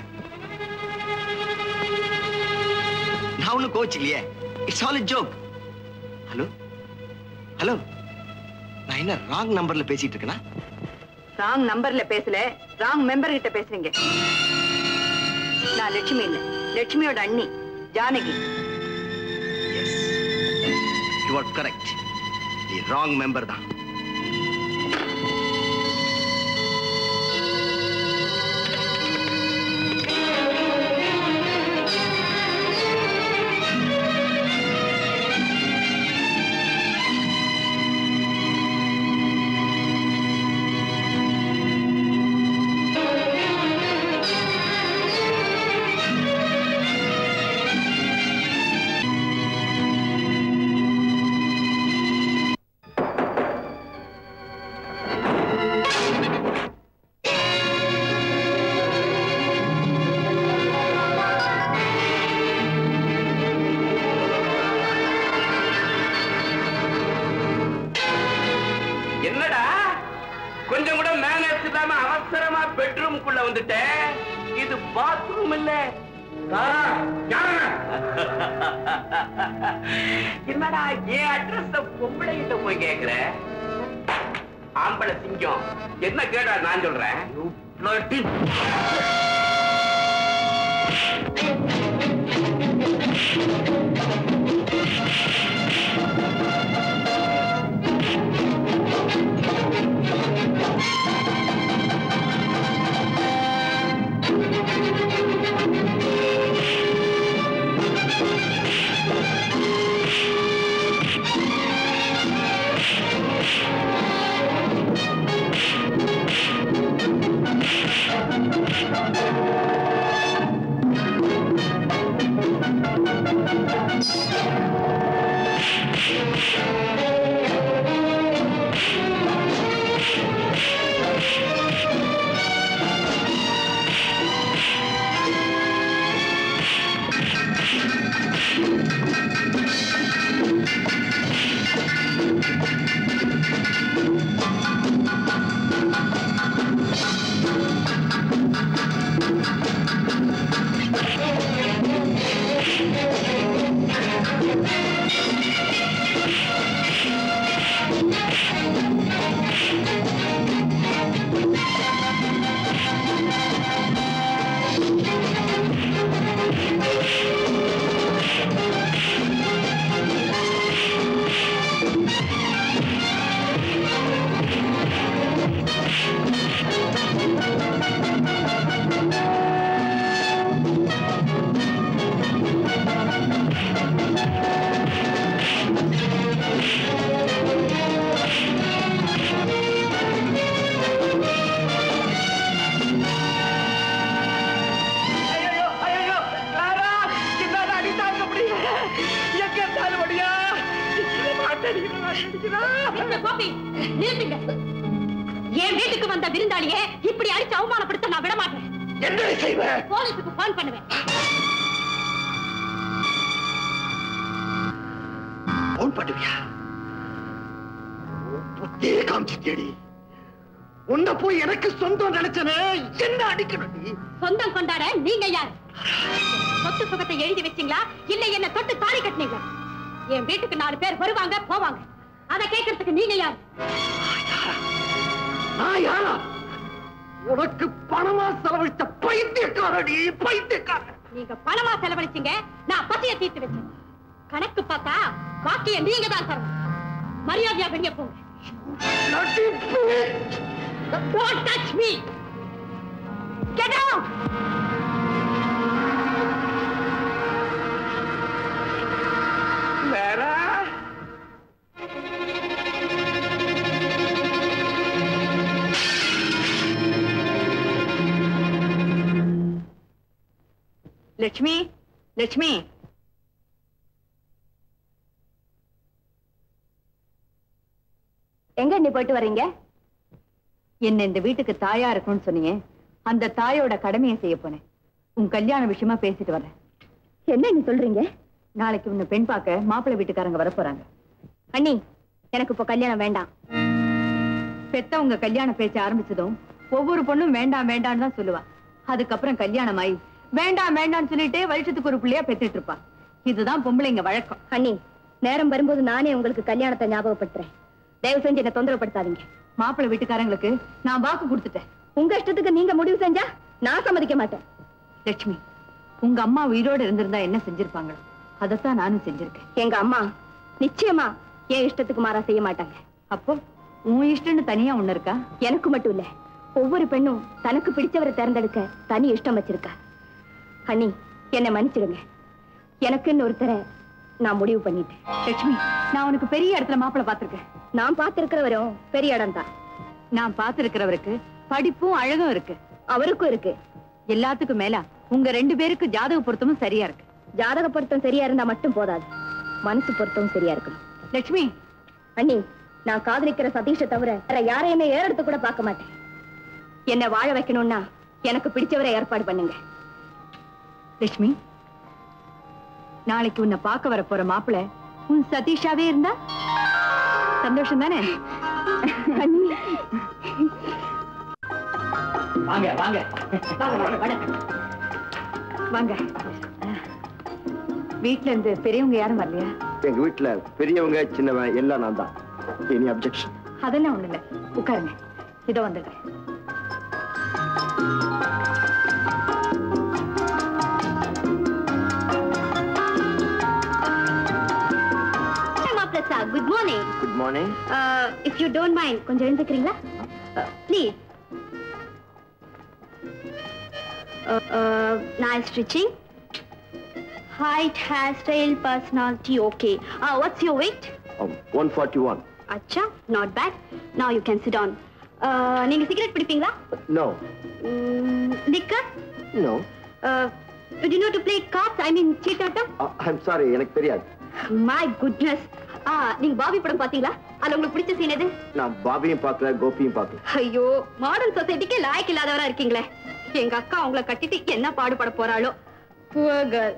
நான் ஒன்னும் கோச் இல்லையே it's all joke hello hello நான் என்ன ராங் நம்பர்ல பேசிட்டு இருக்கேனா ராங் நம்பர்ல பேசல ராங் மெம்பர் கிட்ட பேசுறீங்க நான் லட்சுமி இல்ல லட்சுமியோட அண்ணி Janaki yes you are correct நீ ராங் மெம்பர் தான் என்னடா கொஞ்சம் கூட மேனேஜ் இல்லாம அவசரமா பெட்ரூம்குள்ள வந்துட்ட இது பாத்ரூம் இல்ல என்னடா என் அட்ரஸ் பொம்பளை கிட்ட போய் கேக்குற ஆம்பளை சிங்கம் என்ன கேடா நான் சொல்றேன் You bloody- கோபி நிறுத்துங்க என் வீட்டுக்கு வந்த விருந்தாளியே இப்படி அடிச்சு அவமானப்படுத்த நான் விட மாட்டேன் என்ன செய்வ போலீஸுக்கு போன் பண்ணுவேன் போன் பண்ணுவியா புத்தியே காமிச்சிட்டேடி உன்னை போய் எனக்கு சொந்தம் நினைச்சனே என்ன அடிக்கணும் நீ சொந்தம் கொண்டாட நீங்க யார் சொத்து சுகத்தை எழுதி வச்சீங்களா இல்ல என்ன தொட்டு தாலி கட்டினீங்களா என் வீட்டுக்கு நாலு பேர் வருவாங்க போவாங்க அதை கேட்கறதுக்கு நீங்க யார் நான் யாரா உனக்கு பணமா செலவழித்த பைத்தியக்காரடி பைத்தியக்கார நீங்க பணமா செலவழிச்சீங்க நான் பசிய தீர்த்து வச்சேன் கணக்கு பார்த்தா பாக்கிய நீங்க தான் தரணும் மரியாதையா வெளிய போங்க நடிப்பு Don't touch me! Get out! வேற லட்சுமி லட்சுமி எங்க நீ போயிட்டு வர்றீங்க என்ன இந்த வீட்டுக்கு தாயா இருக்கணும்னு சொன்னீங்க அந்த தாயோட கடமையை செய்ய போனேன் உன் கல்யாண விஷயமா பேசிட்டு வரேன் என்ன நீ சொல்றீங்க நாளைக்கு உன்னை பெண் பார்க்க மாப்பிள்ளை வீட்டுக்காரங்க வர போறாங்க அண்ணி எனக்கு இப்போ கல்யாணம் வேண்டாம் பெத்தவங்க கல்யாண பேச்ச ஆரம்பிச்சதும் ஒவ்வொரு பொண்ணும் வேண்டாம் வேண்டாம்னு தான் சொல்லுவா அதுக்கப்புறம் கல்யாணம் ஆகி வேண்டாம் வேண்டாம்னு சொல்லிட்டே வருஷத்துக்கு ஒரு பிள்ளையா பெத்துட்டு இருப்பா இதுதான் பொம்பளைங்க வழக்கம் அண்ணி நேரம் வரும்போது நானே உங்களுக்கு கல்யாணத்தை ஞாபகப்படுத்துறேன் தயவு செஞ்சு என்ன தொந்தரவுப்படுத்தாதீங்க மாப்பிள்ளை வீட்டுக்காரங்களுக்கு நான் வாக்கு கொடுத்துட்டேன் உங்க இஷ்டத்துக்கு நீங்க முடிவு செஞ்சா நான் சம்மதிக்க மாட்டேன் லட்சுமி உங்க அம்மா உயிரோட இருந்திருந்தா என்ன செஞ்சிருப்பாங்களோ அதைத்தான் நானும் செஞ்சிருக்கேன் எங்க அம்மா நிச்சயமா என் இஷ்டத்துக்கு மாறா செய்ய மாட்டாங்க அப்போ உன் இஷ்டம்னு தனியா ஒண்ணு இருக்கா எனக்கு மட்டும் இல்ல ஒவ்வொரு பெண்ணும் தனக்கு பிடிச்சவரை தேர்ந்தெடுக்க தனி இஷ்டம் வச்சிருக்கா அண்ணி என்னை மன்னிச்சிடுங்க எனக்குன்னு ஒருத்தரை நான் முடிவு பண்ணிட்டேன் லட்சுமி நான் உனக்கு பெரிய இடத்துல மாப்பிள்ளை பார்த்திருக்கேன் நான் பார்த்திருக்கிறவரும் பெரிய இடம் தான் நான் பார்த்திருக்கிறவருக்கு படிப்பும் அழகும் இருக்கு அவருக்கும் இருக்கு எல்லாத்துக்கும் மேல உங்க ரெண்டு பேருக்கு ஜாதக பொருத்தமும் சரியா இருக்கு ஜாதக பொருத்தம் சரியா இருந்தா மட்டும் போதாது மனசு பொருத்தமும் சரியா இருக்கணும் லட்சுமி அண்ணி நான் காதலிக்கிற சதீஷை தவிர வேற யாரையுமே ஏறெடுத்து கூட பார்க்க மாட்டேன் என்ன வாழ வைக்கணும்னா எனக்கு பிடிச்சவரை ஏற்பாடு பண்ணுங்க லட்சுமி நாளைக்கு உன்னை பார்க்க வர போற மாப்பிள்ளை உன் சதீஷாவே இருந்தா சந்தோஷம் தானே வாங்க வாங்க வாங்க வீட்ல இருந்து பெரியவங்க யாரும் வரலையா எங்க வீட்டுல பெரியவங்க சின்னவன் எல்லாம் நான் தான் எனி அப்செக்ஷன் அதெல்லாம் ஒண்ணு இல்ல உட்காருங்க இதோ வந்துடுறேன் மாப்பிள்ள sir good morning good morning if you don't mind கொஞ்சம் எழுந்துக்கிறீங்களா please nice stitching height hairstyle personality okay uh, what's your weight one forty one acha not bad now you can sit down uh, நீங்க சிகரெட் பிடிப்பீங்களா no liquor no do you know to play cards i mean சீட்டாட்டம் ஐம் சாரி எனக்கு தெரியாது my goodness ஆ நீங்க பாபி படம் பாத்தீங்களா அதுல உங்களுக்கு பிடிச்ச சீன் எது நான் பாபியும் பார்க்கல கோபியும் பார்க்கல ஐயோ மாடர்ன் சொசைட்டிக்கு லாய்க்கு இல்லாதவரா இருக்கீங்களே எங்க அக்கா உங்களை கட்டிட்டு என்ன பாடுபட போறாளோ Poor girl.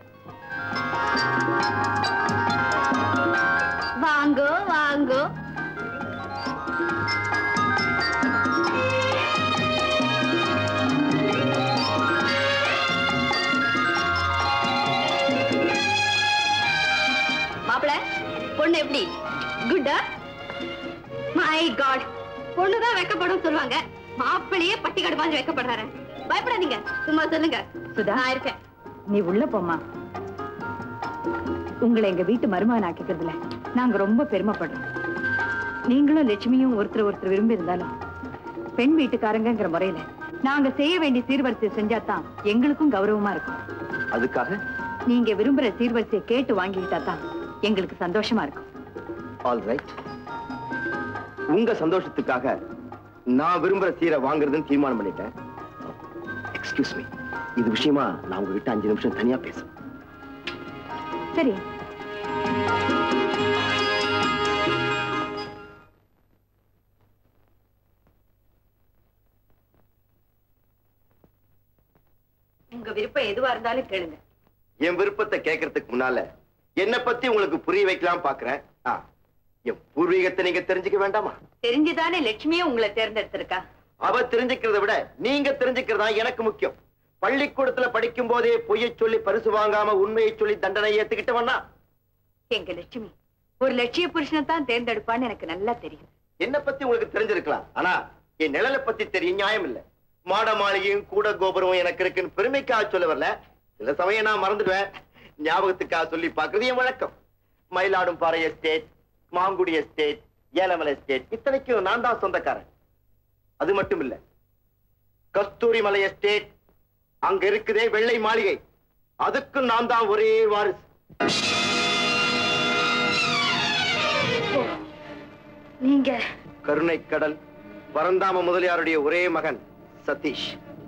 வாங்கோ வாங்கோ மாப்பிள பொண்ணு எப்படி குட்டா மை காட் பொண்ணுதான் வெக்கப்படும் சொல்லுவாங்க மாப்பிளையே பட்டிக்காடு மாதிரி வெக்கப்படுறாரு பயப்படாதீங்க சும்மா சொல்லுங்க சுதா நான் இருக்கேன் நீ உள்ள போம்மா உங்களை எங்க வீட்டு மருமகன் ஆக்கிக்கிறதுல நாங்க ரொம்ப பெருமைப்படுறோம் நீங்களும் லட்சுமியும் ஒருத்தர் ஒருத்தர் விரும்பி இருந்தாலும் பெண் வீட்டுக்காரங்கிற முறையில நாங்க செய்ய வேண்டிய சீர்வரிசை செஞ்சாதான் எங்களுக்கும் கௌரவமா இருக்கும் அதுக்காக நீங்க விரும்புற சீர்வரிசையை கேட்டு வாங்கிக்கிட்டா தான் எங்களுக்கு சந்தோஷமா இருக்கும் ஆல் ரைட் உங்க சந்தோஷத்துக்காக நான் விரும்புற சீரை வாங்குறதுன்னு தீர்மானம் பண்ணிட்டேன் எக்ஸ்கியூஸ் மீ இது விஷயமா நான் உங்ககிட்ட அஞ்சு நிமிஷம் தனியா பேசுறேன் சரி விருப்பம் எதுவா இருந்தாலும் கேளுங்க என் விருப்பத்தை கேட்கறதுக்கு முன்னால என்ன பத்தி உங்களுக்கு புரிய வைக்கலாம் பாக்குறேன் ஆ, என் பூர்வீகத்தை நீங்க தெரிஞ்சுக்க வேண்டாமா தெரிஞ்சுதானே லட்சுமியே உங்களை தேர்ந்தெடுத்திருக்கா அவ தெரிஞ்சுக்கிறத விட நீங்க தெரிஞ்சுக்கிறதா எனக்கு முக்கியம் பள்ளிக்கூடத்துல படிக்கும் போதே பொய்யை சொல்லி பரிசு வாங்காம உண்மையை சொல்லி தண்டனை ஏத்துக்கிட்டவனா எங்க லட்சுமி ஒரு லட்சிய புருஷனை தான் தேர்ந்தெடுப்பான்னு எனக்கு நல்லா தெரியும் என்ன பத்தி உங்களுக்கு தெரிஞ்சிருக்கலாம் ஆனா என் நிழலை பத்தி தெரியும் நியாயம் இல்ல மாட மாளிகையும் கூட கோபுரமும் எனக்கு இருக்குன்னு பெருமைக்காக சொல்ல வரல சில சமயம் நான் மறந்துடுவேன் ஞாபகத்துக்காக சொல்லி பாக்குறது என் வழக்கம் Mayiladumparai estate Mangudi estate Elamalai estate இத்தனைக்கும் நான் தான் சொந்தக்காரன் அது மட்டும் இல்ல கஸ்தூரி மலை எஸ்டேட் அங்க இருக்குதே வெள்ளை மாளிகை அதுக்கும் நான் தான் ஒரே வாரிசு நீங்க கருணை கடல் பரந்தாம முதலியாருடைய ஒரே மகன் சதீஷ்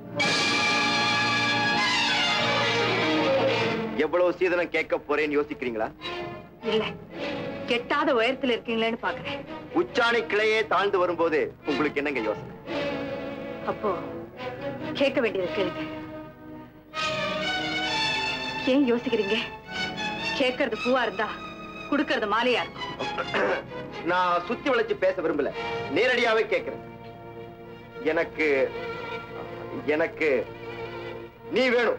எவ்வளவு சீதனம் கேட்க போறேன்னு யோசிக்கிறீங்களா இல்ல கெட்டாத உயரத்துல இருக்கீங்களேன்னு பாக்குறேன் உச்சாணி கிளையே தாழ்ந்து வரும்போது உங்களுக்கு என்னங்க யோசனை அப்போ கேட்க வேண்டியது கேளுங்க ஏன் யோசிக்கிறீங்க கேட்கறது பூவா இருந்தா கொடுக்கறது மாலையா இருக்கும் நான் சுத்தி வளைச்சு பேச விரும்பல நேரடியாவே கேட்கிறேன் எனக்கு எனக்கு நீ வேணும்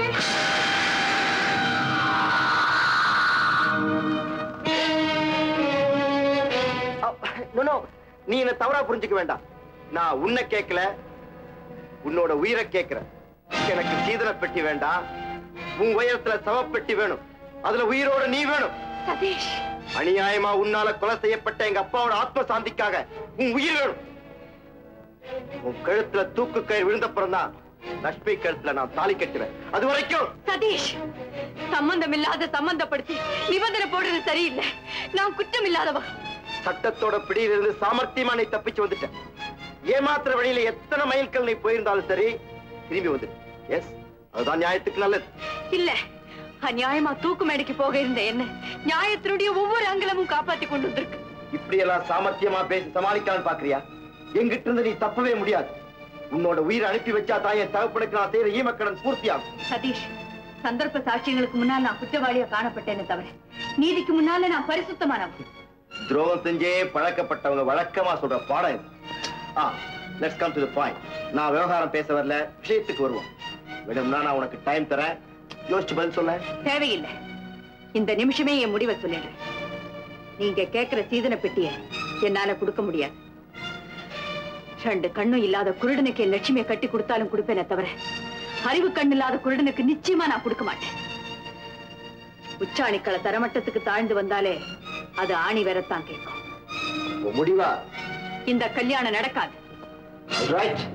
அ- no, no. நீ என்ன தவறா புரிஞ்சுக்க வேண்டாம் நான் உன்னை கேட்கல உன்னோட உயிரை கேட்கிறேன் எனக்கு சீதன பெட்டி வேண்டாம் உன் உயரத்துல சவப்பெட்டி வேணும் அதுல உயிரோட நீ வேணும் சதீஷ் அநியாயமா உன்னால கொலை செய்யப்பட்ட எங்க அப்பாவோட ஆத்ம சாந்திக்காக உன் உயிர் வேணும் உன் கழுத்துல தூக்கு கயிறு விழுந்தப்புறம் தான் லட்சுமி கழுத்துல நான் தாலி கட்டுவேன் அது வரைக்கும் சதீஷ் சம்பந்தம் இல்லாத சம்பந்தப்படுத்தி நிபந்தனை போடுறது சரியில்லை நான் குற்றம் இல்லாதவா சட்டத்தோட பிடியிலிருந்து சாமர்த்தியமா நீ தப்பிச்சு வந்துட்டேன் ஏமாத்துற வழியில எத்தனை மைல்கள் நீ போயிருந்தாலும் சரி திரும்பி வந்துட்டு எஸ் அதுதான் நியாயத்துக்கு நல்லது இல்ல அநியாயமா தூக்கு மேடைக்கு போக இருந்த என்ன நியாயத்தினுடைய ஒவ்வொரு அங்கலமும் காப்பாத்தி கொண்டு வந்திருக்கு இப்படி எல்லாம் சாமர்த்தியமா பேசி சமாளிக்கலாம்னு பாக்குறியா எங்கிட்ட இருந்து நீ தப்பவே முடியாது உன்னோட உயிரை அனுப்பி வச்சா தான் என் தகப்பனுக்கு நான் செய்யற ஈமக்கடன் பூர்த்தியாகும் சதீஷ் சந்தர்ப்ப சாட்சியங்களுக்கு முன்னால் நான் குற்றவாளியா காணப்பட்டேனே தவிர நீதிக்கு முன்னால நான் பரிசுத்தமானவன் துரோகம் செஞ்சே பழக்கப்பட்டவங்க வழக்கமா சொல்ற பாடம் இது ஆ let's come to the point நான் விவகாரம் பேச வரல விஷயத்துக்கு வருவோம் வேணும்னா நான் உனக்கு டைம் தரேன் யோசிச்சு பதில் சொல்ல தேவையில்லை இந்த நிமிஷமே என் முடிவை சொல்லிடுறேன் நீங்க கேட்கிற சீதன பெட்டிய என்னால கொடுக்க முடியாது ரெண்டு கண்ணும் இல்லாத குருடனுக்கு என் லட்சுமியை கட்டி கொடுத்தாலும் கொடுப்பேனே தவிர அறிவு கண் இல்லாத குருடனுக்கு நிச்சயமா நான் கொடுக்க மாட்டேன் உச்சாணிக்கள தரமட்டத்துக்கு தாழ்ந்து வந்தாலே அது ஆணி வேறத்தான் கேட்கும் உன் முடிவா இந்த கல்யாணம் நடக்காது ரைட்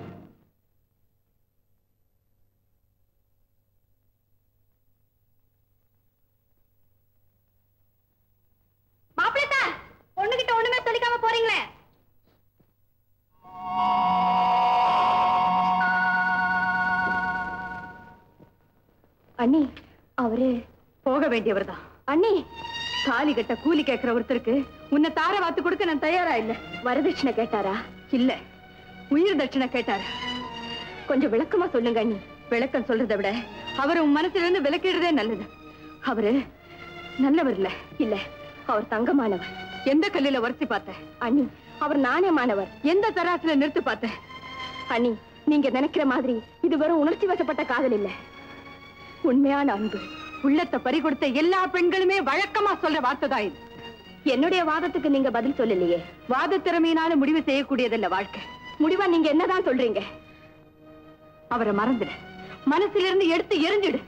மாப்பிள்ளை பொண்ணுகிட்ட ஒண்ணுமே சொல்லிக்காம போறீங்களே அண்ணி அவரு போக வேண்டியவர்தான் அண்ணி தாலி கட்ட கூலி கேட்கிற ஒருத்தருக்கு உன்னை தார வாத்து கொடுக்க நான் தயாரா இல்ல வரதட்சணை கேட்டாரா இல்ல உயிர் தட்சணை கேட்டாரு கொஞ்சம் விளக்கமா சொல்லுங்க அண்ணி விளக்கம் சொல்றதை விட அவர் உன் மனசுல இருந்து விளக்கிடுறதே நல்லது அவரு நல்லவர் இல்ல இல்ல அவர் தங்கமானவர் எந்த கல்லில வரிசை பார்த்த அண்ணி அவர் நாணயமானவர் எந்த தராசுல நிறுத்து பார்த்த அண்ணி நீங்க நினைக்கிற மாதிரி இது வெறும் உணர்ச்சி வசப்பட்ட காதல் இல்ல உண்மையான அன்பு உள்ளத்தை பறி கொடுத்த எல்லா பெண்களுமே வழக்கமா சொல்ற வார்த்தை தான் இது என்னுடைய வாதத்துக்கு நீங்க பதில் சொல்லலையே வாத திறமையினால முடிவு செய்யக்கூடியதல்ல வாழ்க்கை முடிவா நீங்க என்னதான் சொல்றீங்க அவரை மறந்துடு மனசிலிருந்து எடுத்து எரிஞ்சிடு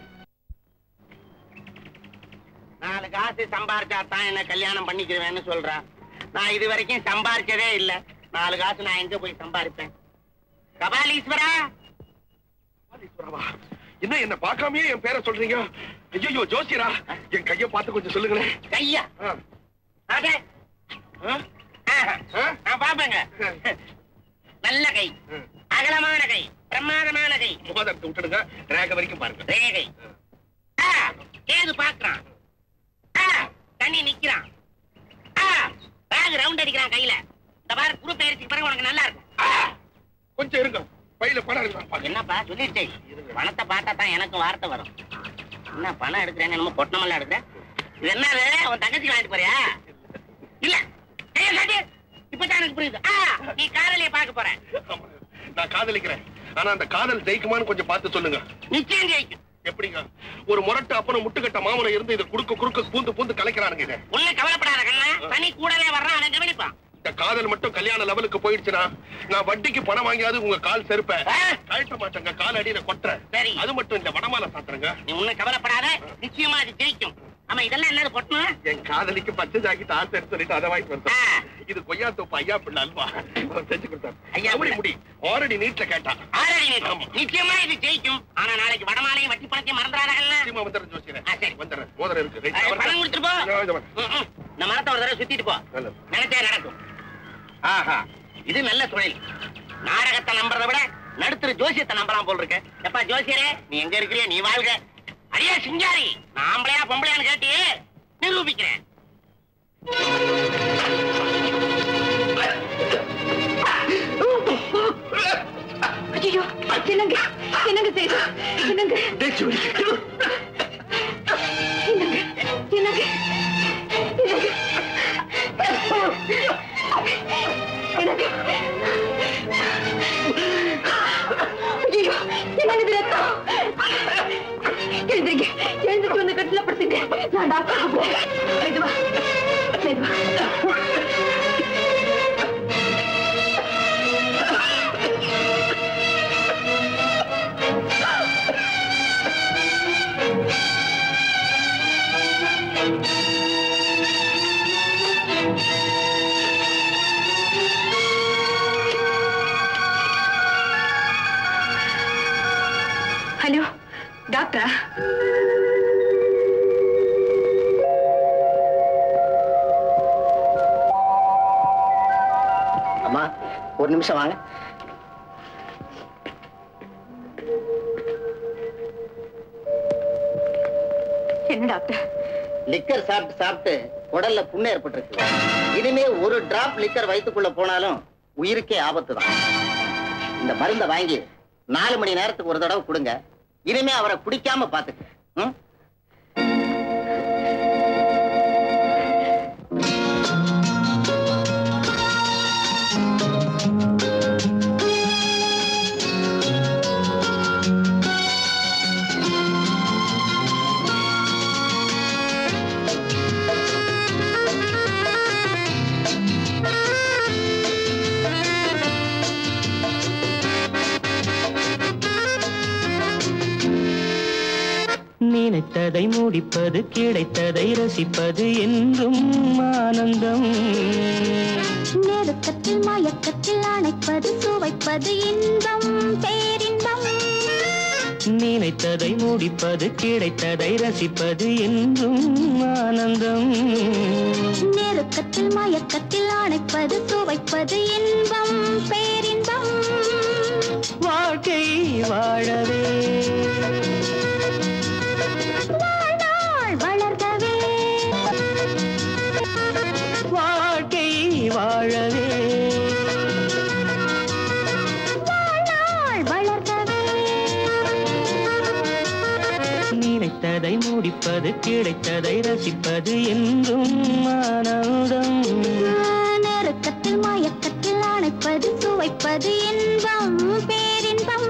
நாலு காசு சம்பாரிச்சா தான் என்ன கல்யாணம் பண்ணிக்கிறவேன்னு சொல்றான் நான் இது வரைக்கும் சம்பாரிச்சதே இல்ல நாலு காசு நான் எங்க போய் சம்பாரிப்பேன் கபாலீஸ்வரா ஈஸ்வரவா, என்ன என்ன பார்க்காமயே என் பேரை சொல்றீங்க ஐயோ ஜோசியரா என் கைய பார்த்து கொஞ்சம் சொல்லுங்களேன் கையா ஆ. அதே ஆ? ஆஹா. ஆ? நான் பாப்பேங்க நல்ல கை ம். அகலமான கை பிரமாதமான கை மோதிரத்தை விட்டுடுங்க ரேக வரைக்கும் பாருங்க ரேகை ஆ, கேது பாக்குறான் ஆ, தண்ணி நிக்கிறான் ஆ, பேக் ரவுண்ட் அடிக்கிறான் கையில இந்த பாரு குரு பயிற்சிக்கு பிறகு உனக்கு நல்லா இருக்கும் ஆ! கொஞ்சம் இருங்க பையில பணம் இருக்கா என்னப்பா சொல்லிடுச்சே பணத்தை பார்த்தா தான் எனக்கு வார்த்தை வரும் என்ன பணம் எடுக்கிறேன்னு என்னமோ பொட்டமெல்லாம் எடுக்கிறேன் இது என்னது உன் தங்கச்சி வாங்கிட்டு போறியா இல்ல கையை காட்டு இப்பதான் எனக்கு புரியுது ஆ, நீ காதலிய பார்க்க போற நான் காதலிக்கிறேன் ஆனா அந்த காதல் ஜெயிக்குமான்னு கொஞ்சம் பார்த்து சொல்லுங்க நிச்சயம் ஜெயிக்கும் எப்படிங்க ஒரு முரட்டு அப்பனும் முட்டுக்கட்ட மாமனும் இருந்து இதை குறுக்க குறுக்க பூந்து பூந்து கலைக்கிறானுங்க இதை ஒண்ணு கவலைப்படாத கண்ணா தனி கூடவே வர்றான் அவன் கவனிப்பான் இந்த காதல் மட்டும் கல்யாண லெவலுக்கு போயிடுச்சுன்னா நான் வட்டிக்கு பணம் வாங்கியாவது உங்க கால் செருப்ப கழட்ட மாட்டேங்க கால் அடியில கொட்டுறேன் சரி அது மட்டும் இந்த வடமால சாத்துறேங்க நீ ஒண்ணு கவலைப்படாத நிச்சயமா அது ஜெயிக்கும் ஆமா இதெல்லாம் என்னது பொட்டணும் என் காதலிக்கு பச்சை ஜாக்கெட் ஆசை சொல்லிட்டு அதை வாங்கிட்டு வந்தேன் இது கொய்யா தோப்பு ஐயா பிள்ளை அல்வா அவர் செஞ்சு கொடுத்தார் ஐயா அப்படி முடி ஆல்ரெடி நீட்ல கேட்டா ஆறடி நீட்டம். நிச்சயமா இது ஜெயிக்கும் ஆனா நாளைக்கு வடமாலையும் வட்டி பணத்தையும் மறந்துடாத கண்ணா நிச்சயமா வந்துடுறேன் ஜோசியரே ஆ, சரி வந்துடுறேன் மோதிரம் இருக்கு ரைட், அஹ், வரட்டா? பணம் கொடுத்துட்டு போ இதோ, இதோ வரேன். ம், ம். இந்த மரத்தை ஒரு தடவை சுத்திட்டு போ நல்லது. நினைச்சே நடக்கும் ஆஹா இது நல்ல தொழில் நாடகத்தை நம்புறதை விட நடுத்தர ஜோசியத்தை நம்பலாம் போல் இருக்க எப்பா ஜோசியரே நீ எங்க இருக்கிறிய நீ வாழ்க அடியா சிங்காரி நான் ஆம்பளையா பொம்பளையான்னு கேட்டி நிரூபிக்கிறேன் ஐயோ என்னங்க என்னங்க செய்து என்னங்க என்னங்க என்னங்க என்னங்க ஐயோ என்னங்க இது ரத்தம் எழுந்திரிங்க எழுந்திரிச்சு வந்து கட்டில படுத்துங்க நான் டாக்டர் கூப்பிடுறேன் மெதுவா மெதுவா ஹலோ டாக்டரா அம்மா ஒரு நிமிஷம் வாங்க என்ன டாக்டர் லிக்கர் சாப்பிட்டு சாப்பிட்டு உடல்ல புண்ணு ஏற்பட்டிருக்கு இனிமே ஒரு டிராப் லிக்கர் வயித்துக்குள்ள போனாலும் உயிருக்கே ஆபத்து தான் இந்த மருந்தை வாங்கி நாலு மணி நேரத்துக்கு ஒரு தடவை கொடுங்க இனிமே அவரை குடிக்காம பாத்துக்க ம்? நினைத்ததை முடிப்பது கிடைத்ததை ரசிப்பது என்றும் ஆனந்தம் நெருக்கத்தில் மயக்கத்தில் அணைப்பது சுவைப்பது இன்பம் பேரின்பம் நினைத்ததை முடிப்பது கிடைத்ததை ரசிப்பது என்றும் ஆனந்தம் நெருக்கத்தில் மயக்கத்தில் அணைப்பது சுவைப்பது இன்பம் பேரின்பம் வாழ்க்கை வாழவே வாழ்நாள் வளர்கவே வாழ்க்கை வாழவே வாழ்நாள் வளர்கவே நினைத்ததை முடிப்பது கிடைத்ததை ரசிப்பது என்றும் ஆனந்தம் நெருக்கத்தில் மயக்கத்தில் அணைப்பது சுவைப்பது இன்பம் பேரின்பம்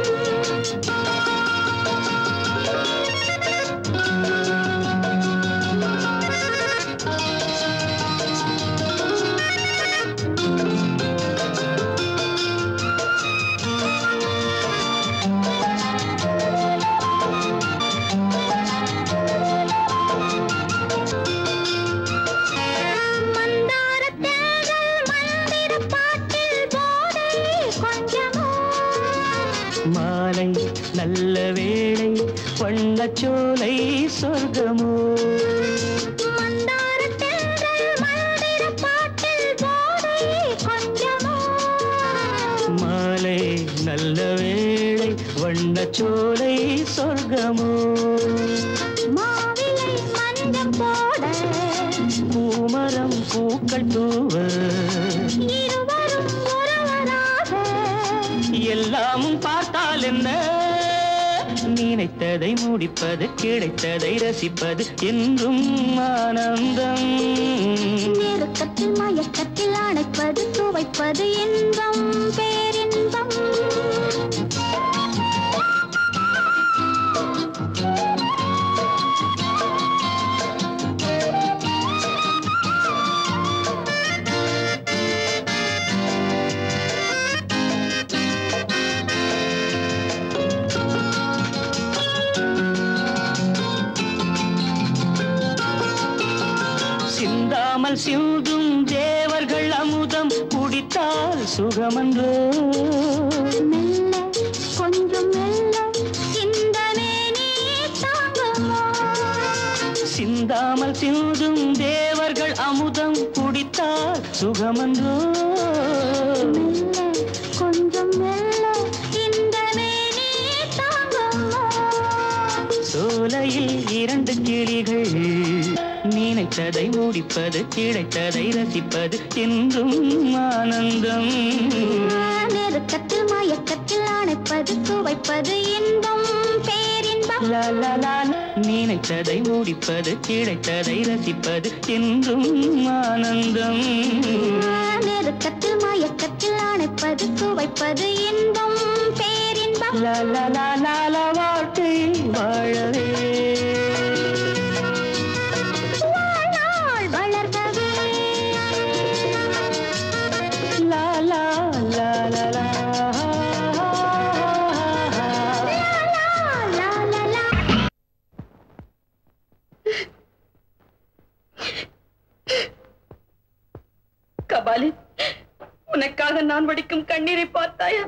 மந்தாரத் தென்றல் மந்திரப் பாட்டில் போதை கொஞ்சமோ மாலை நல்ல வேளை வண்ணச்சோலை சொர்க்கமோ மந்தாரத் தென்றல் மந்திரப் பாட்டில் போதை கொஞ்சமோ மாலை நல்ல வேளை வண்ணச்சோலை சொர்க்கமோ மாவிலை மஞ்சம் போட பூமரம் பூக்கள் தூவ இருவரும் ஒருவராக எல்லா நாமும் பார்த்தால் என்ன நினைத்ததை முடிப்பது கிடைத்ததை ரசிப்பது என்றும் ஆனந்தம் நெருக்கத்தில் மயக்கத்தில் அணைப்பது துவைப்பது இன்பம் பேரின்பம் சிந்தாமல் சிந்தும் தேவர்கள் அமுதம் குடித்தால் சுகமன்றோ மெல்ல கொஞ்சம் மெல்ல இந்த மேனி தாங்குமோ சிந்தாமல் சிந்தும் தேவர்கள் அமுதம் குடித்தால் சுகமன்றோ மெல்ல கொஞ்சம் மெல்ல இந்த மேனி தாங்குமோ சோலையில் இரண்டு கிளிகள் நினைத்ததை முடிப்பது கிடைத்ததை ரசிப்பது என்றும் ஆனந்தம் நெருக்கத்தில் மயக்கத்தில் அணைப்பது துவைப்பது இன்பம் பேரின்பம் லா, லா, லா, லா. நினைத்ததை முடிப்பது கிடைத்ததை ரசிப்பது என்றும் ஆனந்தம் நெருக்கத்தில் மயக்கத்தில் அணைப்பது துவைப்பது இன்பம் பேரின்பம் லா, லா, லா, லா, லா, வாழ்க்கை வாழவே வாழ்நாள் வளர்கவே லா, லா, லா, லா, லா. லா, லா, லா. கபாலி உனக்காக நான் வடிக்கும் கண்ணீரை பார்த்தாயா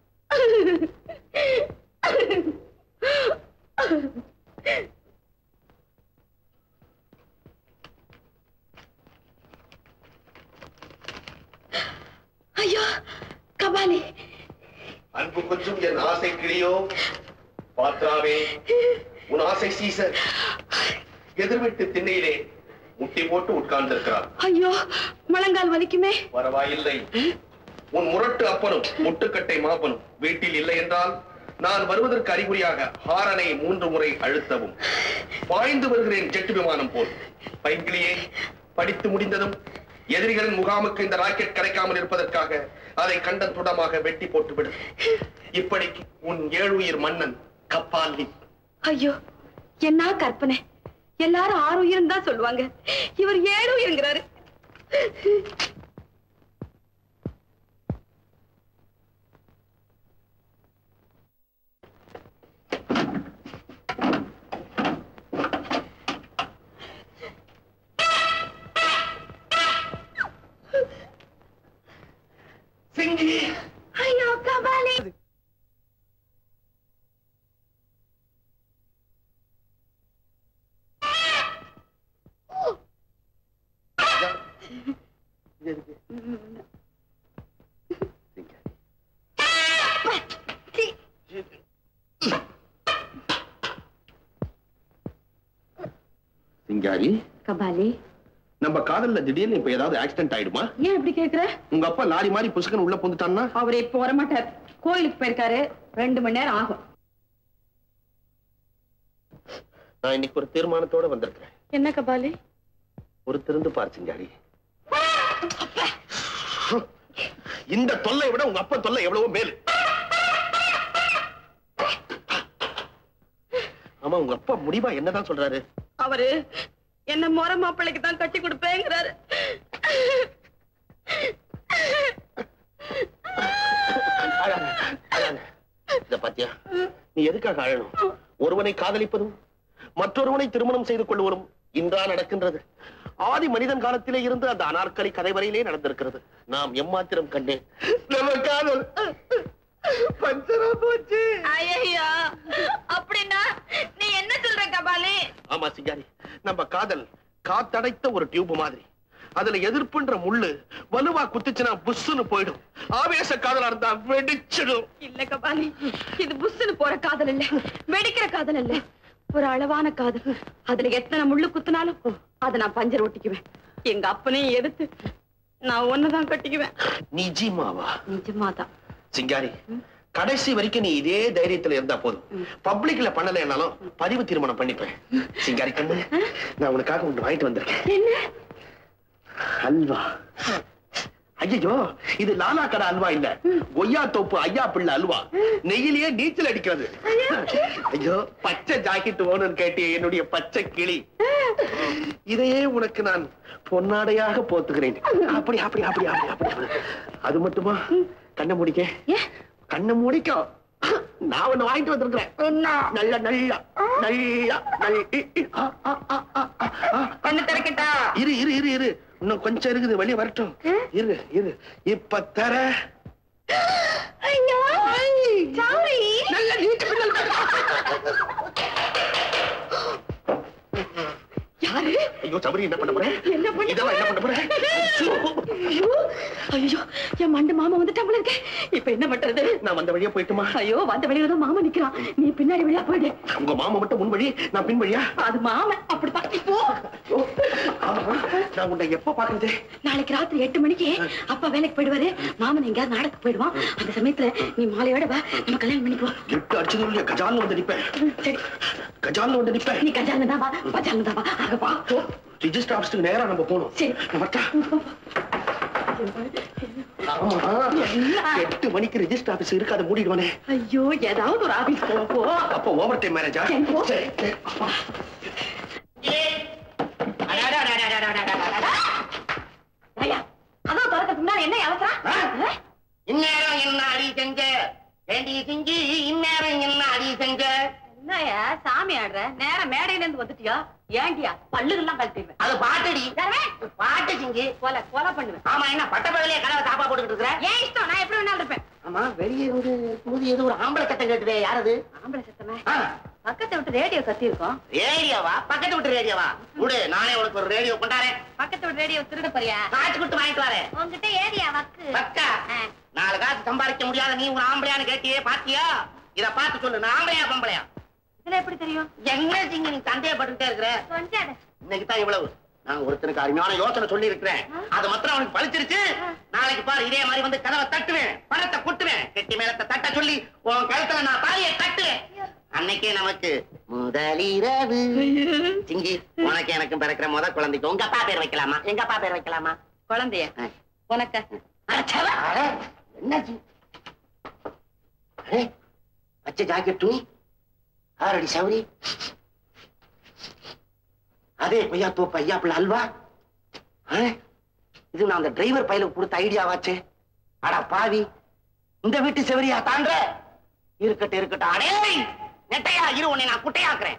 ஐயோ கபாலி அன்பு கொஞ்சம் என் ஆசை கிளியோ பாத்ராவே உன் ஆசை சீசர் எதிர்விட்டு திண்ணையிலே முட்டி போட்டு உட்கார்ந்திருக்கிறார் ஐயோ முழங்கால் வலிக்குமே பரவாயில்லை உன் முரட்டு அப்பனும் முட்டுக்கட்டை மாப்பனும் வீட்டில் இல்லை என்றால் நான் வருவதற்கு அறிகுறியாக ஹாரனை மூன்று முறை அழுத்தவும் பாய்ந்து வருகிறேன் ஜெட்டு விமானம் போல் பைங்கிளியே படித்து முடிந்ததும் எதிரிகளின் முகாமுக்கு இந்த ராக்கெட் கிடைக்காமல் இருப்பதற்காக அதை கண்டன் துடமாக வெட்டி போட்டுவிடு இப்படிக்கு உன் ஏழுயிர் மன்னன் கப்பாலி ஐயோ என்ன கற்பனை எல்லாரும் ஆறு உயிரும் தான் சொல்லுவாங்க இவர் ஏழு உயிருங்கிறாரு சிங்கி ஐயோ கபாலி சிங்காரி கபாலி நம்ம காதல்ல திடீர்னு இப்ப ஏதாவது ஆக்சிடென்ட் ஆயிடுமா ஏன் இப்படி கேக்குற உங்க அப்பா லாரி மாதிரி புசுக்கன் உள்ள புந்துட்டான்னா அவர் இப்ப வரமாட்டார் கோயிலுக்கு போயிருக்காரு ரெண்டு மணி நேரம் ஆகும் நான் இன்னைக்கு ஒரு தீர்மானத்தோட வந்திருக்கிறேன் என்ன கபாலி ஒரு திருந்து பார் சிங்காரி இந்த தொல்லை விட உங்க அப்பா தொல்லை எவ்வளவோ மேலு ஆமா உங்க அப்பா முடிவா என்னதான் சொல்றாரு அவரு என்ன முறை மாப்பிள்ளைக்கு தான் கட்டி கொடுப்பேங்கிறாரு அழாத, அழாத. இத பாத்தியா நீ எதுக்காக அழணும் ஒருவனை காதலிப்பதும் மற்றொருவனை திருமணம் செய்து கொள்வதும் இன்றா நடக்கின்றது ஆதி மனிதன் காலத்திலே இருந்து அந்த அனார்கலி கதை வரையிலே நடந்திருக்கிறது நாம் எம்மாத்திரம் கண்டேன் நம்ம காதல் பஞ்சரா போச்சு ஐயா அப்படின்னா நீ என்ன சொல்ற கபாலி ஆமா சிங்காரி நம்ம காதல் காத்தடைத்த ஒரு டியூப் மாதிரி அதுல எதிர்ப்புன்ற முள்ளு வலுவா குத்துச்சுன்னா புஷ்ஷுன்னு போயிடும் ஆவேச காதலா இருந்தா வெடிச்சிடும் இல்ல கபாலி இது புஷ்னு போற காதல் இல்ல வெடிக்கிற காதல் இல்ல ஒரு அளவான காதல் அதுல எத்தனை முள்ளு குத்துனாலும் அதை நான் பஞ்சர் ஒட்டிக்குவேன் எங்க அப்பனையும் எதிர்த்து நான் ஒன்னதான் கட்டிக்குவேன் நிஜமாவா நிஜமாதான் சிங்காரி கடைசி வரைக்கும் நீ இதே தைரியத்துல இருந்தா போதும் பப்ளிக்ல பண்ணலைன்னாலும் பதிவு திருமணம் பண்ணிப்பேன் சிங்காரி கண்ணு நான் உனக்காக ஒன்று வாங்கிட்டு வந்திருக்கேன் அல்வா ஐயோ இது லாலா கடை அல்வா இல்ல கொய்யா தோப்பு ஐயா பிள்ளை அல்வா நெய்யிலேயே நீச்சல் அடிக்கிறது ஐயோ பச்சை ஜாக்கெட் வேணும்னு கேட்டிய என்னுடைய பச்சை கிளி இதையே உனக்கு நான் பொன்னாடையாக போத்துகிறேன் அப்படி அப்படி அப்படி அப்படி அப்படி அப்படி. அது மட்டுமா கண்ணை முடிக்க கண்ணை முடிக்க நான் ஒண்ணு வாங்கிட்டு வந்திருக்கிறேன் நல்ல நல்ல நல்ல நல்ல திறக்கட்டா இரு இரு இரு இரு இன்னும் கொஞ்சம் இருக்குது வெளியே வரட்டும் இரு இரு இப்ப தர ஐயோ சாரி நல்ல நீட்டு பின்னல் யாரு ஐயோ சபரி என்ன பண்ண போற என்ன பண்ண இதெல்லாம் என்ன பண்ண போற ஐயோ ஐயோ என் மண்டு மாமா வந்துட்டாமல இருக்க இப்ப என்ன பண்றது நான் வந்த வழியா போயிட்டுமா ஐயோ வந்த வழியில தான் மாமா நிக்கிறான் நீ பின்னாடி வழியா போயிடு உங்க மாமா மட்டும் முன் வழி நான் பின் வழியா அது மாமன் அப்படித்தான் இப்போ ஆமா நான் உன்னை எப்ப பாக்குறது நாளைக்கு ராத்திரி எட்டு மணிக்கு அப்பா வேலைக்கு போயிடுவாரு மாமன் எங்கேயாவது நாடகம் போயிடுவான் அந்த சமயத்துல நீ மாலையோட வா நம்ம கல்யாணம் பண்ணிக்குவோம் எட்டு அடிச்சது இல்லையா கஜால்னு வந்து நிப்பேன் சரி கஜால்னு வந்து நிப்பேன் நீ கஜாங்க தான் வா பஜாங்க தான் வா அங்க வா போ. ரிஜிஸ்டர் ஆபீஸ்க்கு நேரா நம்ம போகணும் சரி நான் வரட்டா? ஆமா எட்டு மணிக்கு ரிஜிஸ்டர் ஆபீஸ் இருக்கு அதை மூடிடுவானே ஐயோ ஏதாவது ஒரு ஆபீஸ் போ போ அப்போ ஓவர் டைம் மேரேஜா சரி, போ. சரி சரி. அப்பா. ஐயா, அதான் திறக்கிறதுக்கு முன்னாடி என்ன அவசரம் இந்நேரம் என்ன அடி செஞ்ச வேண்டிய செஞ்சு இந்நேரம் என்ன அடி செஞ்ச என்னயா சாமி ஆடுற நேரம் மேடையில இருந்து வந்துட்டியா ஏண்டியா பல்லுகள்லாம் கழட்டிடுவேன் அது பாட்டடி பாட்டு செஞ்சு கொலை கொலை பண்ணுவேன் ஆமா என்ன பட்ட பகலே கதவை தாப்பா போட்டுக்கிட்டு இருக்கிற ஏன் இஷ்டம் நான் எப்படி வேணாலும் இருப்பேன் ஆமா வெளியே இருந்து இருக்கும்போது ஏதோ ஒரு ஆம்பளை சத்தம் கேட்டுதே யாரது ஆம்பளை சத்தமே ஆ, பக்கத்தை விட்டு ரேடியோ கத்தி இருக்கோம் ரேடியோவா பக்கத்து விட்டு ரேடியோவா விடு நானே உனக்கு ஒரு ரேடியோ கொண்டாரேன் பக்கத்து விட்டு ரேடியோ திருட போறியா காசு கொடுத்து வாங்கிட்டு வரேன் உங்ககிட்ட ஏரியா வக்கு பக்கா நாலு காசு சம்பாதிக்க முடியாத நீ ஒரு ஆம்பளையான்னு கேட்டியே பாத்தியா இத பார்த்து சொல்லு நான் ஆம்பளையா பொம்பளையா இதுல எப்படி தெரியும் என்ன சிங்க நீ சந்தேகப்பட்டுட்டே இருக்கிற கொஞ்சம் இன்னைக்கு தான் இவ்வளவு நான் ஒருத்தனுக்கு அருமையான யோசனை சொல்லி இருக்கிறேன் அது மாத்திரம் அவனுக்கு பழிச்சிருச்சு நாளைக்கு பாரு இதே மாதிரி வந்து கதவை தட்டுவேன் பணத்தை கொட்டுவேன் கெட்டி மேலத்தை தட்ட சொல்லி உன் கழுத்துல நான் தாலியை தட்டுவேன் அன்னைக்கே நமக்கு முதலிரவு சிங்கி உனக்கு எனக்கு பிறக்கிற முத குழந்தைக்கு உங்க அப்பா பேர் வைக்கலாமா எங்க அப்பா பேர் வைக்கலாமா குழந்தைய ஆ. உனக்க அடச்சவ! அட, என்னாச்சு அடே, பச்சை ஜாக்கெட் துணி ஆறடி சௌரி அதே கொய்யா தோப்பு ஐயா பிள்ளை அல்வா ஆ? இது நான் அந்த டிரைவர் பையலுக்கு கொடுத்த ஐடியாவாச்சே அடா பாவி இந்த வீட்டு செவரியா தாண்ட இருக்கட்டும் இருக்கட்டும் அடே நெட்டையா இரு உன்னை நான் குட்டையாக்குறேன்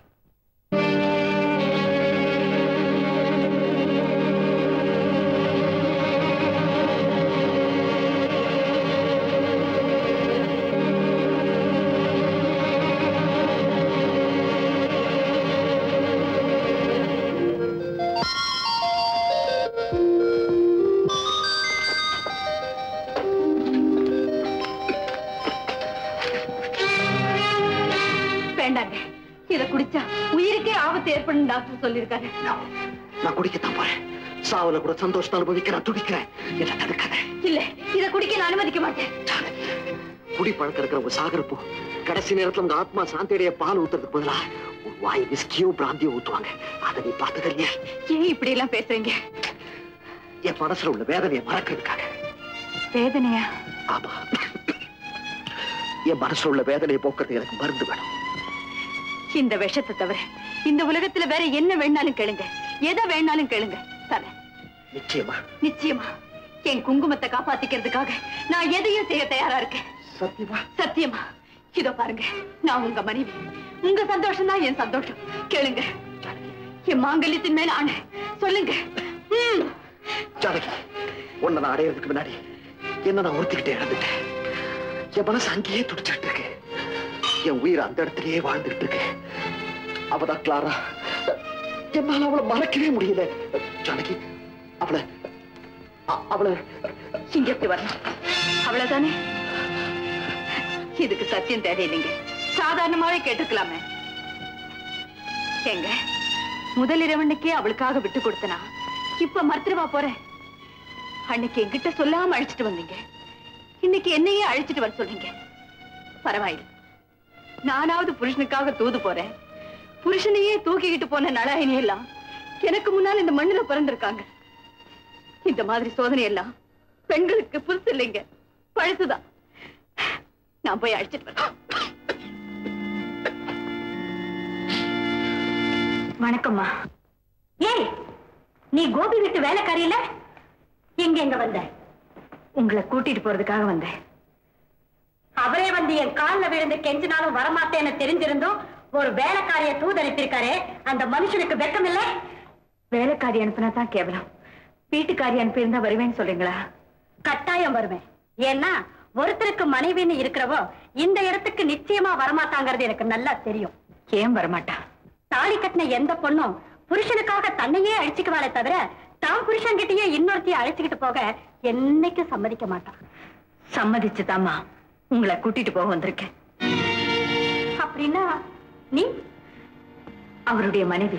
வேண்டாங்க இத குடிச்சா உயிருக்கே ஆபத்து ஏற்படும் டாக்டர் சொல்லியிருக்காரு நான் குடிக்கத்தான் போறேன் சாவுல கூட சந்தோஷத்தை அனுபவிக்க நான் துடிக்கிறேன் என்ன தடுக்காத இல்ல இத குடிக்க நான் அனுமதிக்க மாட்டேன் குடி பழக்கம் இருக்கிறவங்க சாகரப்போ கடைசி நேரத்துல உங்க ஆத்மா சாந்தியடைய பால் ஊத்துறதுக்கு பதிலா ஒரு வாய் விஸ்கியோ பிராந்தியோ ஊத்துவாங்க அதை நீ பார்த்தது இல்லையா ஏன் இப்படி எல்லாம் பேசுறீங்க என் மனசுல உள்ள வேதனையை மறக்கிறதுக்காக வேதனையா ஆமா என் மனசுல உள்ள வேதனையை போக்குறது எனக்கு மருந்து வேணும் இந்த விஷத்தை தவிர இந்த உலகத்துல வேற என்ன வேணாலும் கேளுங்க எதை வேணாலும் கேளுங்க தரேன் நிச்சயமா நிச்சயமா என் குங்குமத்தை காப்பாத்திக்கிறதுக்காக நான் எதையும் செய்ய தயாரா இருக்கேன் சத்தியமா சத்தியமா இதோ பாருங்க நான் உங்க மனைவி உங்க சந்தோஷம் தான் என் சந்தோஷம் கேளுங்க என் மாங்கல்யத்தின் மேல ஆணை சொல்லுங்க ம். ஜானகி உன்னை நான் அடையிறதுக்கு முன்னாடி என்ன நான் ஒருத்திக்கிட்டே இழந்துட்டேன் என் மனசு அங்கேயே துடிச்சுட்டு இருக்கு என் உயிர் அந்த இடத்திலேயே வாழ்ந்துட்டு இருக்கு அவதான் கிளாரா என்னால அவளை மறக்கவே முடியல ஜானகி அவளை அ- அவளை இங்க எப்படி வரணும் அவ்வளவுதானே இதுக்கு சத்தியம் தேவையில்லைங்க சாதாரணமாவே கேட்டுக்கலாமே எங்க முதல் இரவனுக்கே அவளுக்காக விட்டு கொடுத்தனா இப்ப மறுத்துருவா போறேன் அன்னைக்கு என்கிட்ட சொல்லாம அழைச்சிட்டு வந்தீங்க இன்னைக்கு என்னையே அழைச்சிட்டு வர சொல்றீங்க பரவாயில்லை நானாவது புருஷனுக்காக தூது போறேன் புருஷனையே தூக்கிக்கிட்டு போன நலாயினி எல்லாம் எனக்கு முன்னால் இந்த மண்ணுல பிறந்திருக்காங்க இந்த மாதிரி சோதனை எல்லாம் பெண்களுக்கு புதுசு இல்லைங்க பழுத்துதான் நான் போய் அழைச்சிட்டு வரேன் வணக்கம்மா ஏய் நீ கோபி வீட்டு வேலைக்காரியில எங்க எங்க வந்த உங்களை கூட்டிட்டு போறதுக்காக வந்தேன் அவரே வந்து என் கால்ல விழுந்து கெஞ்சினாலும் வரமாட்டேன்னு தெரிஞ்சிருந்தும் ஒரு வேலைக்காரிய தூதரித்திருக்காரே அந்த மனுஷனுக்கு வெக்கம் இல்லை வேலைக்காரி அனுப்புனா தான் கேவலம் வீட்டுக்காரி அனுப்பியிருந்தா வருவேன்னு சொல்றீங்களா கட்டாயம் வருவேன் ஏன்னா ஒருத்தருக்கு மனைவின்னு இருக்கிறவோ இந்த இடத்துக்கு நிச்சயமா வரமாட்டாங்கிறது எனக்கு நல்லா தெரியும் ஏன் வரமாட்டா தாலி கட்டின எந்த பொண்ணும் புருஷனுக்காக தன்னையே அழிச்சுக்குவாளே தவிர தான் புருஷன்கிட்டயே இன்னொருத்தைய அழைச்சுக்கிட்டு போக என்னைக்கும் சம்மதிக்க மாட்டான் சம்மதிச்சுதாம்மா உங்களை கூட்டிட்டு போக வந்திருக்கேன் அப்படின்னா நீ அவருடைய மனைவி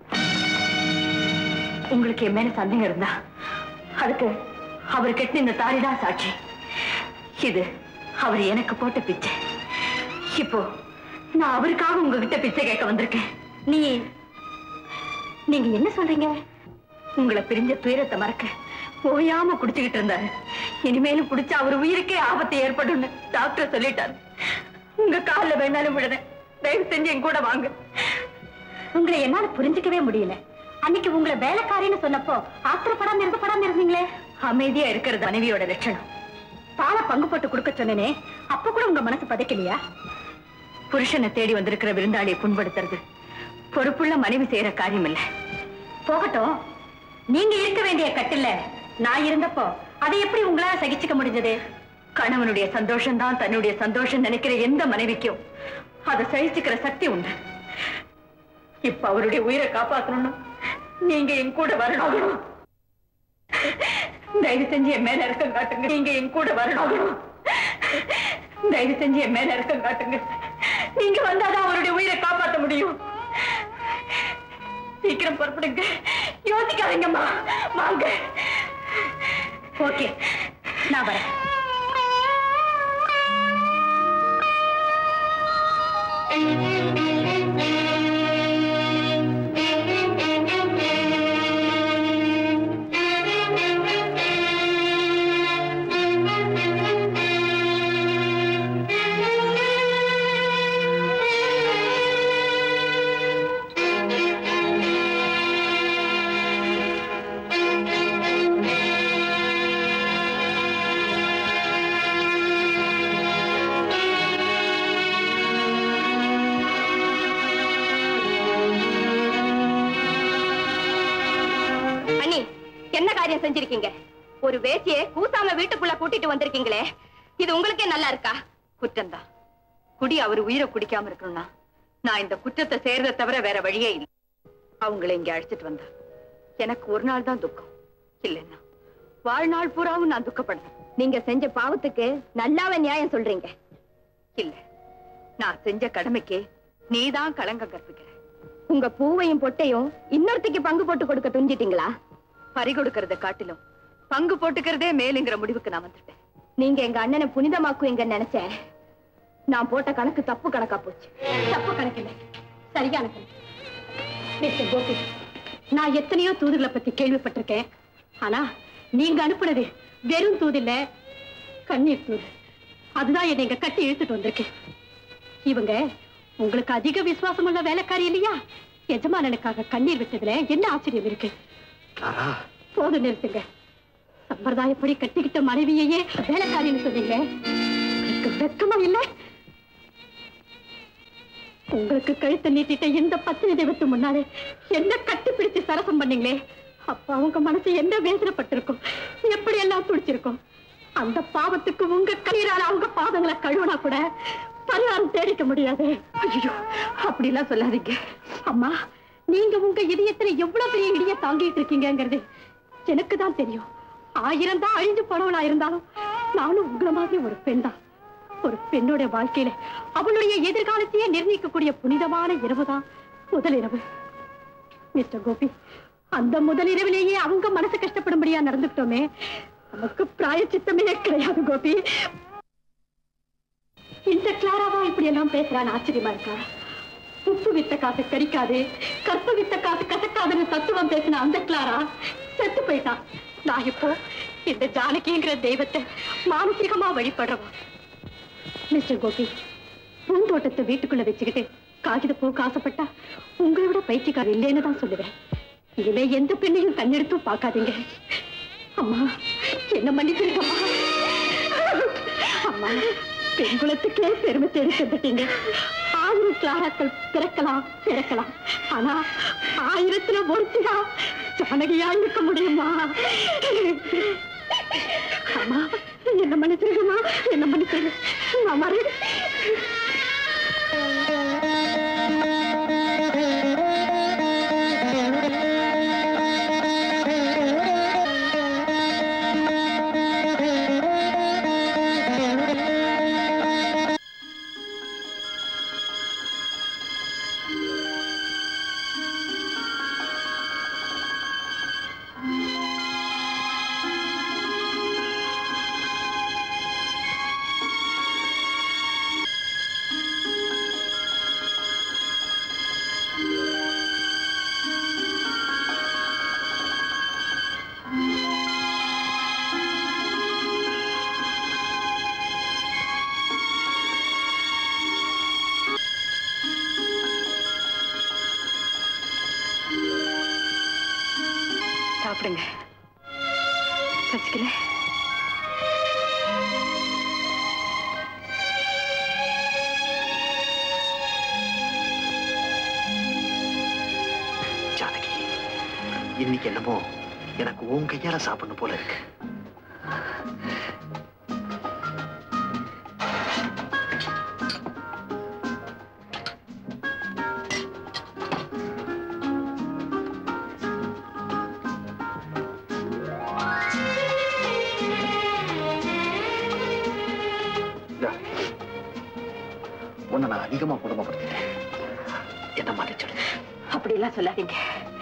உங்களுக்கு என் மேல சந்தேகம் இருந்தா அதுக்கு அவர் கட்டின இந்த தாலிதான் சாட்சி இது அவர் எனக்கு போட்ட பிச்சை இப்போ நான் அவருக்காக உங்ககிட்ட பிச்சை கேட்க வந்திருக்கேன் நீ நீங்க என்ன சொல்றீங்க உங்களை பிரிஞ்ச துயரத்தை மறக்க ஓயாம குடிச்சுக்கிட்டு இருந்தாரு இனிமேலும் குடிச்சா அவர் உயிருக்கே ஆபத்து ஏற்படும்னு டாக்டர் சொல்லிட்டாரு உங்க கால்ல வேணாலும் விடுறேன் தயவு செஞ்சு என் கூட வாங்க உங்களை என்னால புரிஞ்சுக்கவே முடியல அன்னைக்கு உங்களை வேலைக்காரின்னு சொன்னப்போ ஆத்திரப்படாம இருந்தப்படாம இருந்தீங்களே அமைதியா இருக்கிறது மனைவியோட லட்சணம் பால பங்கு போட்டு கொடுக்க சொன்னேனே அப்ப கூட உங்க மனசு பதைக்கலையா புருஷனை தேடி வந்திருக்கிற விருந்தாளியை புண்படுத்துறது பொறுப்புள்ள மனைவி செய்யற காரியம் இல்ல போகட்டும் நீங்க இருக்க வேண்டிய கட்டில்ல நான் இருந்தப்போ அதை எப்படி உங்களால சகிச்சுக்க முடிஞ்சது கணவனுடைய சந்தோஷம் தான் தன்னுடைய சந்தோஷம் நினைக்கிற எந்த மனைவிக்கும் அதை சகிச்சுக்கிற சக்தி உண்டு இப்ப அவருடைய உயிரை காப்பாத்தணும்னா நீங்க என் கூட வரணும் தயவு செஞ்சு என் மேல இருக்கம் காட்டுங்க நீங்க என் கூட வரணும் தயவு செஞ்சு என் மேல இருக்கம் காட்டுங்க நீங்க வந்தாதான் அவருடைய உயிரை காப்பாத்த முடியும் சீக்கிரம் புறப்படுங்க யோசிக்காதீங்கம்மா வாங்க ஓகே நான் வரேன் அண்ணி என்ன காரியம் செஞ்சிருக்கீங்க ஒரு வேசிய கூசாம வீட்டுக்குள்ள கூட்டிட்டு வந்திருக்கீங்களே இது உங்களுக்கே நல்லா இருக்கா குற்றம்தான் குடி அவர் உயிரை குடிக்காம இருக்கணும்னா நான் இந்த குற்றத்தை செய்யறதை தவிர வேற வழியே இல்லை அவங்களை இங்க அழைச்சிட்டு வந்தா எனக்கு ஒரு நாள் தான் துக்கம் இல்லைன்னா வாழ்நாள் பூராவும் நான் துக்கப்படணும் நீங்க செஞ்ச பாவத்துக்கு நல்லாவ நியாயம் சொல்றீங்க இல்ல நான் செஞ்ச கடமைக்கு நீதான் களங்கம் கற்பிக்கிற உங்க பூவையும் பொட்டையும் இன்னொருத்திக்கு பங்கு போட்டு கொடுக்க துஞ்சிட்டீங்களா பறி கொடுக்கறத காட்டிலும் பங்கு போட்டுக்கிறதே மேலுங்கிற முடிவுக்கு நான் வந்துட்டேன் நீங்க எங்க அண்ணனை புனிதமாக்குவீங்க நினைச்சேன் நான் போட்ட கணக்கு தப்பு கணக்கா போச்சு தப்பு கணக்கில்லை சரியான கணக்கு மிஸ்டர் கோபி நான் எத்தனையோ தூதுகளை பத்தி கேள்விப்பட்டிருக்கேன் ஆனா நீங்க அனுப்புனது வெறும் தூது இல்ல கண்ணீர் தூது அதுதான் என்னை இங்க கட்டி இழுத்துட்டு வந்திருக்கு இவங்க உங்களுக்கு அதிக விசுவாசம் உள்ள வேலைக்காரி இல்லையா எஜமானனுக்காக கண்ணீர் விட்டதுல என்ன ஆச்சரியம் இருக்கு போதும் நிறுத்துங்க சம்பிரதாயப்படி கட்டிக்கிட்ட மனைவியையே வேலைக்காரின்னு சொன்னீங்க உங்களுக்கு வெக்கமா இல்லை உங்களுக்கு கழுத்தை நீட்டிட்ட எந்த பத்தினி தெய்வத்து முன்னாலே என்ன கட்டிப்பிடிச்சு சரசம் பண்ணீங்களே அப்ப அவங்க மனசு என்ன வேதனைப்பட்டிருக்கும் எப்படி எல்லாம் துடிச்சிருக்கும் அந்த பாவத்துக்கு உங்க கண்ணீரால அவங்க பாதங்களை கழுவினா கூட பரிகாரம் தேடிக்க முடியாது ஐயோ அப்படி எல்லாம் சொல்லாதீங்க அம்மா நீங்க உங்க இதயத்துல எவ்வளவு பெரிய இடிய தாங்கிட்டு இருக்கீங்கங்கிறது எனக்கு தான் தெரியும் ஆயிரம் தான் அழிஞ்சு போனவளா இருந்தாலும் நானும் உங்களை மாதிரி ஒரு பெண் தான் ஒரு பெண்ணோட வாழ்க்கையில அவளுடைய எதிர்காலத்தையே நிர்ணயிக்கக்கூடிய புனிதமான இரவுதான் முதல் இரவு மிஸ்டர் கோபி அந்த முதல் இரவிலேயே அவங்க மனசு கஷ்டப்படும்படியா நடந்துக்கிட்டோமே நமக்கு பிராய சித்தமே கிடையாது கோபி இந்த இந்த கிளாராவா இப்படி எல்லாம் பேசுறான்னு ஆச்சரியமா இருக்கா உப்பு வித்த காசு கரிக்காது கற்பு வித்த காசு கசக்காதுன்னு தத்துவம் பேசின அந்த கிளாரா செத்து போயிட்டான் நான் இப்போ இந்த ஜானகிங்கிற தெய்வத்தை மானசீகமா வழிபடுறவன் மிஸ்டர் கோபி பூந்தோட்டத்தை வீட்டுக்குள்ள வச்சுக்கிட்டு காகித பூ காசப்பட்டா உங்களை விட பைத்தியக்காரர் இல்லைன்னு தான் சொல்லுவேன் இனிமே எந்த பெண்ணையும் கண்ணெடுத்தும் பார்க்காதீங்க அம்மா என்ன மன்னிச்சிருக்கம்மா அம்மா பெண்குலத்துக்கே பெருமை தேடி தந்துட்டீங்க ஆயிரம் கிளாராக்கள் பிறக்கலாம் பிறக்கலாம் ஆனா ஆயிரத்துல ஒருத்தியா ஜானகியா இருக்க முடியுமா அம்மா என்ன மன்னிச்சிருக்கம்மா என்ன மன்னிச்சிருக்க நான் மறந்து சாப்பிடுங்க பசிக்கல ஜானகி இன்னைக்கு என்னமோ எனக்கு உன் கையால சாப்பிடணும் போல இருக்கு ஜானகி, உன்னை நான் அதிகமா குடும்பப்படுத்திட்டேன் என்ன மன்னிச்சிடு அப்படிலாம் சொல்லாதீங்க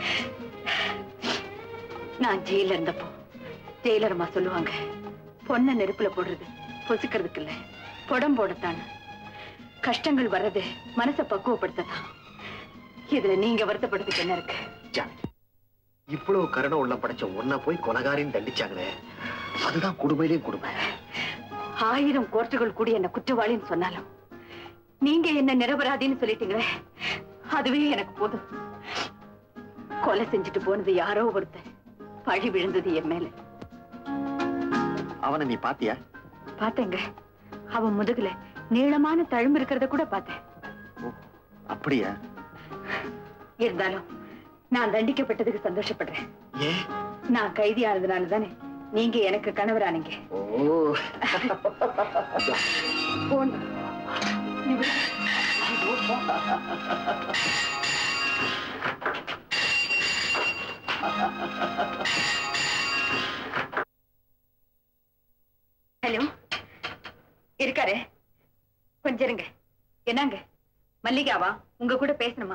நான் ஜெயில இருந்தப்போ ஜெயிலர் அம்மா சொல்லுவாங்க பொண்ணை நெருப்புல போடுறது பொசுக்கிறதுக்கு இல்ல புடம் போடத்தான் கஷ்டங்கள் வர்றது மனசை பக்குவப்படுத்தத்தான் இதுல நீங்க வருத்தப்படுறதுக்கு என்ன இருக்கு ஜானகி இவ்வளவு கருணை உள்ள படைச்ச உன்னை போய் கொலகாரின்னு தண்டிச்சாங்களே அதுதான் கொடுமையிலேயும் கொடுமை ஆயிரம் கோர்ட்டுகள் கூடி என்ன குற்றவாளின்னு சொன்னாலும் நீங்க என்ன நிரபராதின்னு சொல்லிட்டீங்களே அதுவே எனக்கு போதும் கொலை செஞ்சுட்டு போனது யாரோ ஒருத்தன் பழி விழுந்தது என் மேல அவனை நீ பாத்தியா பார்த்தேங்க அவன் முதுகுல நீளமான தழும்பு இருக்கிறத கூட பார்த்தேன் அப்படியா இருந்தாலும் நான் தண்டிக்கப்பட்டதுக்கு சந்தோஷப்படுறேன் ஏன் நான் கைதியானதுனால தானே நீங்க எனக்கு கணவரானீங்க ஓ போன் ஹலோ இருக்காரு கொஞ்சம் இருங்க என்னங்க மல்லிகாவா உங்க கூட பேசணுமா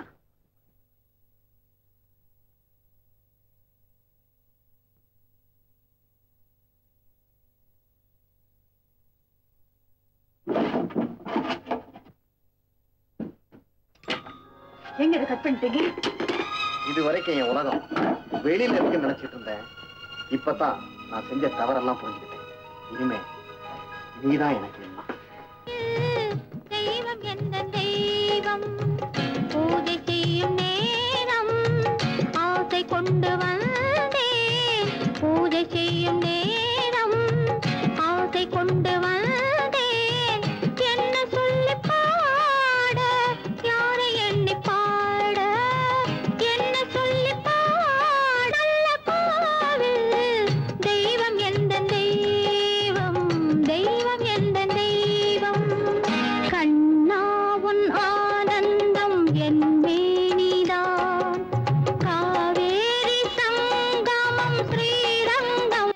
எங்க இதை கட் பண்ணிட்டீங்க இது வரைக்கும் என் உலகம் வெளியில இருக்குன்னு நினைச்சிட்டு இருந்தேன் இப்பதான் நான் செஞ்ச தவறெல்லாம் புரிஞ்சுக்கிட்டேன் இனிமே நீதான் எனக்கு எல்லாம் தெய்வம் எந்த தெய்வம் பூஜை செய்யும் நேரம் ஆசை கொண்டு வந்தேன் பூஜை செய்யும் நேரம் ஆசை கொண்டு வந்தேன் என்ன சொல்லி பாட யாரை எண்ணி பாட என்ன சொல்லி பாட நல்ல கோவில் தெய்வம் எந்த தெய்வம் தெய்வம் எந்த தெய்வம் கண்ணா உன் ஆனந்தம் என் மேனிதான் காவேரி சங்கமம் ஸ்ரீரங்கம்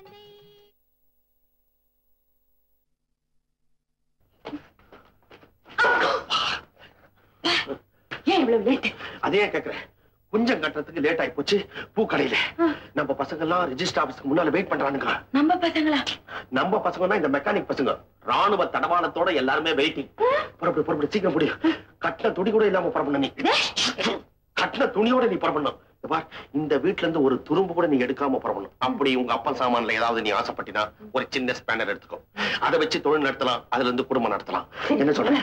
ஏன் இவ்வளவு லேட் அதே கேக்குறேன் கொஞ்சம் கட்டுறதுக்கு லேட் ஆகி போச்சு பூக்கடையில நம்ம பசங்க எல்லாம் ரெஜிஸ்டர் ஆபீஸ்க்கு முன்னால வெயிட் பண்றானுங்க நம்ம பசங்களா நம்ம பசங்கன்னா இந்த மெக்கானிக் பசங்க ராணுவ தடவாளத்தோட எல்லாருமே வெயிட்டிங் புறப்படு புறப்படு சீக்கிரம் புடி கட்டின துணி கூட இல்லாம புறப்படணும் நீ கட்டின துணியோட நீ புறப்படணும் இந்த பார் இந்த வீட்ல இருந்து ஒரு துரும்பு கூட நீ எடுக்காம புறப்படணும் அப்படி உங்க அப்பா சாமான்ல ஏதாவது நீ ஆசைப்பட்டினா ஒரு சின்ன ஸ்பேனர் எடுத்துக்கோ அதை வச்சு தொழில் நடத்தலாம் அதுல இருந்து குடும்பம் நடத்தலாம் என்ன சொல்ற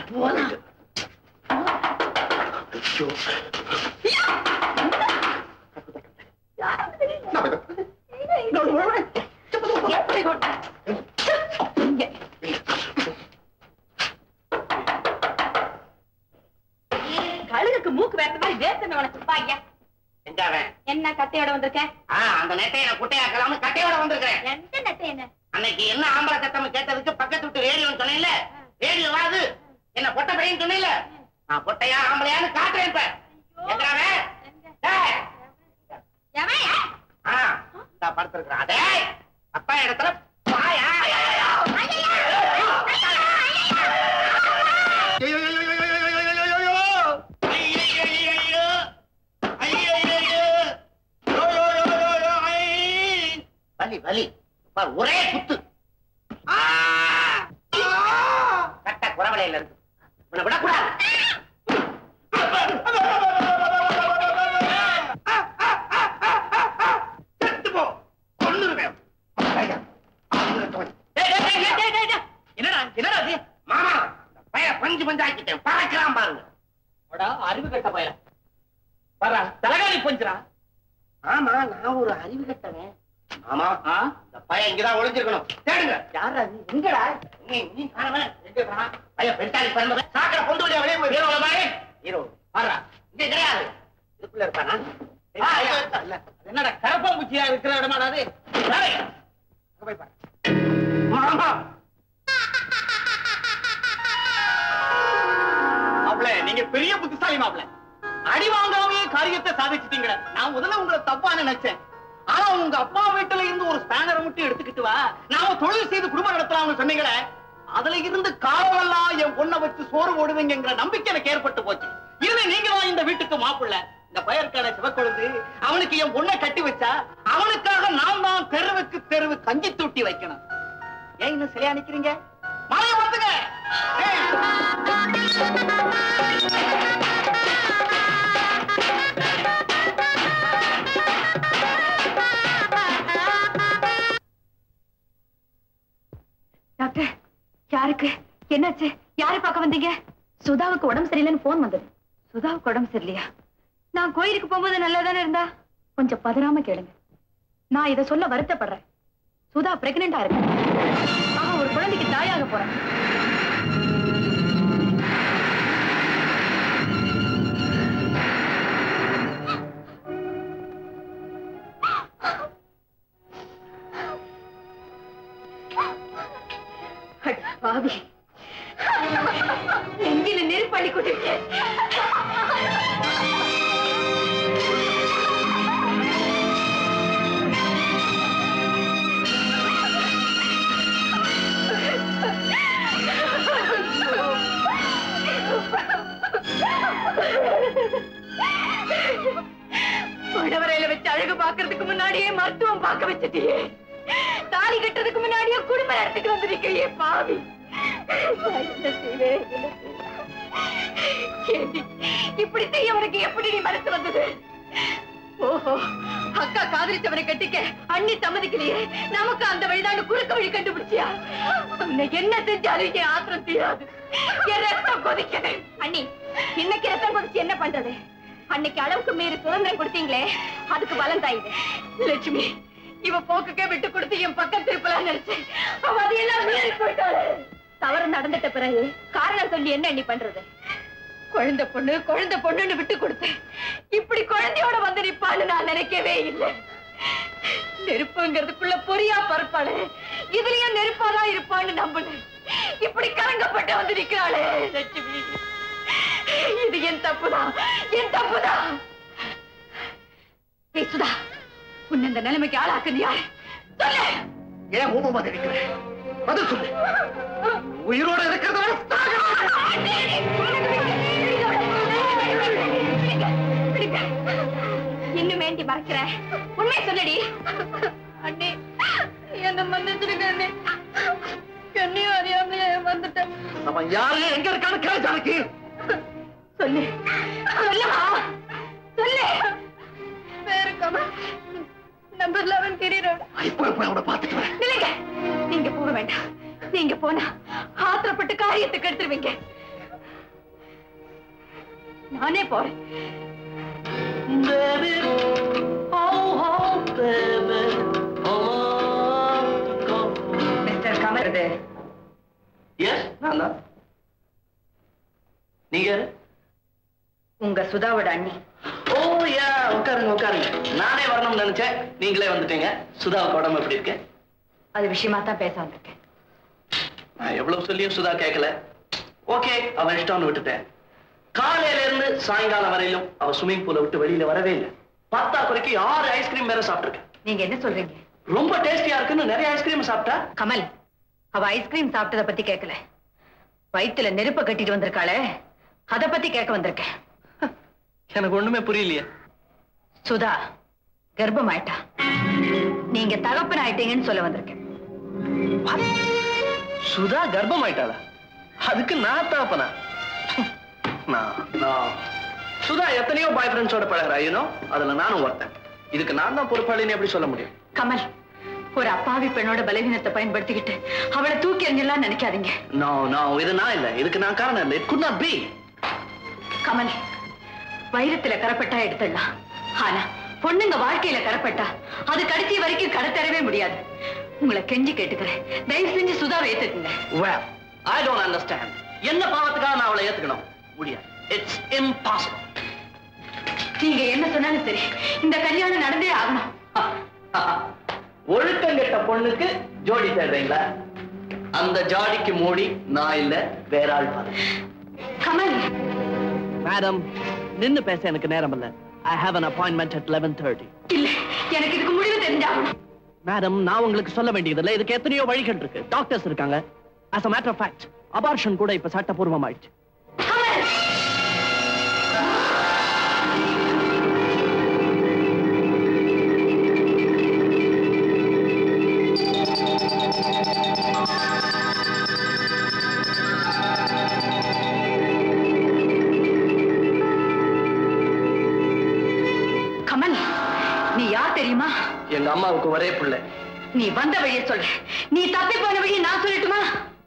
ஐயோ. கழுகுக்கு மூக்கு வேற மாதிரி வேர்த்தன உனக்கு பாய்யா எங்க அவன் என்ன கட்டையோட வந்திருக்கேன் ஆ, அந்த நெட்டையை நான் குட்டையாக்கலாம்னு கட்டையோட வந்திருக்கிறேன் எந்த நட்டை என்ன அன்னைக்கு என்ன ஆம்பளை சத்தம் கேட்டதுக்கு பக்கத்து விட்டு ரேடியோன்னு சொன்னேன்ல ரேடியோ வாது என்ன பொட்டை பையன் சொன்னேன்ல நான் பொட்டையா ஆம்பளையான்னு காட்டுறேன் இப்ப எங்க அவன்? டேய். ஆ, இந்தா படுத்திருக்கிறான். டேய், அப்பா இடத்துல வாயா. வலி வலி பார், ஒரே குத்து கட்ட குறவலையில இருக்கு உன்னை விடக்கூடாது செத்து போ கொன்னுருவேன் ஐயா, ஆளுங்கட்டவன். டேய், டேய், டேய், டேய், டேய், டேய். என்னடா என்னடா இது மாமா இந்த பைய பஞ்சு பஞ்சாக்கிட்டேன் பறக்கலாம் பாருங்க அறிவு கட்ட பையல வரா தலகாணி பஞ்சுரா ஆமா நான் ஒரு அறிவு கட்டவன் ஆமா இந்த பையன் இங்கதான் ஒளிஞ்சிருக்கணும் தேடுங்க யாரா நீ எங்கடா நீ நீ காணவன் எங்க காணா பையன் பெண்டாளி பிறந்தவன் சாக்கடை கொண்டு வழியா வெளியே போய் ஹீரோல பாரு ஹீரோ வர்றா இங்க கிடையாது இதுக்குள்ள இருப்பானா ஆ, ஐயா, இல்ல என்னடா கரப்பாம்பூச்சியா இருக்கிற இடமாடா அது டேய், அங்க போய் பாரு மாமா மாப்ள நீங்க பெரிய புத்திசாலி மாப்ள அடி வாங்காமயே காரியத்தை சாதிச்சிட்டீங்க நான் முதல்ல உங்களை தப்பா நினைச்சேன் ஆனா உங்க அப்பா வீட்டுல இருந்து ஒரு ஸ்பேனரை மட்டும் எடுத்துக்கிட்டு வா நாம தொழில் செய்து குடும்பம் நடத்தலாம்னு சொன்னீங்களே அதுல இருந்து காலமெல்லாம் என் பொண்ணை வச்சு சோறு ஓடுவீங்கிற நம்பிக்கை எனக்கு ஏற்பட்டு போச்சு இனிமே நீங்க தான் இந்த வீட்டுக்கு மாப்பிள்ள இந்த பயற்கான சிவக்கொழுந்து அவனுக்கு என் பொண்ணை கட்டி வச்சா அவனுக்காக நான் தான் தெருவுக்கு தெருவு கஞ்சி தூட்டி வைக்கணும் ஏன் இன்னும் சிலையா நிக்கிறீங்க மழைய வந்துங்க டாக்டர் யாருக்கு என்னாச்சு யாரை பார்க்க வந்தீங்க சுதாவுக்கு உடம்பு சரியில்லைன்னு போன் வந்தது சுதாவுக்கு உடம்பு சரியில்லையா நான் கோயிலுக்கு போகும்போது நல்லா தானே இருந்தா கொஞ்சம் பதறாம கேளுங்க நான் இதை சொல்ல வருத்தப்படுறேன் சுதா பிரெக்னெண்டா இருக்கு அவன் ஒரு குழந்தைக்கு தாயாக போறேன் அட பாவி நெஞ்சில நெருப்பள்ளி கொட்டிருக்க புடவரையில வச்சு அழகு பாக்குறதுக்கு முன்னாடியே மருத்துவம் பார்க்க வச்சுட்டியே தாலி கட்டுறதுக்கு முன்னாடியே குடும்பம் நடத்திட்டு வந்திருக்கிறியே பாவி நான் என்ன செய்வேன்? என்ன செய்வேன்? ஏண்டி, இப்படி செய்ய உனக்கு எப்படி நீ மனசு வந்தது ஓஹோ அக்கா காதலிச்சவனை கட்டிக்க அண்ணி சம்மதிக்கலையே நமக்கு அந்த வழிதாண்டு குறுக்க வழி கண்டுபிடிச்சியா உன்னை என்ன செஞ்சாலும் என் ஆத்திரம் தீராது என் ரத்தம் கொதிக்குது அண்ணி இன்னைக்கு ரத்தம் கொதிச்சு என்ன பண்றது அன்னைக்கு அளவுக்கு மீறி சுதந்திரம் கொடுத்தீங்களே அதுக்கு பலம் தாயுது லட்சுமி இவ போக்குக்கே விட்டு கொடுத்து என் பக்கம் திருப்பலாம் நினைச்சேன் அவ அதையெல்லாம் மீறி போயிட்டாளே தவறு நடந்துட்ட பிறகு காரணம் சொல்லி என்ன எண்ணி பண்றது குழந்தை பொண்ணு குழந்தை பொண்ணுன்னு விட்டு கொடுத்தேன் இப்படி குழந்தையோட வந்து நிப்பான்னு நான் நினைக்கவே இல்லை நெருப்புங்கிறதுக்குள்ள பொரியா பரப்பாளே இதுலயும் நெருப்பாதான் இருப்பான்னு நம்பினேன் இப்படி கலங்கப்பட்டு வந்து நிக்கிறாளே லட்சுமி இது என் தப்புதான் என் தப்புதான் ஏய் சுதா உன்னை இந்த நிலைமைக்கு ஆளாக்குது யாரு சொல்லு ஏன் மூப்பமா தெரிவிக்கிற பதில் சொல்லு உயிரோட இருக்கிறத இன்னும் வேண்டி மறக்கிற உண்மை சொல்லடி அண்ணே என்ன மன்னிச்சிருக்க அண்ணே என்னையும் அறியாமலே வந்துட்டேன் அவன் யாரு எங்க இருக்கான்னு கேளு ஜானகி சொல்லு சொல்லுமா சொல்லு வேற கமல் நம்பர் லெவன் திடீரோட இப்போ போய் அவனை பார்த்துட்டு வரேன் இல்லைங்க நீங்க போக வேண்டாம் நீங்க போனா ஆத்திரப்பட்டு காரியத்துக்கு எடுத்துருவீங்க நானே போறேன் Baby, oh, oh, baby, oh, mister Kamal இது எஸ் நான் தான் நீங்க யாரு? உங்க சுதாவோட அண்ணி ஓ யா உட்காருங்க உட்காருங்க நானே வரணும்னு நினைச்சேன் நீங்களே வந்துட்டீங்க சுதாவுக்கு உடம்பு எப்படி இருக்கு அது விஷயமா தான் பேச வந்திருக்கேன் நான் எவ்வளவு சொல்லியும் சுதா கேட்கல ஓகே அவன் இஷ்டம்னு விட்டுட்டேன் காலையில இருந்து சாயங்காலம் வரையிலும் அவ ஸ்விமிங் பூலை விட்டு வெளியில வரவே இல்லை பத்தா குறைக்கு ஆறு ஐஸ்கிரீம் வேற சாப்பிட்டிருக்கேன் நீங்க என்ன சொல்றீங்க ரொம்ப டேஸ்டியா இருக்குன்னு நிறைய ஐஸ்கிரீம் சாப்பிட்டா கமல் அவ ஐஸ்கிரீம் சாப்பிட்டத பத்தி கேட்கல வயித்துல நெருப்ப கட்டிட்டு வந்திருக்காளே அத பத்தி கேட்க வந்திருக்கேன் எனக்கு ஒண்ணுமே புரியலையே சுதா கர்ப்பம் ஆயிட்டா நீங்க தகப்பன் ஆயிட்டீங்கன்னு சொல்ல வந்திருக்கேன் சுதா கர்ப்பம் ஆயிட்டாளா அதுக்கு நான் தாப்பனா நான் நான் சுதா எத்தனையோ பாய் ஃப்ரெண்ட்ஸோட பழகிறா யூனோ அதுல நானும் ஒருத்தன் இதுக்கு நான் தான் பொறுப்பாளின்னு எப்படி சொல்ல முடியும் கமல் ஒரு அப்பாவி பெண்ணோட பலவீனத்தை பயன்படுத்திக்கிட்டு அவளை தூக்கி எறிஞ்சலாம் நினைக்காதீங்க நோ நோ இது நான் இல்ல இதுக்கு நான் காரணம் இல்லை it could not be Kamal வைரத்துல கரப்பட்டா எடுத்துடலாம் ஆனா பொண்ணுங்க வாழ்க்கையில கரப்பட்டா அது கடைசி வரைக்கும் கடத்தரவே முடியாது உங்களை கெஞ்சி கேட்டுக்கிறேன் தயவு செஞ்சு சுதாவை ஏத்துக்குங்க well i don't understand என்ன பாவத்துக்காக நான் அவளை ஏத்துக்கணும் முடியாது இட்ஸ் impossible நீங்க என்ன சொன்னாலும் சரி இந்த கல்யாணம் நடந்தே ஆகணும் ஒழுக்கம் கெட்ட பொண்ணுக்கு ஜோடி தேடுறீங்களா அந்த ஜாடிக்கு மூடி நான் இல்ல வேற ஆள் பாரு கமல் மேடம் நின்னு பேச எனக்கு நேரம் இல்ல I have an appointment at 11:30 இல்ல எனக்கு இதுக்கு முடிவு தெரிஞ்சாகணும் மேடம் நான் உங்களுக்கு சொல்ல வேண்டியதில்லை இதுக்கு எத்தனையோ வழிகள் இருக்கு டாக்டர்ஸ் இருக்காங்க as a matter of fact abortion கூட இப்ப சட்டபூர்வமாயிடுச்சு கமல் நீ யார் தெரியுமா எங்க அம்மாவுக்கு ஒரே பிள்ளை நீ வந்த வழியை சொல்ற நீ தப்பி போன வழியை நான் சொல்லட்டுமா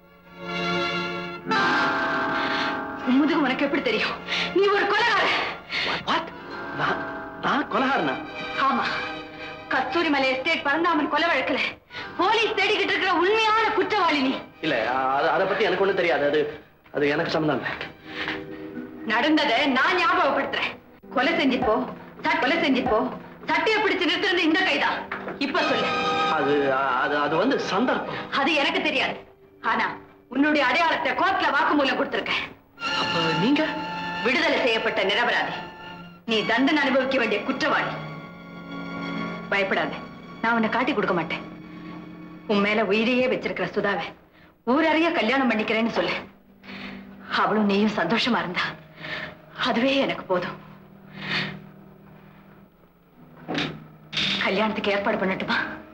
முதுகு உனக்கு எப்படி தெரியும் நீ ஒரு கொலகார நான் நான் கொலகாரனா ஆமா கஸ்தூரி மலை எஸ்டேட் பரந்தாமன் கொலை வழக்குல போலீஸ் தேடிக்கிட்டு இருக்கிற உண்மையான குற்றவாளி நீ இல்ல அ- அத பத்தி எனக்கு ஒண்ணும் தெரியாது அது அது எனக்கு சம்மந்தம் இல்லை நடந்ததை நான் ஞாபகப்படுத்துறேன் கொலை செஞ்சுப்போ சட் கொலை செஞ்சுப்போ சட்டையை பிடிச்சு நிறுத்துறது இந்த கைதான் இப்ப சொல்லு அது அது அது வந்து சந்தர்ப்பம் அது எனக்கு தெரியாது ஆனா உன்னுடைய அடையாளத்தை கோர்ட்ல வாக்குமூலம் கொடுத்திருக்கேன் அப்ப நீங்க விடுதலை செய்யப்பட்ட நிரபராதி நீ தண்டனை அனுபவிக்க வேண்டிய குற்றவாளி பயப்படாத நான் உன்னை காட்டி கொடுக்க மாட்டேன் உன் மேல உயிரையே வச்சிருக்கிற சுதாவை ஊரறிய கல்யாணம் பண்ணிக்கிறேன்னு சொல்லு அவளும் நீயும் சந்தோஷமா இருந்தா அதுவே எனக்கு போதும் கல்யாணத்துக்கு ஏற்பாடு பண்ணட்டுமா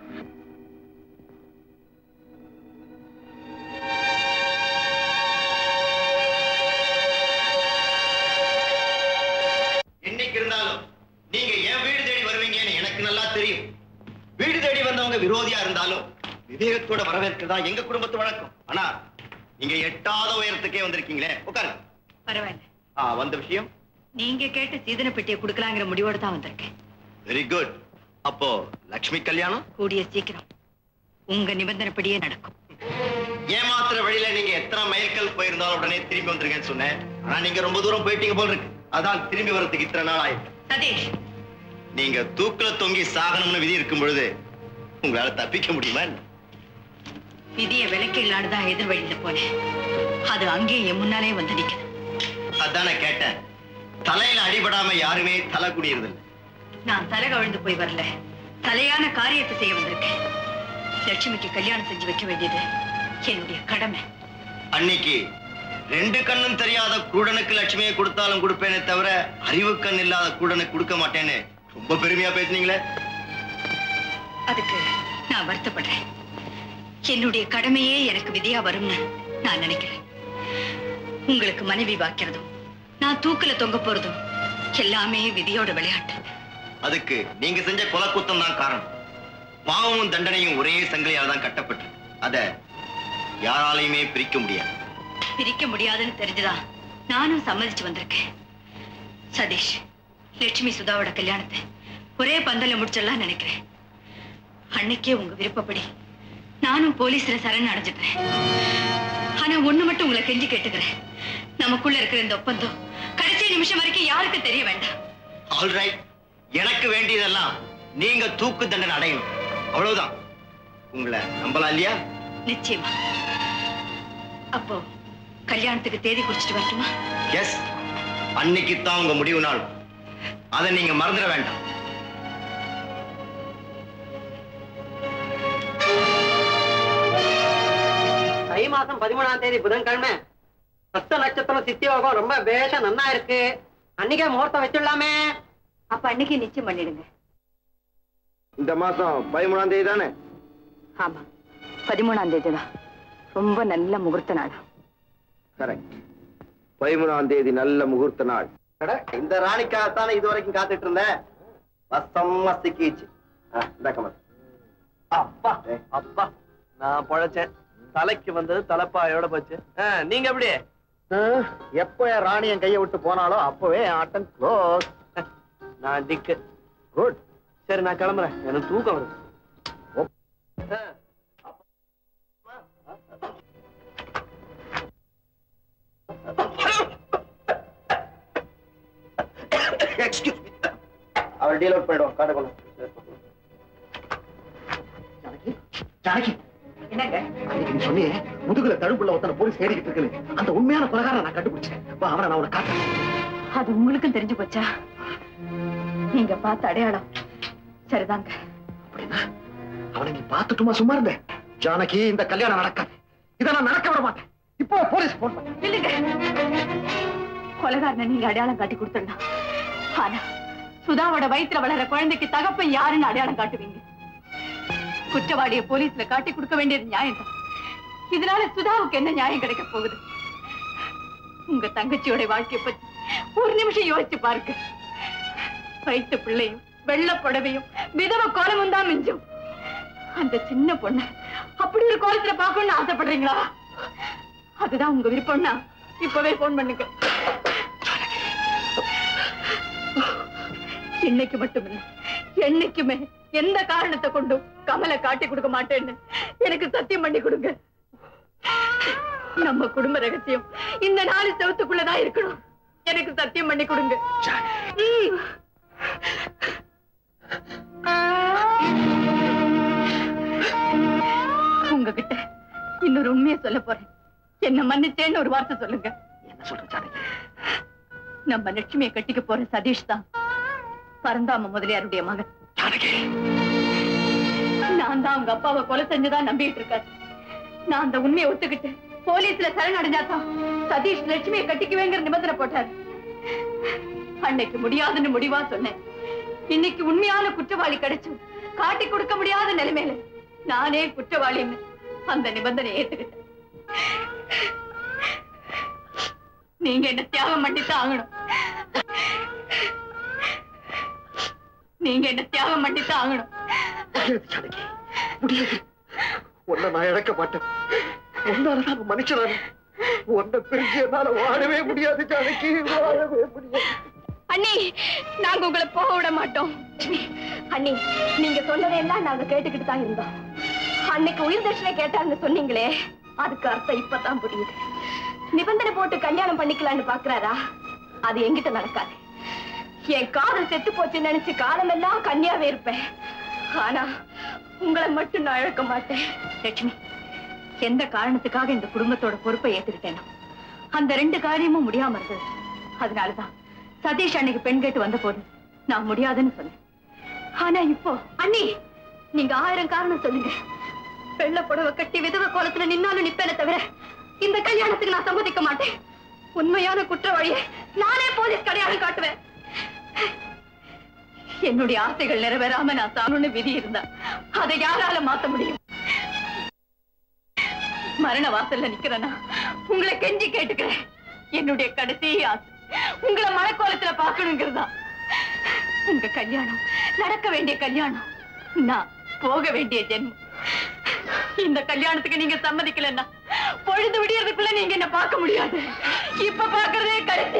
என்னைக்கு இருந்தாலும் நீங்க என் வீடு தேடி வருவீங்கன்னு எனக்கு நல்லா தெரியும் வீடு தேடி வந்தவங்க விரோதியா இருந்தாலும் விவேகத்தோட வரவேற்கிறதா எங்க குடும்பத்து வழக்கம் ஆனா நீங்க எட்டாத உயரத்துக்கே வந்திருக்கீங்களே உட்காருங்க பரவாயில்ல ஆ வந்த விஷயம் நீங்க கேட்டு சீதன பெட்டியை கொடுக்கலாங்கிற முடிவோட தான் வந்திருக்கேன் வெரி குட் அப்போ லக்ஷ்மி கல்யாணம் கூடிய சீக்கிரம் உங்க நிபந்தனைப்படியே நடக்கும் ஏமாத்துற வழியில நீங்க எத்தனை மைல்கல் போயிருந்தாலும் உடனே திரும்பி வந்துருங்கன்னு சொன்னேன் ஆனா நீங்க ரொம்ப தூரம் போயிட்டீங்க போல இருக்கு அதான் திரும்பி வர்றதுக்கு இத்தனை நாள் ஆயிட்டு சதீஷ் நீங்க தூக்குல தொங்கி சாகணும்னு விதி இருக்கும் பொழுது உங்களால தப்பிக்க முடியுமா என்ன? விதிய விலக்கிடலான்னு தான் எதிர் வழியில போனேன் அது அங்கேயே என் முன்னாலே வந்து நிக்குது அதானே கேட்டேன் தலையில அடிபடாம யாருமே தலை குடியறதில்லை நான் தலை கவிழ்ந்து போய் வரல தலையான காரியத்தை செய்ய வந்திருக்கேன் லட்சுமிக்கு கல்யாணம் செஞ்சு வைக்க வேண்டியது என்னுடைய கடமை அன்னைக்கு ரெண்டு கண்ணும் தெரியாத கூடனுக்கு லட்சுமியை கொடுத்தாலும் கொடுப்பேனே தவிர அறிவு கண் இல்லாத கூடனுக்கு கொடுக்க மாட்டேன்னு ரொம்ப பெருமையா பேசுனீங்களே அதுக்கு நான் வருத்தப்படுறேன் என்னுடைய கடமையே எனக்கு விதியா வரும்னு நான் நினைக்கிறேன் உங்களுக்கு மனைவி வாக்கிறதும் நான் தூக்குல தொங்க போறதும் எல்லாமே விதியோட விளையாட்டு அதுக்கு நீங்க செஞ்ச கொலை குத்தம் தான் காரணம் பாவமும் தண்டனையும் ஒரே சங்கிலியால தான் கட்டப்பட்டு அத யாராலையுமே பிரிக்க முடியாது பிரிக்க முடியாதுன்னு தெரிஞ்சுதான் நானும் சம்மதிச்சு வந்திருக்கேன் சதீஷ் லட்சுமி சுதாவோட கல்யாணத்தை ஒரே பந்தல்ல முடிச்சிடலாம் நினைக்கிறேன் அன்னைக்கே உங்க விருப்பப்படி நானும் போலீஸ்ல சரண் அடைஞ்சிட்டேன் ஆனா ஒண்ணு மட்டும் உங்களை கெஞ்சி கேட்டுக்கிறேன் நமக்குள்ள இருக்கிற இந்த ஒப்பந்தம் கடைசி நிமிஷம் வரைக்கும் யாருக்கும் தெரிய வேண்டாம் ஆல்ரைட் எனக்கு வேண்டியதெல்லாம் நீங்க தூக்கு தண்டனை அடையணும் அவ்வளவுதான் உங்களை நம்பலாம் இல்லையா நிச்சயமா அப்போ கல்யாணத்துக்கு தேதி குறிச்சிட்டு வரட்டுமா எஸ் அன்னைக்கு தான் உங்க முடிவு நாள் அதை நீங்க மறந்துட வேண்டாம் தை மாசம் பதிமூணாம் தேதி புதன்கிழமை சத்த நட்சத்திரம் சித்தியோகம் ரொம்ப பேஷ நன்னா இருக்கு அன்னைக்கே முகூர்த்தம் வச்சிடலாமே அப்ப அன்னைக்கு நிச்சயம் பண்ணிடுங்க இந்த மாசம் பதிமூணாம் தேதி தானே ஆமா பதிமூணாம் தேதி தான் ரொம்ப நல்ல முகூர்த்த நாள் கரெக்ட் பதிமூணாம் தேதி நல்ல முகூர்த்த நாள் இந்த ராணிக்காகத்தானே இது வரைக்கும் காத்துட்டு இருந்தேன் வசமா சிக்கிச்சு இந்த கமல் அப்பா அப்பா நான் பொழைச்சேன் தலைக்கு வந்தது தலைப்பாயோட போச்சு ஆ, நீங்க எப்படி எப்போ என் ராணி என் கையை விட்டு போனாலோ அப்பவே என் ஆட்டம் க்ளோஸ் நான் டிக்கு குட் சரி நான் கிளம்புறேன் எனக்கு தூக்கம் வருது எக்ஸ்கியூஸ் மீ அவர் டீல் அவுட் பண்ணிடுவோம் காட்ட கொண்டு ஜானகி என்னங்க அன்னைக்கு நீ சொன்னியே முதுகுல தடுப்புள்ள ஒருத்தனை போலீஸ் தேடிக்கிட்டு இருக்குன்னு அந்த உண்மையான கொலகாரனை நான் கண்டுபிடிச்சேன் வா அவனை நான் உனக்கு காட்டுறேன் அது உங்களுக்கும் தெரிஞ்சு போச்சா நீங்க பார்த்த அடையாளம் சரிதாங்க அவனை நீ பார்த்துட்டுமா சும்மா இருந்த ஜானகி இந்த கல்யாணம் நடக்காது இதை நான் நடக்க விட மாட்டேன் இப்போ போலீஸ் போன் பண்ண இல்லைங்க கொலகாரனை நீங்க அடையாளம் காட்டி கொடுத்துடலாம் ஆனா சுதாவோட வயித்துல வளர குழந்தைக்கு தகப்பன் யாருன்னு அடையாளம் காட்டுவீங்க குற்றவாளிய போலீஸ்ல காட்டி கொடுக்க வேண்டியது நியாயம் தான் இதனால சுதாவுக்கு என்ன நியாயம் கிடைக்க போகுது உங்க தங்கச்சியோட வாழ்க்கைய பத்தி ஒரு நிமிஷம் யோசிச்சு பாருங்க வயிற்று பிள்ளையும் வெள்ள புடவையும் விதவ கோலமும் தான் மிஞ்சும் அந்த சின்ன பொண்ண அப்படி ஒரு கோலத்துல பார்க்கணும்னு ஆசைப்படுறீங்களா அதுதான் உங்க விருப்பம்னா இப்பவே போன் பண்ணுங்க இன்னைக்கு மட்டுமில்ல என்னைக்குமே எந்த காரணத்தை கொண்டும் கமலை காட்டி கொடுக்க மாட்டேன்னு எனக்கு சத்தியம் பண்ணி கொடுங்க நம்ம குடும்ப ரகசியம் இந்த நாலு செவத்துக்குள்ளதான் இருக்கணும் எனக்கு சத்தியம் பண்ணி கொடுங்க ம். உங்ககிட்ட இன்னொரு உண்மையை சொல்ல போறேன் என்ன மன்னிச்சேன்னு ஒரு வார்த்தை சொல்லுங்க என்ன சொல்ற ஜானகி நம்ம லட்சுமியை கட்டிக்க போற சதீஷ் தான் பரந்தாம முதலியாருடைய மகன் நான் தான் உங்க அப்பாவை கொலை செஞ்சுதான் நம்பிட்டு இருக்காரு நான் அந்த உண்மையை ஒத்துக்கிட்டு போலீஸ்ல சரணடைஞ்சாதான் சதீஷ் லட்சுமியை கட்டிக்குவேங்கிற நிபந்தனை போட்டாரு அன்னைக்கு முடியாதுன்னு முடிவா சொன்னேன் இன்னைக்கு உண்மையான குற்றவாளி கிடைச்சு காட்டி கொடுக்க முடியாத நிலைமையில நானே குற்றவாளின்னு அந்த நிபந்தனை ஏத்துக்கிட்டேன் நீங்க என்ன தியாகம் பண்ணித்தான் ஆகணும் நீங்க என்ன தியாகம் பண்ணித்தான் ஆகணும் முடியாது உன்னை நான் இழக்க மாட்டேன் உன்னாலதான் நான் மனுஷனான உன்னை பிரிஞ்சு என்னால வாழவே முடியாது ஜானகி வாழவே முடியாது அண்ணி நாங்க உங்களை போக விட மாட்டோம் அண்ணி நீங்க சொன்னதையெல்லாம் நாங்க கேட்டுக்கிட்டு தான் இருந்தோம் அன்னைக்கு உயிர் தட்சணை கேட்டாருன்னு சொன்னீங்களே அதுக்கு அர்த்தம் இப்பதான் புரியுது நிபந்தனை போட்டு கல்யாணம் பண்ணிக்கலாம்னு பாக்குறாரா அது என்கிட்ட நடக்காது என் காதல் செத்து போச்சுன்னு நினைச்சு காலமெல்லாம் கன்னியாவே இருப்பேன் ஆனா உங்களை மட்டும் நான் இழக்க மாட்டேன் லட்சுமி எந்த காரணத்துக்காக இந்த குடும்பத்தோட பொறுப்பை ஏத்துக்கிட்டேனோ அந்த ரெண்டு காரியமும் முடியாம இருந்தது அதனாலதான் சதீஷ் அன்னைக்கு பெண் கேட்டு வந்த போது நான் முடியாதுன்னு சொன்னேன் ஆனா இப்போ அண்ணி நீங்க ஆயிரம் காரணம் சொல்லுங்க வெள்ள புடவை கட்டி விதவ கோலத்துல நின்னாலும் நிப்பேனே தவிர இந்த கல்யாணத்துக்கு நான் சம்மதிக்க மாட்டேன் உண்மையான குற்றவாளியை நானே போலீஸ் கல்யாணம் காட்டுவேன் என்னுடைய ஆசைகள் நிறைவேறாம நான் சாணுன்னு விதி இருந்தா அதை யாரால மாத்த முடியும் மரண வாசல்ல நிக்கிறேன்னா உங்களை கெஞ்சி கேட்டுக்கிறேன் என்னுடைய கடைசி ஆசை உங்களை மழைக்கோலத்துல பார்க்கணுங்கிறதா உங்க கல்யாணம் நடக்க வேண்டிய கல்யாணம் நான் போக வேண்டிய ஜென்மம் இந்த கல்யாணத்துக்கு நீங்க சம்மதிக்கலன்னா பொழுது விடியறதுக்குள்ள நீங்க என்ன பார்க்க முடியாது இப்ப பாக்குறதே கடைசி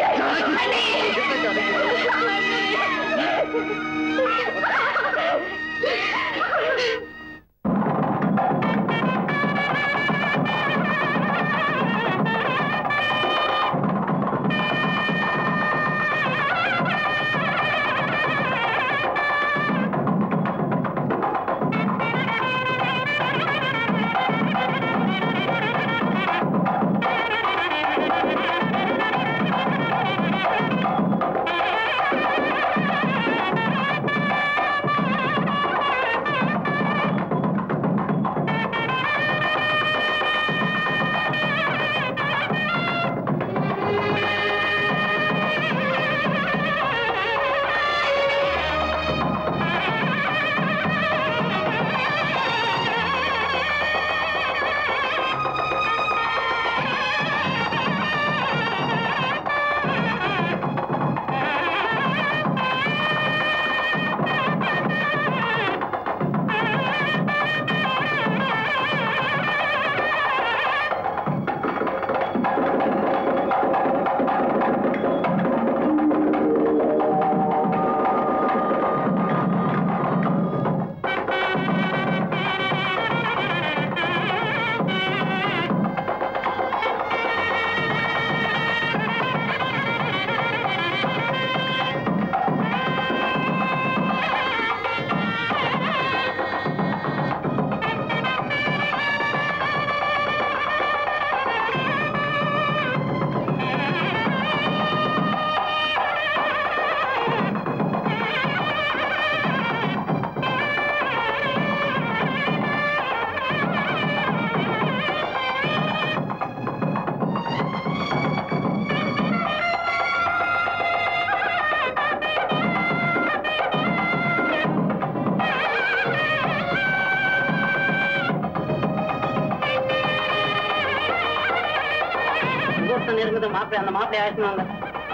முகூர்த்தம் நெருங்குது மாப்பிள்ளை அந்த மாப்பிள்ளை அழைச்சிட்டு வாங்க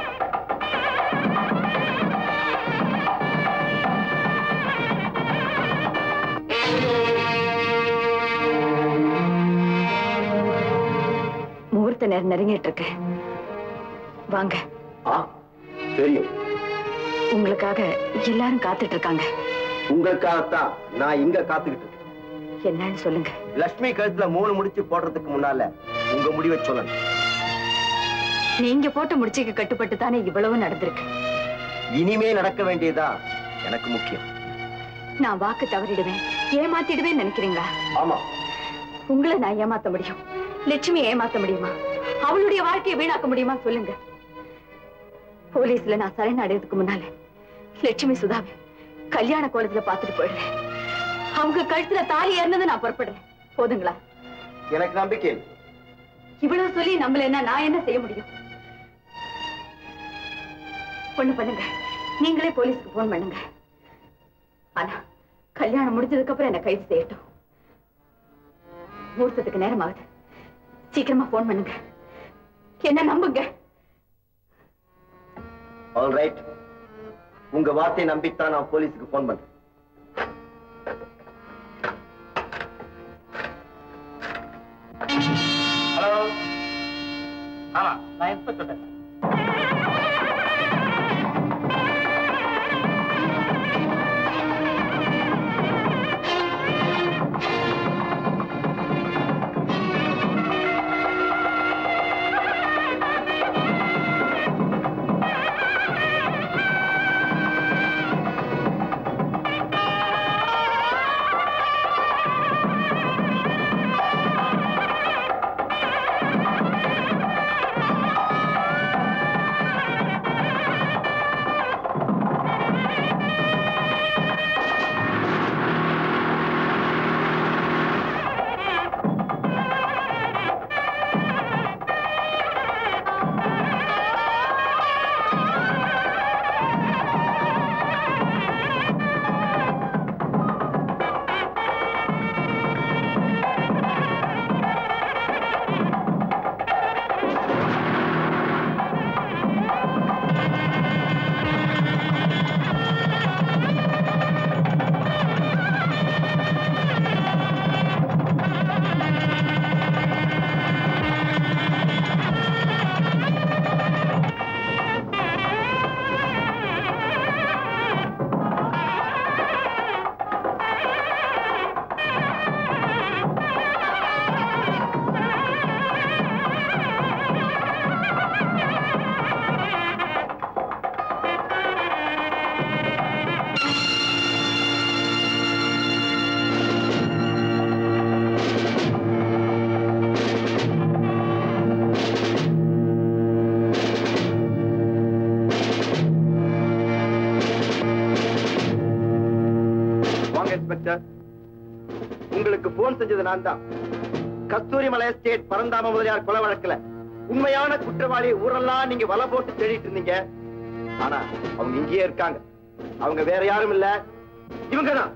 முகூர்த்த நேரம் நெருங்கிட்டு இருக்கு வாங்க தெரியும் உங்களுக்காக எல்லாரும் காத்துட்டு இருக்காங்க உங்களுக்காகத்தான் நான் இங்க காத்துக்கிட்டு இருக்கேன். என்னன்னு சொல்லுங்க லட்சுமி கழுத்துல மூணு முடிச்சு போடுறதுக்கு முன்னால உங்க முடிவை சொல்லணும் நீங்க போட்ட முடிச்சுக்கு கட்டுப்பட்டு தானே இவ்வளவு நடந்திருக்கு இனிமே நடக்க வேண்டியதா எனக்கு முக்கியம் நான் வாக்கு தவறிடுவேன் ஏமாத்திடுவேன் நினைக்கிறீங்களா ஆமா உங்களை நான் ஏமாத்த முடியும் லட்சுமி ஏமாத்த முடியுமா அவளுடைய வாழ்க்கையை வீணாக்க முடியுமா சொல்லுங்க போலீஸ்ல நான் சரணடைறதுக்கு முன்னால லட்சுமி சுதாவை கல்யாண கோலத்துல பாத்துட்டு போயிடுறேன் அவங்க கழுத்துல தாலி ஏறினது நான் புறப்படுறேன் போதுங்களா எனக்கு நம்பிக்கை இல்லை. இவ்வளவு சொல்லி நம்மள என்ன நான் என்ன செய்ய முடியும் ஒண்ணு பண்ணுங்க நீங்களே போலீஸ்க்கு போன் பண்ணுங்க ஆனா கல்யாணம் முடிஞ்சதுக்கு அப்புறம் என்ன கைது செய்யட்டும் முகூர்த்தத்துக்கு நேரம் ஆகுது சீக்கிரமா போன் பண்ணுங்க என்ன நம்புங்க ஆல் ரைட் உங்க வார்த்தையை நம்பித்தான் நான் போலீஸுக்கு போன் பண்றேன் ஹலோ ஆமா நான் இன்ஸ்பெக்டர் இன்ஸ்பெக்டர் உங்களுக்கு போன் செஞ்சது நான் தான் கஸ்தூரி மலை எஸ்டேட் பரந்தாம முதலியார் கொலை வழக்குல உண்மையான குற்றவாளி ஊரெல்லாம் நீங்க வலை போட்டு தேடிட்டு இருந்தீங்க ஆனா அவங்க இங்கேயே இருக்காங்க அவங்க வேற யாரும் இல்ல இவங்க தான்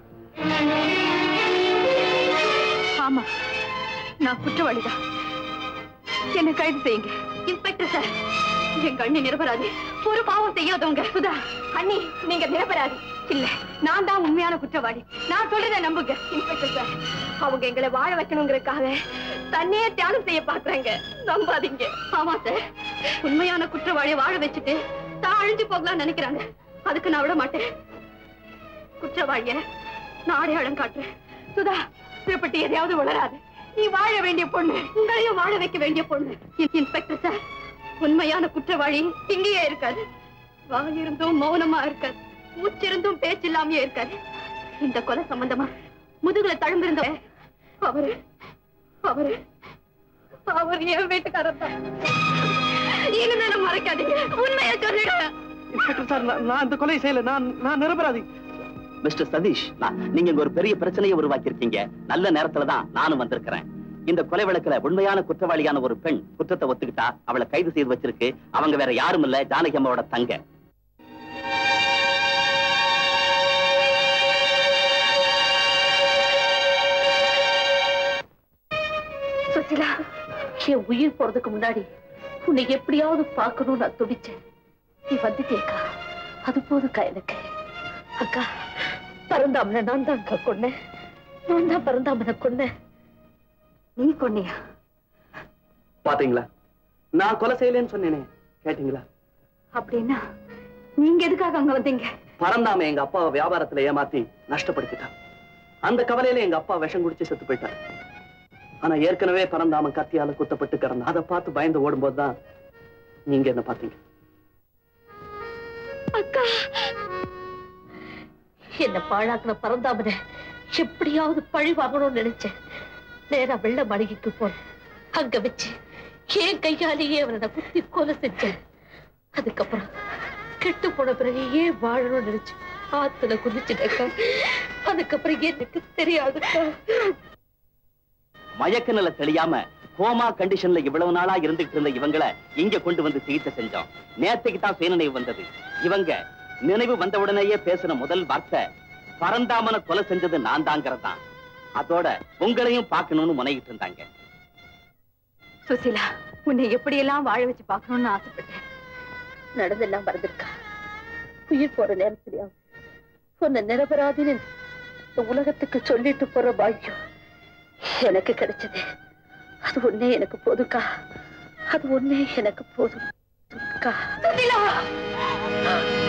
ஆமா நான் குற்றவாளிதான் என்ன கைது செய்யுங்க இன்ஸ்பெக்டர் சார் எங்க அண்ணி நிரபராதி ஒரு பாவம் செய்யாதவங்க சுதா அண்ணி நீங்க நிரபராதி இல்ல நான் தான் உண்மையான குற்றவாளி நான் சொல்றதை நம்புங்க இன்ஸ்பெக்டர் சார் அவங்க எங்களை வாழ வைக்கணுங்கிறதுக்காக தன்னையே தியாகம் செய்ய பாக்குறாங்க நம்பாதீங்க ஆமா சார் உண்மையான குற்றவாளியை வாழ வச்சுட்டு தான் அழிஞ்சு போகலாம்னு நினைக்கிறாங்க அதுக்கு நான் விட மாட்டேன் குற்றவாளிய நான் அடையாளம் காட்டுறேன் சுதா திருப்பட்டி எதையாவது வளராது நீ வாழ வேண்டிய பொண்ணு உங்களையும் வாழ வைக்க வேண்டிய பொண்ணு இன்- இன்ஸ்பெக்டர் சார் உண்மையான குற்றவாளி இங்கேயே இருக்காது வாய் இருந்தும் மௌனமா இருக்காது மூச்சிருந்தும் பேச்சு இல்லாமயே இருக்காது இந்த கொலை சம்பந்தமா முதுகுல தழும்பிருந்த அவரு அவரு அவர் என் வீட்டுக்காரர் தான் இனிமேல மறைக்காதீங்க உண்மையை சொல்லிடுங்க இன்ஸ்பெக்டர் சார் நான் நான் இந்த கொலை செய்யல நான் நான் நிரபராதி மிஸ்டர் சதீஷ் நான் நீங்க இங்க ஒரு பெரிய பிரச்சனையை உருவாக்கி இருக்கீங்க நல்ல நேரத்துல தான் நானும் வந்திருக்கிறேன் இந்த கொலை வழக்குல உண்மையான குற்றவாளியான ஒரு பெண் குற்றத்தை ஒத்துக்கிட்டா அவளை கைது செய்து வச்சிருக்கு அவங்க வேற யாரும் இல்ல ஜானகி அம்மாவோட தங்க சுசிலா என் உயிர் போறதுக்கு முன்னாடி உன்னை எப்படியாவது பார்க்கணும்னு நான் துடிச்சேன் நீ வந்துட்டேக்கா அது போதுக்கா எனக்கு அக்கா பரந்தாமனை நான் தான் அக்கா கொன்னேன் நான் தான் பரந்தாமனை கொன்னேன் நீ கொன்னியா பாத்தீங்களா நான் கொலை செய்யலன்னு சொன்னேனே கேட்டீங்களா அப்படின்னா நீங்க எதுக்காக அங்க வந்தீங்க பரந்தாம எங்க அப்பாவை வியாபாரத்துல ஏமாத்தி நஷ்டப்படுத்திட்டான் அந்த கவலையில எங்க அப்பா விஷம் குடிச்சு செத்து போயிட்டார் ஆனா ஏற்கனவே பரந்தாமன் கத்தியால குத்தப்பட்டு கிடந்தான் அதை பார்த்து பயந்து ஓடும்போதுதான் நீங்க என்ன பாத்தீங்க அக்கா என்ன பாழாக்குன பரந்தாமனை எப்படியாவது பழி வாங்கணும்னு நினைச்சேன் நேரா வெள்ள மடகிக்கு போனேன் அங்க வச்சு என் கையாலேயே அவனை நான் குத்தி கொலை செஞ்சேன் அதுக்கப்புறம் கெட்டு போன பிறகு ஏன் வாழணும்னு நினைச்சு ஆத்துல குதிச்சுட்டேக்கா அதுக்கப்புறம் எனக்கு தெரியாதுக்கா மயக்க நிலை தெளியாம கோமா கண்டிஷன்ல இவ்வளவு நாளா இருந்துகிட்டு இருந்த இவங்களை இங்க கொண்டு வந்து சிகிச்சை செஞ்சோம் நேத்துக்கு தான் சுயநினைவு வந்தது இவங்க நினைவு வந்த உடனேயே பேசின முதல் வார்த்தை பரந்தாமனை கொலை செஞ்சது நான் தாங்கிறதான் அதோட உங்களையும் பார்க்கணும்னு முனைகிட்டு இருந்தாங்க சுசிலா உன்னை எப்படியெல்லாம் வாழ வச்சு பார்க்கணும்னு ஆசைப்பட்டேன் நடந்தெல்லாம் மறந்துருக்கா உயிர் போற நேரத்திலயா உன்னை நிரபராதின்னு இந்த உலகத்துக்கு சொல்லிட்டு போற பாக்கியம் எனக்கு கிடைச்சது அது ஒண்ணே எனக்கு போதுக்கா அது ஒண்ணே எனக்கு போதும் அக்கா. சுசிலா